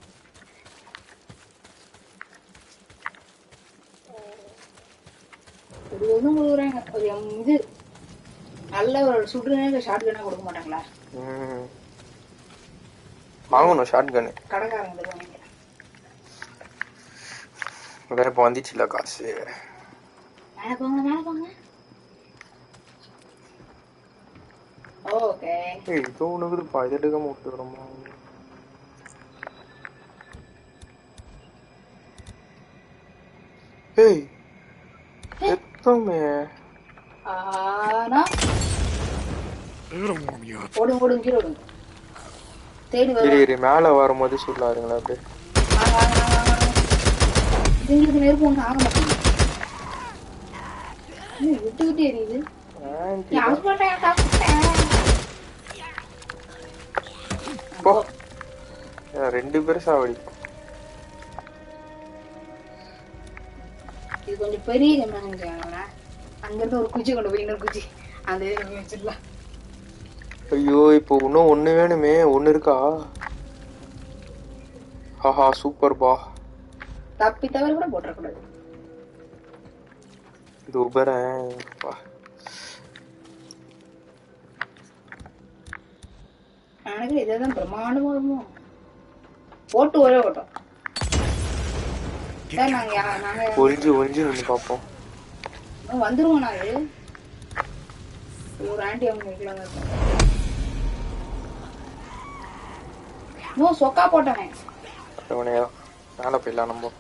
D: ஒரு இதுவும் கொடுக்குறாங்க ஒரு எம் இது நல்ல ஒரு சுடுனே ஷார்ட் கண்ணா கொடுக்க மாட்டாங்களா
B: ம். வாங்கணும் ஷார்ட் கன்னு
D: கடைக்காரங்க தருவாங்க
B: வேற இப்போ வந்துச்சுல காசு
D: மேல போங்க மேல போங்க ஓகே
B: ஏய் இதோ உனக்குதுப்பா இது எடுக்காம விட்டுக்கிறோமா ஏய் எத்தமே
D: ஆனா
E: It'll warm you up.
D: ஓடுங்க ஓடுங்க கீழே ஓடுங்க தேடி
B: இரு
D: வரும்
B: இரு மேல வரும்போது சொல்லாருங்களா அப்படியே
D: வாங்க வாங்க வாங்க வாங்க வாங்க. இதுங்களுக்கு நெருப்பு ஒன்று ஆக மாட்டேங்குது என்ன விட்டு விட்டு எரியுது
B: ஆன்ட்டி
D: என் husband என் husband.
B: போ ஏன் ரெண்டு பேரும் சாவடி
D: இது கொஞ்சம் பெரிய கம்மியான அங்கிருந்து ஒரு குச்சி கொண்டு போய் இன்னொரு குச்சி அந்த இது வச்சிடலாம்
B: ஐயோ இப்போ இன்னும் ஒண்ணு வேணுமே ஒண்ணு இருக்கா ஹாஹா சூப்பர் பா
D: தப்பி தவிர கூட போட்டுறக்கூடாது
B: இது உபரேன் பா
D: எனக்கு இதுதான் பிரம்மாண்டமா இருக்கும் போட்டு ஒரே ஓட்டம் சார் நாங்க யா- நாங்க
B: ஒளிஞ்சு ஒளிஞ்சு நின்று பார்ப்போம்
D: இன்னும் வந்துருவோம் நாங்க ஒரு ஆண்டி அவங்க வீட்டுல இருக்கோம் இன்னும் சொக்கா போட்டவன்
B: இவனே தான் மேலே போயிடலாம் நம்ம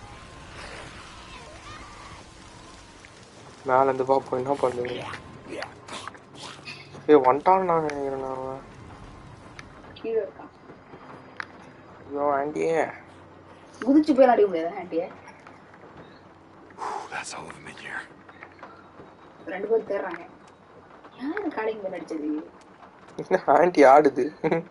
B: மேல இருந்து பார்ப்போம் என்ன பண்ணுது ஏ வந்துட்டான்னு நான் நினைக்கிறேன் நான் அவன்.
D: கீழே இருக்கான்
B: ஐயோ ஆண்டியே
D: குதிச்சு போய் அடிக்க முடியாது ஆண்டிய
E: That's all of them in here.
D: ரெண்டு பேரும் தேடுறாங்க யாரு கடைக்கு மேல அடிச்சது
B: என்ன ஆண்டி ஆடுது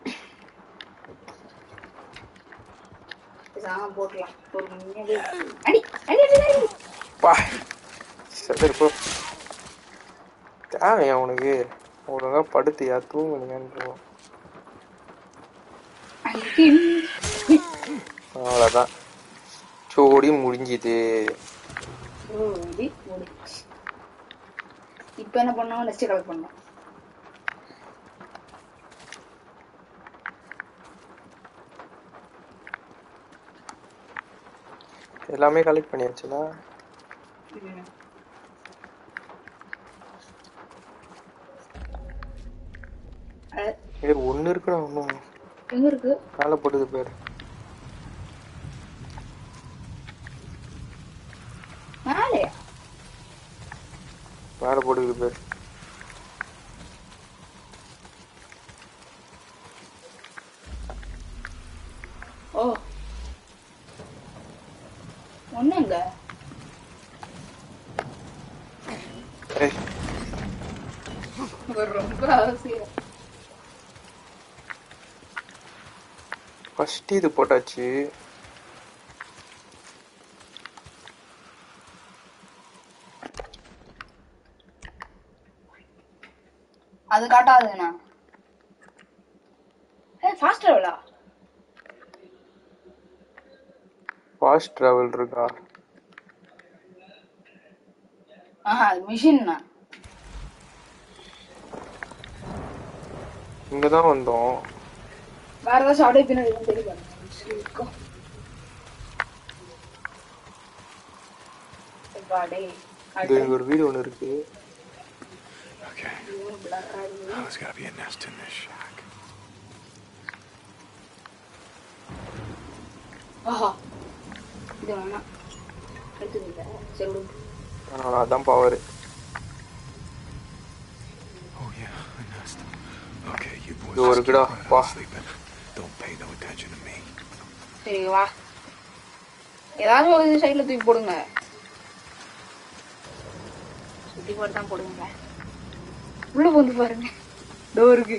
D: பேசாம போட்டுலாம் ஒரு முன்னாடி அடி அடி அடி அடி
B: பா சரி போ தேவையா உனக்கு ஒழுங்கா படுத்தியா தூங்குனீங்கன்னு
D: அடி.
B: அவ்வளோதான் சோடி முடிஞ்சுது
D: ஓடி ஓடிச்சு இப்ப என்ன பண்ணோம் நெக்ஸ்ட் கலெக்ட் பண்ணோம்
B: எல்லாமே கலெக்ட் பண்ணியாச்சுல
D: அஹ்,
B: இது ஒன்று இருக்குடா ஒன்றும்
D: எங்க இருக்கு
B: மேலே போட்டது பேர்
D: மேலையா
B: மேலே போட்டது பேர்
D: ஓ ஒண்ணுங்க
B: ஏய்
D: ரொம்ப அவசியம்
B: ஃபர்ஸ்ட் இது போட்டாச்சு
D: அது காட்டாதுண்ணா ஏ ஃபாஸ்ட் ட்ராவலா
B: ஃபாஸ்ட் ட்ராவல் இருக்கா
D: ஆஹா அது மிஷின்ண்ணா
B: இங்கே தான் வந்தோம்
D: வேற ஏதாச்சும் அப்படியே பின்னாடி வந்து தெரிய இருக்கும் டே
B: இது இங்க ஒரு வீடு ஒன்று இருக்கு
E: Okay. Now there's gotta be a nest in this shack.
D: ஆஹா இது வேணாம் எடுத்துக்கிட்ட சரி விடு
B: அதனால அதான் power
E: Oh, yeah, I noticed. Okay, you boys
B: இது ஒரு
E: just keep
B: கிடா
E: right
B: வா
E: on sleeping. Don't pay no attention to me.
D: சரி வா ஏதாவது ஒரு சைடில் தூக்கி போடுங்க சுத்தி போட்டு தான் போடுங்க உள்ள வந்து பாருங்க டோருக்கு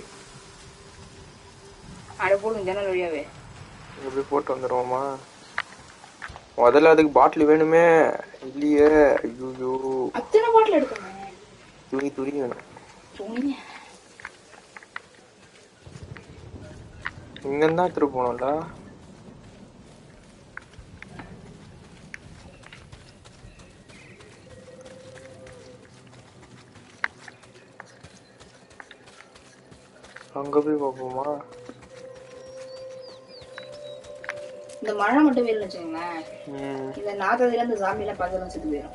D: அட போடுங்க ஜன்னல் வழியாவே
B: எப்படி போட்டு வந்துடுவோமா முதல்ல அதுக்கு பாட்டில் வேணுமே இல்லையே ஐயோ
D: அத்தனை பாட்டில் எடுக்கணும்
B: துணி துணி வேணும்
D: துணி
B: இங்க தான் எடுத்துட்டு போனோம்ல அங்க போய் பார்ப்போமா
D: இந்த மழை மட்டும் வேணும்னு வச்சுக்கோங்களேன்
B: ம்
D: இந்த நாத்ததுல இந்த சாமி எல்லாம் பார்த்து செத்து போயிடும்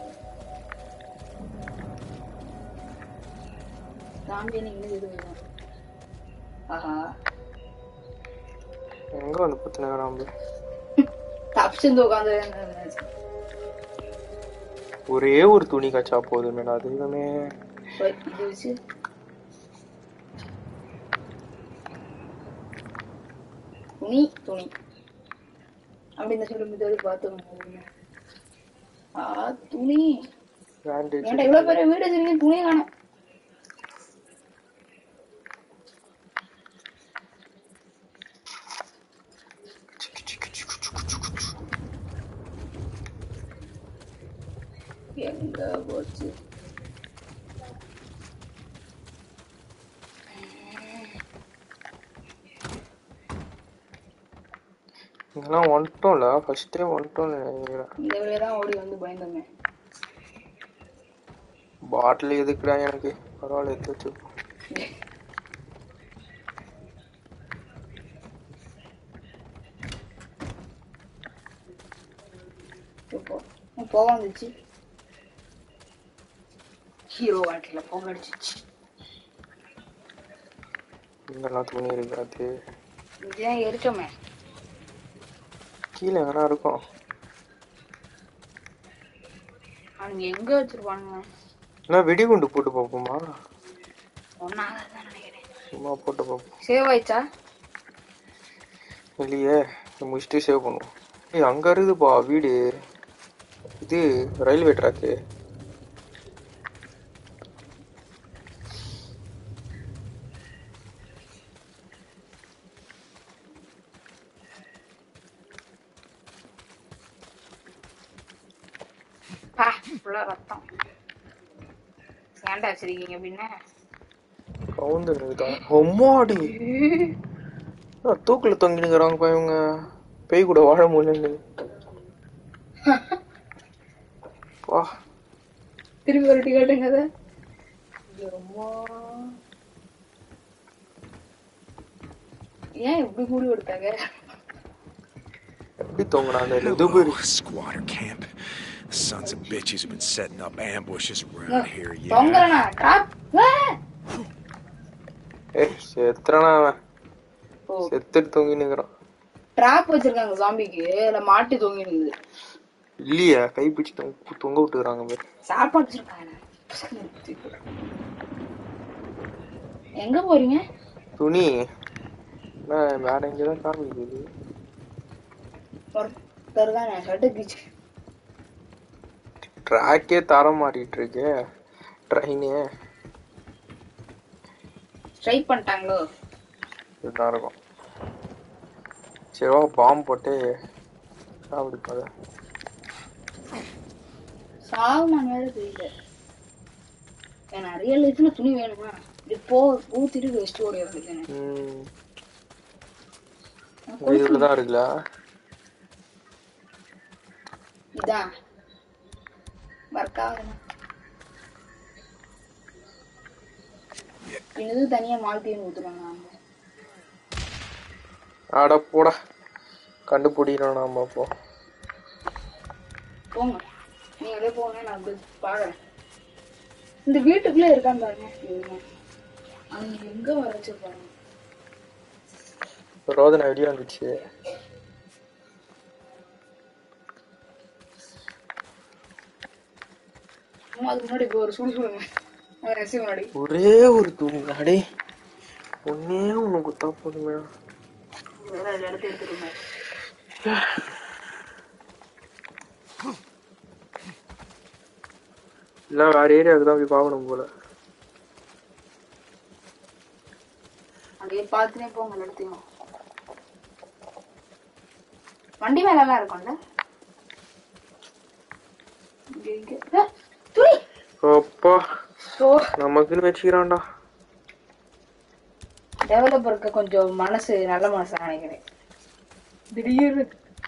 D: சாமி நீங்க செத்து போயிடும் ஆஹா
B: எங்க வந்து பத்தின கிராம்பு
D: தப்பிச்சிருந்து உட்காந்து
B: ஒரே ஒரு துணி கச்சா போதுமே நான் அது எல்லாமே
D: இது வச்சு துணி துணி அப்படி இந்த சொல்லி மித்தோடு பார்த்து ஆ துணி
B: பேண்டேஜ்
D: ஏன்டா இவ்வளவு பெரிய வீடு வச்சிருக்கீங்க துணியை காணும் எங்க போச்சு
B: இங்கெல்லாம் வந்துட்டோம்ல ஃபர்ஸ்டே வந்துட்டோம்னு நினைக்கிறேன்
D: இந்த வழியா தான் ஓடி வந்து பயந்தோமே
B: பாட்டில் எதுக்குடா எனக்கு பரவாயில்ல எடுத்து வச்சுப்போம்
D: இப்போ போக வந்துச்சு ஹீரோ வாழ்க்கையில போக அடிச்சிச்சு
B: இங்கெல்லாம் துணி இருக்காது
D: இதுதான் இருக்கமே
B: கீழே எங்கன்னா இருக்கும்
D: அவனுங்க எங்க வச்சிருப்பானுங்க
B: என்ன வெடிகுண்டு போட்டு பார்ப்போமா
D: ஒன்னாதான் நினைக்கிறேன்
B: சும்மா போட்டு பார்ப்போம்
D: சேவ் ஆயிடுச்சா
B: இல்லையே இதை முடிச்சுட்டு சேவ் பண்ணுவோம் ஏய் அங்க இருக்குதுப்பா வீடு இது ரயில்வே ட்ராக்கு
D: பா ஃபுல்லா ரத்தம் ஏன்டா வச்சிருக்கீங்க அப்படின்னா
B: கவுந்து இருக்குதான் அம்மாடி ஆ, தூக்குல தொங்கினுங்கிறாங்க பா இவங்க பேய் கூட வாழ முடியல வா
D: திருப்பி ஒரு காட்டுங்க அதை அம்மா. ஏன் இப்படி கூடி கொடுத்தாங்க
B: எப்படி தொங்கினாங்க இது
E: Hello,
B: பேரு
E: squatter camp. Sons of bitches have been setting up ambushes around here, yeah.
D: தொங்கலனா ட்ராப்
B: ஏய் செத்துறானா அவன்
D: ஓ
B: செத்துட்டு தொங்கினுங்கிறான்
D: ட்ராப் வச்சிருக்காங்க ஜாம்பிக்கு அதுல மாட்டி தொங்கி நிக்குது
B: இல்லையா கை பிடிச்சி தொங்க தொங்க விட்டுக்கிறாங்க பாரு
D: சாப்பாடு வச்சிருக்காங்க எங்க போறீங்க
B: துணி என்ன வேற எங்கேதான் காமிக்குது
D: ஒருத்தர் தான் ஷர்ட்டு கீச்சு
B: ட்ராக்கே தர மாட்டிட்டு இருக்கே ட்ரெயினே
D: ஸ்ட்ரைக் பண்ணிட்டாங்களோ
B: இதுதான் இருக்கும் சரி வா பாம்பு போட்டு சாப்பிடு போத
D: சாகுமான் வேற தெரியல ஏன்னா ரியல் லைஃப்ல துணி வேணுமா இப்போ ஊத்திட்டு வெஸ்ட் ஓடி வந்துட்டேன்
B: ம் இதுலதான் இருக்குல்ல
D: இதான் ஒர்க் ஆகுது இது தனியா மால்ட்டின்னு ஊத்துறாங்க அவங்க
B: ஆட போடா கண்டுபிடிக்கணும் நாம அப்போ
D: போங்க நீங்க அப்படியே போங்க நான் அப்படி பாக்குறேன் இந்த வீட்டுக்குள்ள இருக்கான்னு பாருங்க இவங்க. அவங்க எங்க வர வச்சிருப்பாங்க
B: ரோதனை வெளியே வந்துச்சு
D: சும்மா அதுக்கு முன்னாடி இப்போ ஒரு சுடு சுடுங்க அவன் ரசி முன்னாடி
B: ஒரே ஒரு தூங்க அடே ஒன்னே ஒண்ணு குத்தா போதுமே
D: வேற அதுல எடுத்து எடுத்துருங்க
B: இல்ல வேற ஏரியாவுக்கு தான் போய் பார்க்கணும் போல
D: அப்படியே பார்த்துனே போங்க அந்த இடத்தையும் வண்டி மேல எல்லாம் இருக்கும்ல இங்க, இங்க. ஆ, துணி
B: அப்பா
D: ஓ
B: நமக்குன்னு வச்சுக்கிறான்டா
D: டெவலப்பருக்கு கொஞ்சம் மனசு நல்ல மனசு நினைக்கிறேன் திடீர்னு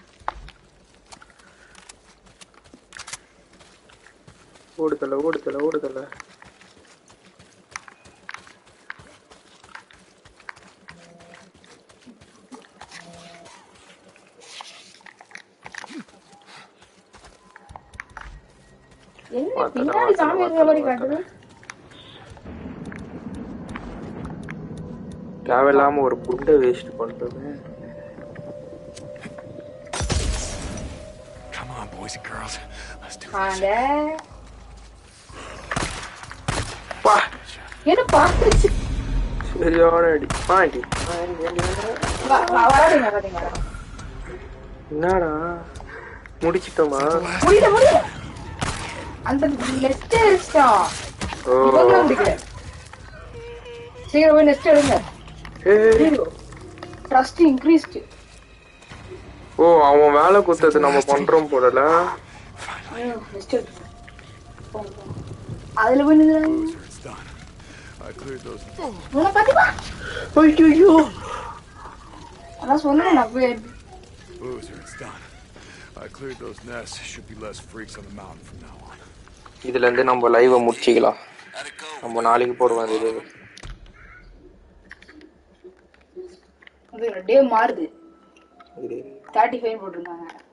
B: ஓடுதல ஓடுதல ஓடுதல
D: என்ன பின்னாடி சாமி இருக்கிற மாதிரி காட்டுது
B: தேவையில்லாம ஒரு குண்டை வேஸ்ட் பண்றது
E: Come on, boys and girls. Let's do
D: அந்த
B: பா
D: என்ன பார்த்துச்சு
B: சரியான அடி பாண்டி
D: வராதுங்க பாத்தீங்க
B: என்னடா முடிச்சிட்டோமா
D: முடியல முடியல அந்த நெஸ்ட் அடிச்சிட்டான்
B: ஓ
D: இவங்களும் முடிக்கல சீக்கிரம் போய் நெஸ்ட் எடுங்க
B: ஏய்,
D: ட்ரஸ்ட் இன்க்ரீஸ்டு
B: ஓ அவன் வேலை குத்தது நம்ம பண்றோம் போலல
D: நெஸ்ட் எடுங்க போங்க, போங்க. அதுல போய் நின்று
E: It's done. I cleared those.
D: உன்னை பாத்திப்பா
B: ஐயோ
D: அதான் சொன்னேன் நான் போய்
E: Boozer, it's done. I cleared those nests. Should be less freaks on the mountain from now on.
B: இதுல இருந்து நம்ம லைவை முடிச்சிக்கலாம் நம்ம நாளைக்கு போடுவோம் அந்த இது
D: அது டே மாறுது
B: இது
D: தேர்ட்டி ஃபைவ் போட்டிருந்தாங்க